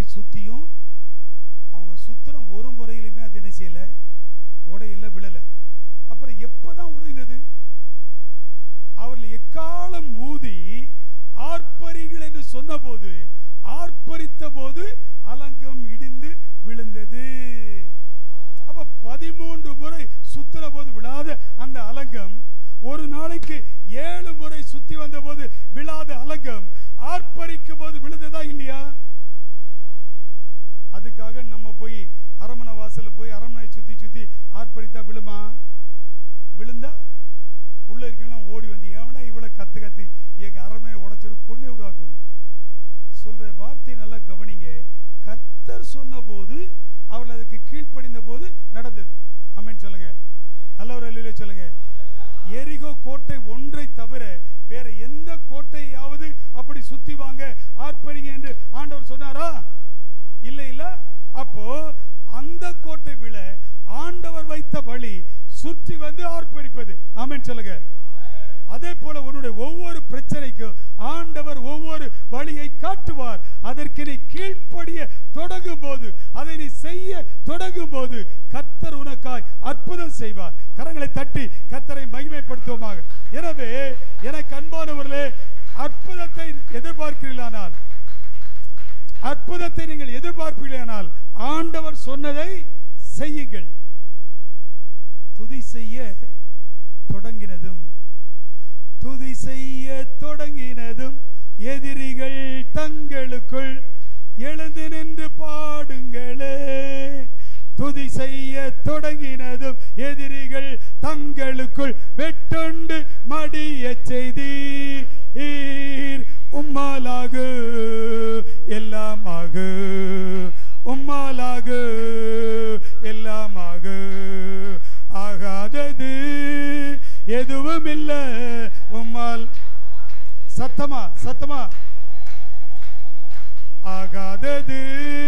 சுத்தியும் அவங்க சுத்தின ஒரு முறையிலுமே அது என்ன செய்யல உடையில விழல அப்புறம் எப்பதான் உடைந்தது அவர்கள் எக்காலம் ஊதி ஆர்ப்பரிகள் என்று சொன்னபோது ஆர்ப்பரித்த போது அலங்கம் இடிந்து விழுந்தது அப்ப பதிமூன்று முறை சுத்தின போது விழாத அந்த அலங்கம் ஒரு நாளைக்கு ஏழு முறை சுத்தி வந்த போது விழாத அலங்கம் ஆர்ப்பரிக்கும் போது விழுந்ததா இல்லையா அதுக்காக நம்ம போய் அரமனை வாசல்ல போய் அரமனை சுத்தி சுத்தி ஆர்ப்பரித்தா விழுமா விழுந்தா உள்ள இருக்கவங்களாம் ஓடி வந்து ஏவனா இவ்வளவு கத்து கத்தி எங்க அரண்மனை உடைச்சிடு கொண்டே விடுவாங்க ஒண்ணு சொல்ற வார்த்தை நல்லா கவனிங்க கர்த்தர் சொன்ன போது அவர்கள் அதுக்கு கீழ்ப்படிந்த போது நடந்தது ஆமென் சொல்லுங்க நல்லவர் அல்லையிலே சொல்லுங்க எரிகோ கோட்டை ஒன்றை தவிர வேற எந்த கோட்டையாவது அப்படி சுத்தி வாங்க ஆர்ப்பரிங்க என்று ஆண்டவர் சொன்னாரா இல்லை இல்ல அப்போ அந்த கோட்டை விழ ஆண்டவர் வைத்த வழி சுற்றி வந்து ஆர்ப்பரிப்பது ஆமென் சொல்லுங்க அதே போல உன்னுடைய ஒவ்வொரு பிரச்சனைக்கும் ஆண்டவர் ஒவ்வொரு வழியை காட்டுவார் அதற்கு நீ கீழ்ப்படிய தொடங்கும் போது அதை நீ செய்ய தொடங்கும் போது கர்த்தர் உனக்காய் அற்புதம் செய்வார் கரங்களை தட்டி கர்த்தரை மகிமைப்படுத்துவோமாக எனவே எனக்கு அன்பானவர்களே அற்புதத்தை எதிர்பார்க்கிறீர்களானால் அற்புதத்தை நீங்கள் எதிர்பார்ப்பீர்களானால் ஆண்டவர் சொன்னதை செய்யுங்கள் துதி செய்ய தொடங்கினதும் துதி செய்ய தொடங்கினதும் எதிரிகள் தங்களுக்குள் எழுந்து நின்று பாடுங்களே துதி செய்ய தொடங்கினதும் எதிரிகள் தங்களுக்குள் வெட்டுண்டு மடிய செய்தீர் உம்மாலாகு எல்லாமாகு உம்மாலாகு எல்லாமாகு ஆகாதது எதுவும் இல்ல உம்மால் சத்தமா சத்தமா ஆகாதது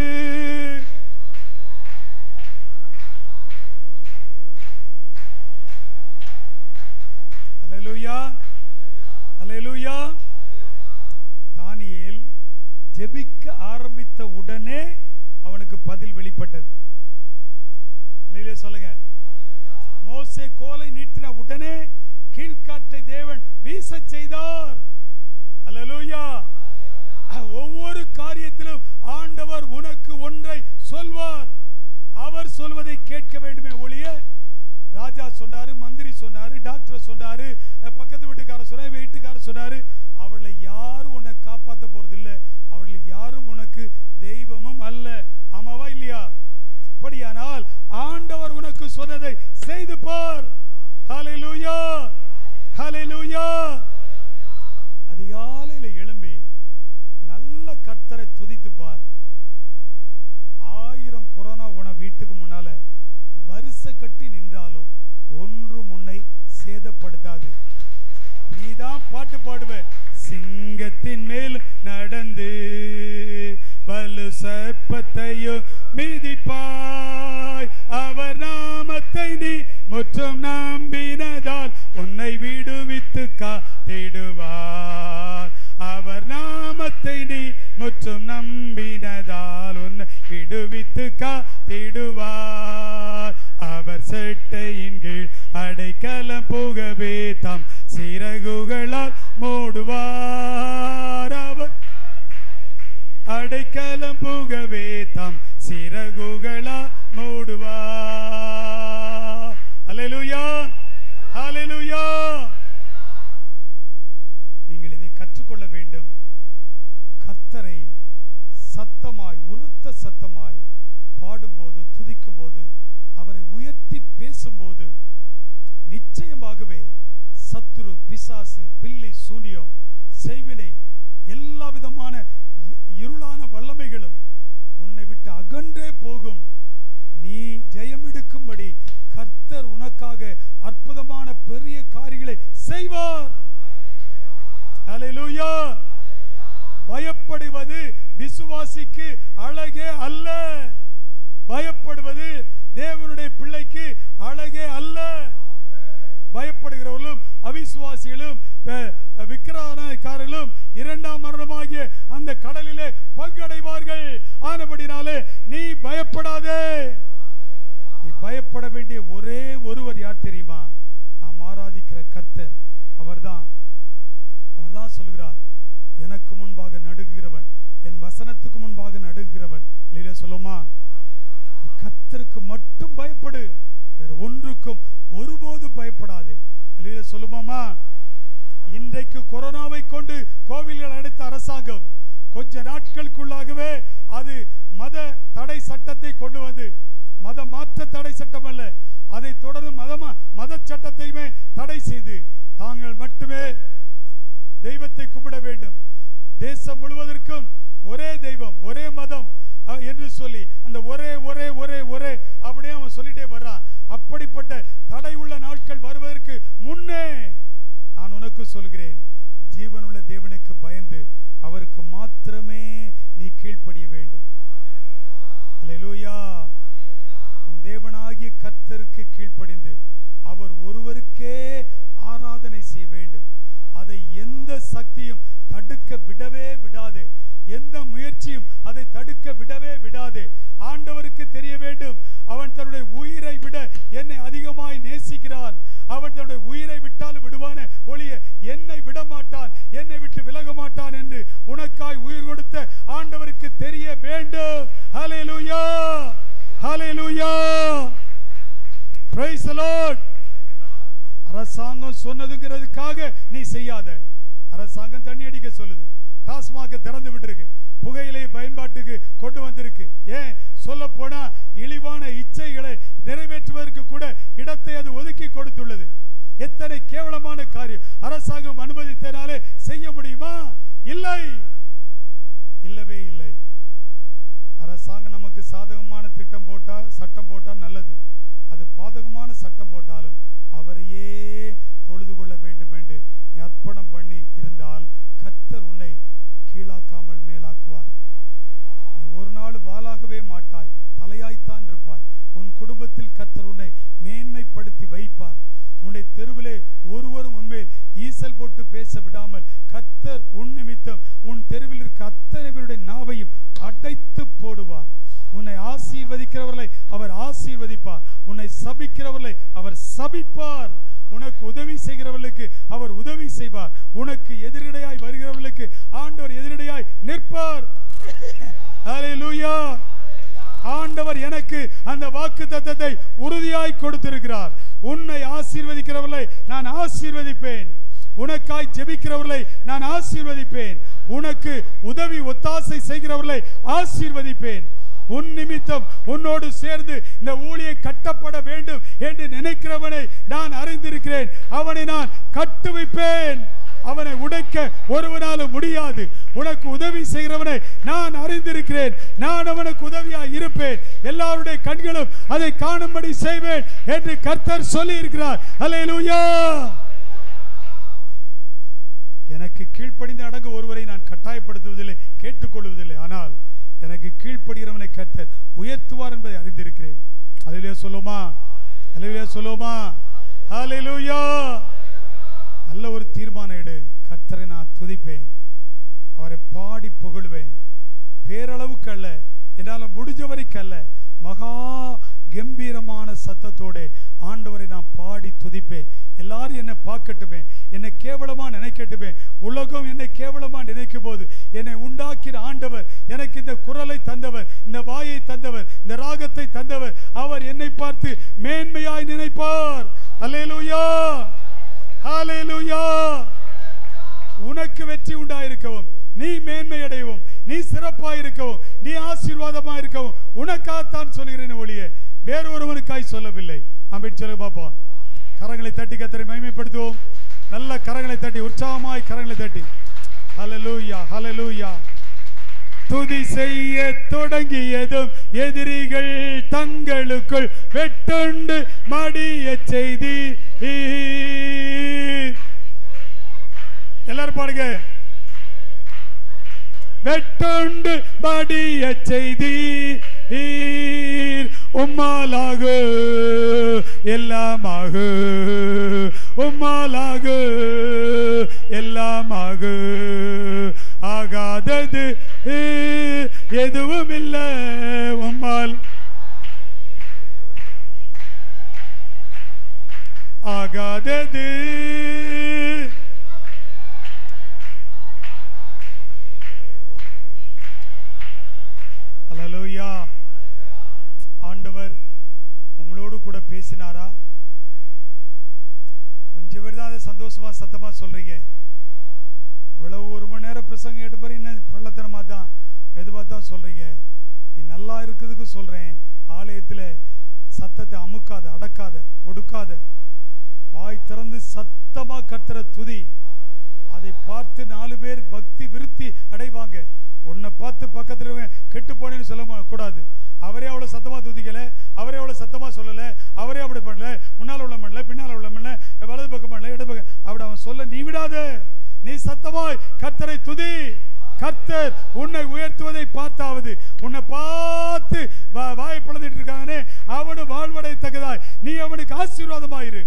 அல்லேலூயா அல்லேலூயா தானியேல் ஜெபிக்க ஆரம்பித்த உடனே அவனுக்கு பதில் வெளிப்பட்டது அல்லேலூயா சொல்லுங்க மோசே கோலை நீட்டின உடனே கீழ்காற்றை தேவன் வீசச் செய்தார் அல்லேலூயா ஒவ்வொரு காரியத்திலும் ஆண்டவர் உனக்கு ஒன்றை சொல்வார் அவர் சொல்வதை கேட்க வேண்டுமே ஒழிய ராஜா சொன்னாரு மந்திரி சொன்னாரு டாக்டர் சொன்னாரு அஹ் பக்கத்து வீட்டுக்காரர் சொன்னாரு வீட்டுக்காரர் சொன்னாரு அவர்களை யாரும் உன்னை காப்பாற்ற போறது இல்ல அவர்கள் யாரும் உனக்கு தெய்வமும் அல்ல ஆமாவா இல்லையா அப்படியானால் ஆண்டவர் உனக்கு சொன்னதை செய்து பார் ஹalleluya ஹalleluya அதிகாலையில எழும்பி நல்ல கர்த்தரை துதித்து பார் ஆயிரம் கொரோனா உன வீட்டுக்கு முன்னால வரிசை கட்டி நின்றாலும் ஒன்று முன்னை சேதப்படுத்தாது நீதான் பாட்டு பாடுவ சிங்கத்தின் மேல் நடந்து வலு சர்ப்பத்தையும் மிதிப்பாய் அவர் நாமத்தை நீ முற்றும் நம்பினதால் உன்னை விடுவித்து காத்திடுவார் அவர் நாமத்தை நீ முற்றும் நம்பினதால் உன்னை விடுவித்து காத்திடுவார் அவர் செட்டையின் கீழ் அடைக்கலம் புகவே தம் சிறகுகளால் மூடுவார் அவர் அடைக்கலம் புகவே தம் சிறகுகளால் மூடுவார் அல்லேலூயா அல்லேலூயா நீங்கள் இதை கற்றுக்கொள்ள வேண்டும் கர்த்தரை சத்தமாய் உரத்த சத்தமாய் பாடும்போது துதிக்கும்போது அவரை உயர்த்தி பேசும்போது நிச்சயமாகவே சத்துரு பிசாசு பில்லி சூனியம் செய்வினை எல்லா விதமான இ- இருளான வல்லமைகளும் உன்னை விட்டு அகன்றே போகும் நீ ஜெயமெடுக்கும்படி கர்த்தர் உனக்காக அற்புதமான பெரிய காரியங்களை செய்வார் ஹalleluya பயப்படுவது விசுவாசிக்கு அழகே அல்ல பயப்படுவது தேவனுடைய பிள்ளைக்கு அழகே அல்ல பயப்படுகிறவர்களும் அவிசுவாசிகளும் அவிசுவாசிகளும் அஹ், விக்கிரகாரர்களும் இரண்டாம் மரணமாகிய அந்த கடலிலே பங்கடைவார்கள் ஆனபடினாலே நீ பயப்படாதே நீ பயப்பட வேண்டிய ஒரே ஒருவர் யார் தெரியுமா நாம் ஆராதிக்கிற கர்த்தர் அவர்தான் அவர்தான் சொல்கிறார் எனக்கு முன்பாக நடுங்குகிறவன் என் வசனத்துக்கு முன்பாக நடுங்குகிறவன் இல்லையா சொல்லுமா நீ கர்த்தருக்கு மட்டும் பயப்படு வேற ஒன்றுக்கும் ஒருபோதும் பயப்படாதே இல்லையா சொல்லுமாமா இன்றைக்கு கொரோனாவை கொண்டு கோவில்கள் அடைத்த அரசாங்கம் கொஞ்ச நாட்களுக்குள்ளாகவே அது மத தடை சட்டத்தை கொண்டு வந்து மத மாற்ற தடை சட்டம் அல்ல அதை தொடர்ந்து மத மத சட்டத்தையுமே தடை செய்து தாங்கள் மட்டுமே தெய்வத்தை கும்பிட வேண்டும் தேசம் முழுவதற்கும் ஒரே தெய்வம் ஒரே மதம் அஹ், என்று சொல்லி அந்த ஒரே ஒரே ஒரே ஒரே அப்படியே அவன் சொல்லிட்டே வர்றான் அப்படிப்பட்ட தடை உள்ள நாட்கள் வருவதற்கு முன்னே நான் உனக்கு சொல்கிறேன் ஜீவனுள்ள தேவனுக்கு பயந்து அவருக்கு மாத்திரமே நீ கீழ்ப்படிய வேண்டும் அல்லேலூயா உன் தேவனாகிய கர்த்தருக்கு கீழ்ப்படிந்து அவர் ஒருவருக்கே ஆராதனை செய்ய வேண்டும் அதை எந்த சக்தியும் தடுக்க விடவே விடாது எந்த முயற்சியும் அதை தடுக்க விடவே விடாது ஆண்டவருக்கு தெரிய வேண்டும் அவன் தன்னுடைய உயிரை விட என்னை அதிகமாய் நேசிக்கிறான் அவன் தன்னுடைய உயிரை விட்டாலும் விடுவான ஒளிய என்னை விட மாட்டான் என்னை விட்டு விலக மாட்டான் என்று உனக்காய் உயிர் கொடுத்த ஆண்டவருக்கு தெரிய வேண்டும் ஹalleluya ஹalleluya praise the lord அரசாங்கம் சொன்னதுங்கிறதுக்காக நீ செய்யாத அரசாங்கம் தண்ணி அடிக்க சொல்லுது டாஸ்மாக திறந்து விட்டுருக்கு புகையிலை பயன்பாட்டுக்கு கொண்டு வந்திருக்கு ஏன் சொல்ல போனா இழிவான இச்சைகளை நிறைவேற்றுவதற்கு கூட இடத்தை அது ஒதுக்கி கொடுத்துள்ளது எத்தனை கேவலமான காரியம் அரசாங்கம் அனுமதித்தனாலே செய்ய முடியுமா இல்லை இல்லவே இல்லை அரசாங்கம் நமக்கு சாதகமான திட்டம் போட்டா சட்டம் போட்டா நல்லது அது பாதகமான சட்டம் போட்டாலும் அவரையே தொழுது கொள்ள வேண்டும் என்று நீ அர்ப்பணம் பண்ணி இருந்தால் கர்த்தர் உன்னை கீழாக்காமல் மேலாக்குவார் நீ ஒரு நாள் வாளாகவே மாட்டாய் தலையாய்த்தான் இருப்பாய் உன் குடும்பத்தில் கர்த்தர் உன்னை மேன்மைப்படுத்தி வைப்பார் உன்னை தெருவிலே ஒருவரும் உன்மேல் ஈசல் போட்டு பேச விடாமல் கர்த்தர் உன் நிமித்தம் உன் தெருவில் இருக்க அத்தனை பேருடைய நாவையும் அடைத்து போடுவார் உன்னை ஆசீர்வதிக்கிறவர்களை அவர் ஆசீர்வதிப்பார் உன்னை சபிக்கிறவர்களை அவர் சபிப்பார் உனக்கு உதவி செய்கிறவர்களுக்கு அவர் உதவி செய்வார் உனக்கு எதிரடையாய் வருகிறவர்களுக்கு ஆண்டவர் எதிரடையாய் நிற்பார் ஹalleluya ஆண்டவர் எனக்கு அந்த வாக்கு தத்தத்தை உறுதியாய் கொடுத்திருக்கிறார் உன்னை ஆசீர்வதிக்கிறவர்களை நான் ஆசீர்வதிப்பேன் உனக்காய் ஜெபிக்கிறவர்களை நான் ஆசீர்வதிப்பேன் உனக்கு உதவி ஒத்தாசை செய்கிறவர்களை ஆசீர்வதிப்பேன் உன் நிமித்தம் உன்னோடு சேர்ந்து இந்த ஊழியை கட்டப்பட வேண்டும் என்று நினைக்கிறவனை நான் அறிந்திருக்கிறேன் அவனை நான் கட்டுவிப்பேன் அவனை உடைக்க ஒருவனாலும் முடியாது உனக்கு உதவி செய்கிறவனை நான் அறிந்திருக்கிறேன் நான் அவனுக்கு உதவியாய் இருப்பேன் எல்லாருடைய கண்களும் அதை காணும்படி செய்வேன் என்று கர்த்தர் சொல்லி இருக்கிறார் அல்லேலூயா எனக்கு கீழ்ப்படிந்து அடங்க ஒருவரை நான் கட்டாயப்படுத்துவதில்லை கேட்டுக்கொள்வதில்லை ஆனால் எனக்கு கீழ்ப்படுகிறவனை கர்த்தர் உயர்த்துவார் என்பதை அறிந்திருக்கிறேன் அல்லேலூயா சொல்லுமா அல்லேலூயா சொல்லுமா ஹalleluya நல்ல ஒரு தீர்மானம் எடு கர்த்தரை நான் துதிப்பேன் அவரை பாடி புகழுவேன் பேரளவுக்கு அல்ல என்னால் முடிஞ்ச வரைக்கும் அல்ல மகா கம்பீரமான சத்தத்தோட ஆண்டவரை நான் பாடி துதிப்பேன் எல்லாரும் என்னை பார்க்கட்டுமே என்னை கேவலமா நினைக்கட்டுமே உலகம் என்னை கேவலமா நினைக்கும் போது என்னை உண்டாக்கிற ஆண்டவர் எனக்கு இந்த குரலை தந்தவர் இந்த வாயை தந்தவர் இந்த ராகத்தை தந்தவர் அவர் என்னை பார்த்து மேன்மையாய் நினைப்பார் அல்லேலூயா ஹalleluya உனக்கு வெற்றி உண்டாயிருக்கவும் நீ மேன்மை அடையவும் நீ சிறப்பாய் இருக்கவும் நீ ஆசீர்வாதமா இருக்கவும் உனக்காகத்தான் சொல்கிறேன் ஒளியே வேறொருவனுக்காய் சொல்லவில்லை அப்படின்னு சொல்லி பார்ப்போம் கரங்களை தட்டி கத்தரை மகிமைப்படுத்துவோம் நல்ல கரங்களை தட்டி உற்சாகமாய் கரங்களை தட்டி ஹalleluya ஹalleluya துதி செய்ய தொடங்கியதும் எதிரிகள் தங்களுக்குள் வெட்டுண்டு மடிய செய்தி எல்லாரும் பாடுங்க வெட்டுண்டு மடிய செய்தி உம்மாலாகு எல்லாமாக உம்மாலாகு எல்லாமாகு ஆகாதது எதுவும் இல்லை உம்மால் ஆகாதது அல்லேலூயா ஆண்டவர் உங்களோடு கூட பேசினாரா கொஞ்சம் பேர் தான் அதை சந்தோஷமா சத்தமா சொல்றீங்க இவ்வளவு ஒரு மணி நேரம் பிரசங்கம் கேட்ட பிறகு என்ன பள்ளத்தனமா தான் மெதுவாக தான் சொல்றீங்க நீ நல்லா இருக்கிறதுக்கு சொல்றேன் ஆலயத்தில் சத்தத்தை அமுக்காத அடக்காத ஒடுக்காத வாய் திறந்து சத்தமா கத்துற துதி அதை பார்த்து நாலு பேர் பக்தி விருத்தி அடைவாங்க உன்னை பார்த்து பக்கத்துல இருக்கவன் கெட்டு போனேன்னு சொல்ல மா- கூடாது அவரே அவ்வளோ சத்தமா துதிக்கல அவரே அவ்வளோ சத்தமா சொல்லல அவரே அப்படி பண்ணல முன்னால் உள்ள பண்ணல பின்னால் உள்ள பண்ணல வலது பக்கம் பண்ணல இடது பக்கம் அப்படி அவன் சொல்ல நீ விடாத நீ சத்தமாய் கர்த்தரை துதி கர்த்தர் உன்னை உயர்த்துவதை பார்த்தாவது உன்னை பார்த்து வா- வாய் பிளந்துட்டு இருக்கானே அவனு வாழ்வடைத்தக்கதாய் நீ அவனுக்கு ஆசீர்வாதமாயிரு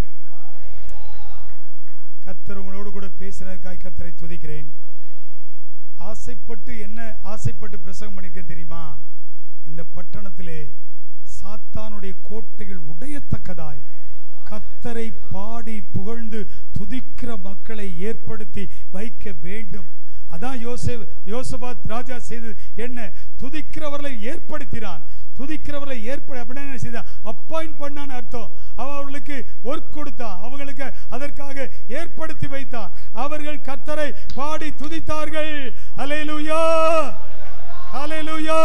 கர்த்தர் உங்களோடு கூட பேசுறதுக்காய் கர்த்தரை துதிக்கிறேன் ஆசைப்பட்டு என்ன ஆசைப்பட்டு பிரசங்கம் பண்ணியிருக்கேன் தெரியுமா இந்த பட்டணத்திலே சாத்தானுடைய கோட்டைகள் உடையத்தக்கதாய் கர்த்தரை பாடி புகழ்ந்து துதிக்கிற மக்களை ஏற்படுத்தி வைக்க வேண்டும் அதான் யோசே யோசபாத் ராஜா செய்தது என்ன துதிக்கிறவர்களை ஏற்படுத்தினான் துதிக்கிறவர்களை ஏற்பட அப்படின்னு என்ன செய்தான் அப்பாயிண்ட் பண்ணான்னு அர்த்தம் அவன் அவர்களுக்கு ஒர்க் கொடுத்தான் அவங்களுக்கு அதற்காக ஏற்படுத்தி வைத்தான் அவர்கள் கர்த்தரை பாடி துதித்தார்கள் அலையலூயா அலையலூயா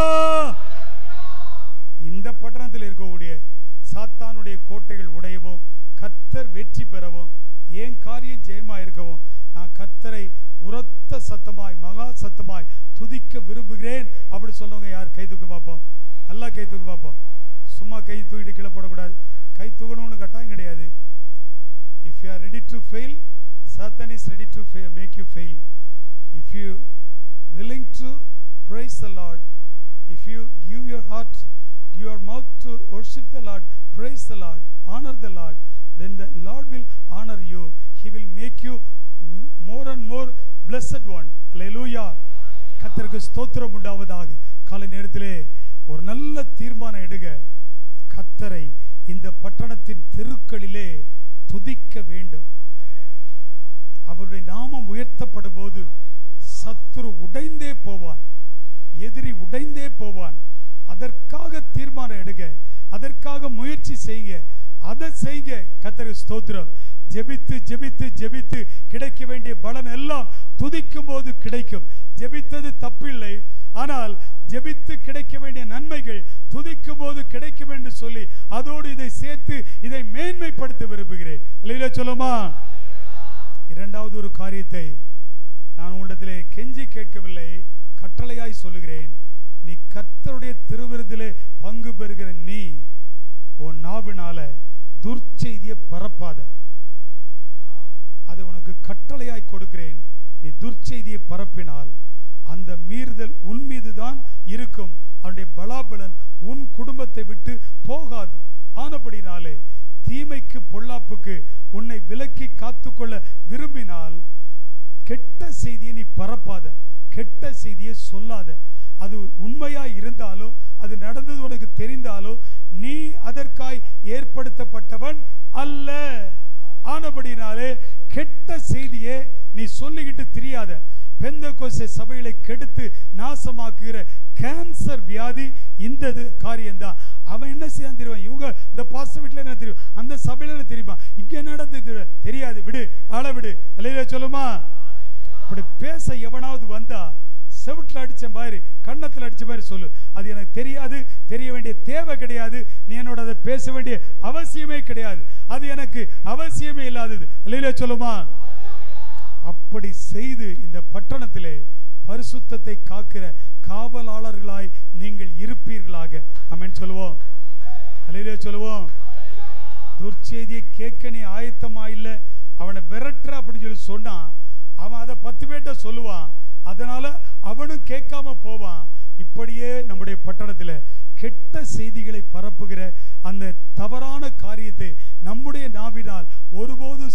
இந்த பட்டணத்தில் இருக்கக்கூடிய சாத்தானுடைய கோட்டைகள் உடையவும் கர்த்தர் வெற்றி பெறவும் ஏன் காரியம் ஜெயமா இருக்கவும் நான் கர்த்தரை உரத்த சத்தமாய் மகா சத்தமாய் துதிக்க விரும்புகிறேன் அப்படி சொல்லுவங்க யார் கை தூக்க பார்ப்போம் நல்லா கை தூக்க பார்ப்போம் சும்மா கை தூக்கிட்டு கீழே போடக்கூடாது கை தூக்கணும்னு கட்டாயம் கிடையாது if you are ready to fail satan is ready to fa- make you fail if you willing to praise the lord if you give your heart give your mouth to worship the lord praise the lord honor the lord then the lord will honor you he will make you m- more and more blessed one hallelujah கர்த்தருக்கு ஸ்தோத்திரம் உண்டாவதாக காலை நேரத்திலே ஒரு நல்ல தீர்மானம் எடுங்க கர்த்தரை இந்த பட்டணத்தின் தெருக்களிலே துதிக்க வேண்டும் அவருடைய நாமம் உயர்த்தப்படும் போது சத்துரு உடைந்தே போவான் எதிரி உடைந்தே போவான் அதற்காக தீர்மானம் எடுங்க அதற்காக முயற்சி செய்யுங்க அதை செய்யுங்க கத்தருக்கு ஸ்தோத்திரம் ஜெபித்து ஜெபித்து ஜெபித்து கிடைக்க வேண்டிய பலன் எல்லாம் துதிக்கும் போது கிடைக்கும் ஜெபித்தது தப்பில்லை ஆனால் ஜெபித்து கிடைக்க வேண்டிய நன்மைகள் துதிக்கும் போது கிடைக்கும் என்று சொல்லி அதோடு இதை சேர்த்து இதை மேன்மைப்படுத்த விரும்புகிறேன் இல்லையில சொல்லுமா இரண்டாவது ஒரு காரியத்தை நான் உங்களிடத்திலே கெஞ்சி கேட்கவில்லை கட்டளையாய் சொல்லுகிறேன் நீ கர்த்தருடைய திருவிருதிலே பங்கு பெறுகிற நீ உன் நாவினால துர்ச்செய்தியை பரப்பாத அதை உனக்கு கட்டளையாய் கொடுக்கிறேன் நீ துர்ச்செய்தியை பரப்பினால் அந்த மீறுதல் உன் மீதுதான் இருக்கும் அவனுடைய பலாபலன் உன் குடும்பத்தை விட்டு போகாது ஆனபடினாலே தீமைக்கு பொல்லாப்புக்கு உன்னை விலக்கி காத்துக்கொள்ள விரும்பினால் கெட்ட செய்தியை நீ பரப்பாத கெட்ட செய்தியை சொல்லாத அது உண்மையாய் இருந்தாலும் அது நடந்தது உனக்கு தெரிந்தாலும் நீ அதற்காய் ஏற்படுத்தப்பட்டவன் அல்ல ஆனபடினாலே கெட்ட செய்தியை நீ சொல்லிக்கிட்டு தெரியாத பெந்த கோசை சபைகளை கெடுத்து நாசமாக்குகிற கேன்சர் வியாதி இந்த இது காரியம்தான் அவன் என்ன செய்யான் தெரியும் இவங்க இந்த பாச வீட்டில் என்ன தெரியும் அந்த சபையில என்ன தெரியுமா இங்க நடந்தது தெரியாது விடு ஆள விடு இல்லையா சொல்லுமா அப்படி பேச எவனாவது வந்தா செவுட்டில் அடிச்ச மாதிரி கன்னத்தில் அடிச்ச மாதிரி சொல்லு அது எனக்கு தெரியாது தெரிய வேண்டிய தேவை கிடையாது நீ என்னோட அதை பேச வேண்டிய அவசியமே கிடையாது அது எனக்கு அவசியமே இல்லாதது இல்லையில சொல்லுமா அப்படி செய்து இந்த பட்டணத்திலே பரிசுத்தத்தை காக்கிற காவலாளர்களாய் நீங்கள் இருப்பீர்களாக அமேன் சொல்லுவோம் அல்லையிலே சொல்லுவோம் துர்ச்செய்தியை கேட்க நீ ஆயத்தமா இல்லை அவனை விரட்டுற அப்படின்னு சொல்லி சொன்னான் அவன் அதை பத்து பேர்ட்ட சொல்லுவான் அதனால அவனும் கேட்காம போவான் இப்படியே நம்முடைய பட்டணத்தில் கெட்ட செய்திகளை பரப்புகிற அந்த தவறான காரியத்தை நம்முடைய நாவினால் ஒருபோதும்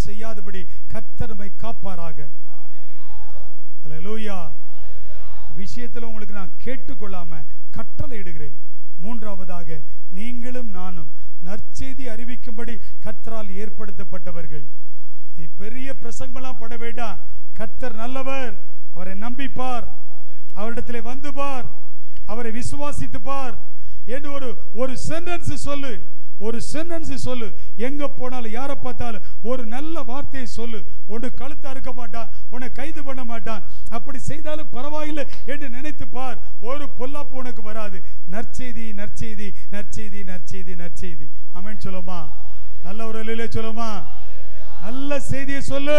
செய்யாதபடி கர்த்தர் நம்மை காப்பாராக அல்லேலூயா விஷயத்தில் உங்களுக்கு நான் கேட்டுக்கொள்ளாம கட்டளை இடுகிறேன் மூன்றாவதாக நீங்களும் நானும் நற்செய்தி அறிவிக்கும்படி கர்த்தரால் ஏற்படுத்தப்பட்டவர்கள் நீ பெரிய பிரசங்கமெல்லாம் பட வேண்டாம் கர்த்தர் நல்லவர் அவரை நம்பிப்பார் அவரிடத்திலே வந்து பார் அவரை விசுவாசித்து பார் என்று ஒரு ஒரு சென்டென்ஸ் சொல்லு ஒரு சென்டென்ஸ் சொல்லு எங்க போனாலும் யாரை பார்த்தாலும் ஒரு நல்ல வார்த்தையை சொல்லு ஒன்று கழுத்தா இருக்க மாட்டான் உன்னை கைது பண்ண மாட்டான் அப்படி செய்தாலும் பரவாயில்லை என்று நினைத்து பார் ஒரு பொல்லாப்பு உனக்கு வராது நற்செய்தி நற்செய்தி நற்செய்தி நற்செய்தி நற்செய்தி அமேன் சொல்லுமா நல்ல ஒரு இல்லையே சொல்லுமா நல்ல செய்தியை சொல்லு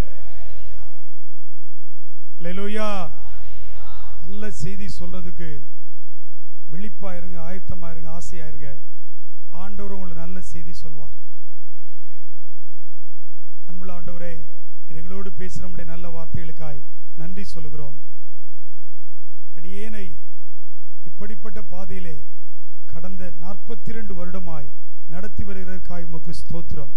அல்லேலூயா நல்ல செய்தி சொல்றதுக்கு விழிப்பா இருங்க ஆயத்தமா இருங்க ஆசையா இருங்க ஆண்டவர் உங்களுக்கு நல்ல செய்தி சொல்வார் அன்புள்ள ஆண்டவரே எங்களோடு பேசின நம்முடைய நல்ல வார்த்தைகளுக்காய் நன்றி சொல்லுகிறோம் அடியேனை இப்படிப்பட்ட பாதையிலே கடந்த நாற்பத்தி ரெண்டு வருடமாய் நடத்தி வருகிறதற்காய் உமக்கு ஸ்தோத்திரம்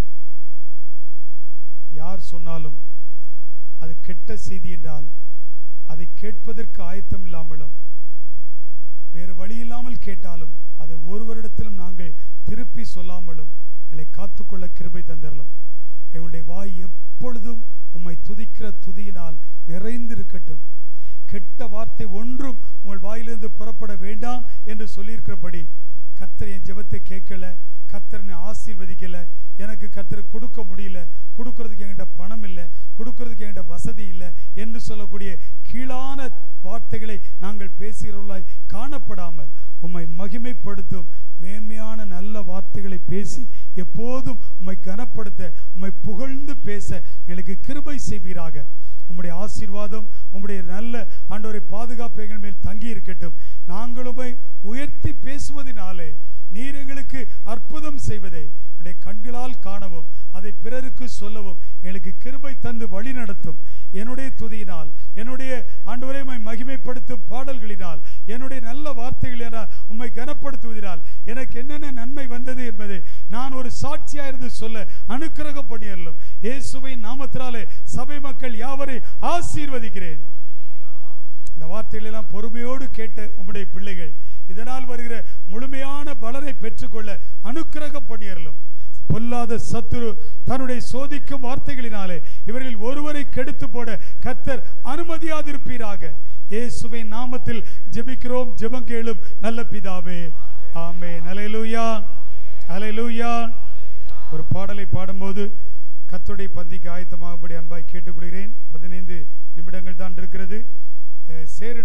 யார் சொன்னாலும் அது கெட்ட செய்தி என்றால் அதை கேட்பதற்கு ஆயத்தம் இல்லாமலும் வேறு வழி இல்லாமல் கேட்டாலும் அதை ஒருவரிடத்திலும் நாங்கள் திருப்பி சொல்லாமலும் எங்களை காத்துக்கொள்ள கிருபை தந்தரலும் எங்களுடைய வாய் எப்பொழுதும் உம்மை துதிக்கிற துதியினால் நிறைந்திருக்கட்டும் கெட்ட வார்த்தை ஒன்றும் உங்கள் வாயிலிருந்து புறப்பட வேண்டாம் என்று சொல்லியிருக்கிறபடி கர்த்தர் என் ஜெபத்தை கேட்கல கர்த்தர் என்னை ஆசீர்வதிக்கல எனக்கு கர்த்தர் கொடுக்க முடியல கொடுக்கறதுக்கு என்கிட்ட பணம் இல்லை கொடுக்கறதுக்கு என்கிட்ட வசதி இல்லை என்று சொல்லக்கூடிய கீழான வார்த்தைகளை நாங்கள் பேசுகிறவர்களாய் காணப்படாமல் உம்மை மகிமைப்படுத்தும் மேன்மையான நல்ல வார்த்தைகளை பேசி எப்போதும் உம்மை கனப்படுத்த உம்மை புகழ்ந்து பேச எங்களுக்கு கிருபை செய்வீராக உம்முடைய ஆசீர்வாதம் உம்முடைய நல்ல ஆண்டவரை பாதுகாப்பு எங்கள் மேல் தங்கி இருக்கட்டும் நாங்களுமே உயர்த்தி பேசுவதினாலே நீர் எங்களுக்கு அற்புதம் செய்வதை உடைய கண்களால் காணவும் அதை பிறருக்கு சொல்லவும் எங்களுக்கு கிருபை தந்து வழி நடத்தும் என்னுடைய துதியினால் என்னுடைய ஆண்டவரை உம்மை மகிமைப்படுத்தும் பாடல்களினால் என்னுடைய நல்ல வார்த்தைகளினால் உம்மை கனப்படுத்துவதனால் எனக்கு என்னென்ன நன்மை வந்தது என்பதை நான் ஒரு சாட்சியாக இருந்து சொல்ல அனுக்கிரக பண்ணியறலும் இயேசுவின் நாமத்தினாலே சபை மக்கள் யாவரை ஆசீர்வதிக்கிறேன் இந்த வார்த்தைகளெல்லாம் பொறுமையோடு கேட்ட உம்முடைய பிள்ளைகள் இதனால் வருகிற முழுமையான பலனை பெற்றுக்கொள்ள அனுக்கிரக பண்ணியறலும் பொல்லாத சத்துரு தன்னுடைய சோதிக்கும் வார்த்தைகளினாலே இவர்கள் ஒருவரை கெடுத்து போட கர்த்தர் அனுமதியாதிருப்பீராக இயேசுவின் நாமத்தில் ஜெபிக்கிறோம் ஜெபம் கேளும் நல்ல பிதாவே ஆமே அலையலூயா அலையலூயா ஒரு பாடலை பாடும்போது கர்த்தருடைய பந்திக்கு ஆயத்தமாகபடி அன்பாய் கேட்டுக்கொள்கிறேன் பதினைந்து நிமிடங்கள் தான் இருக்கிறது அஹ் சேரு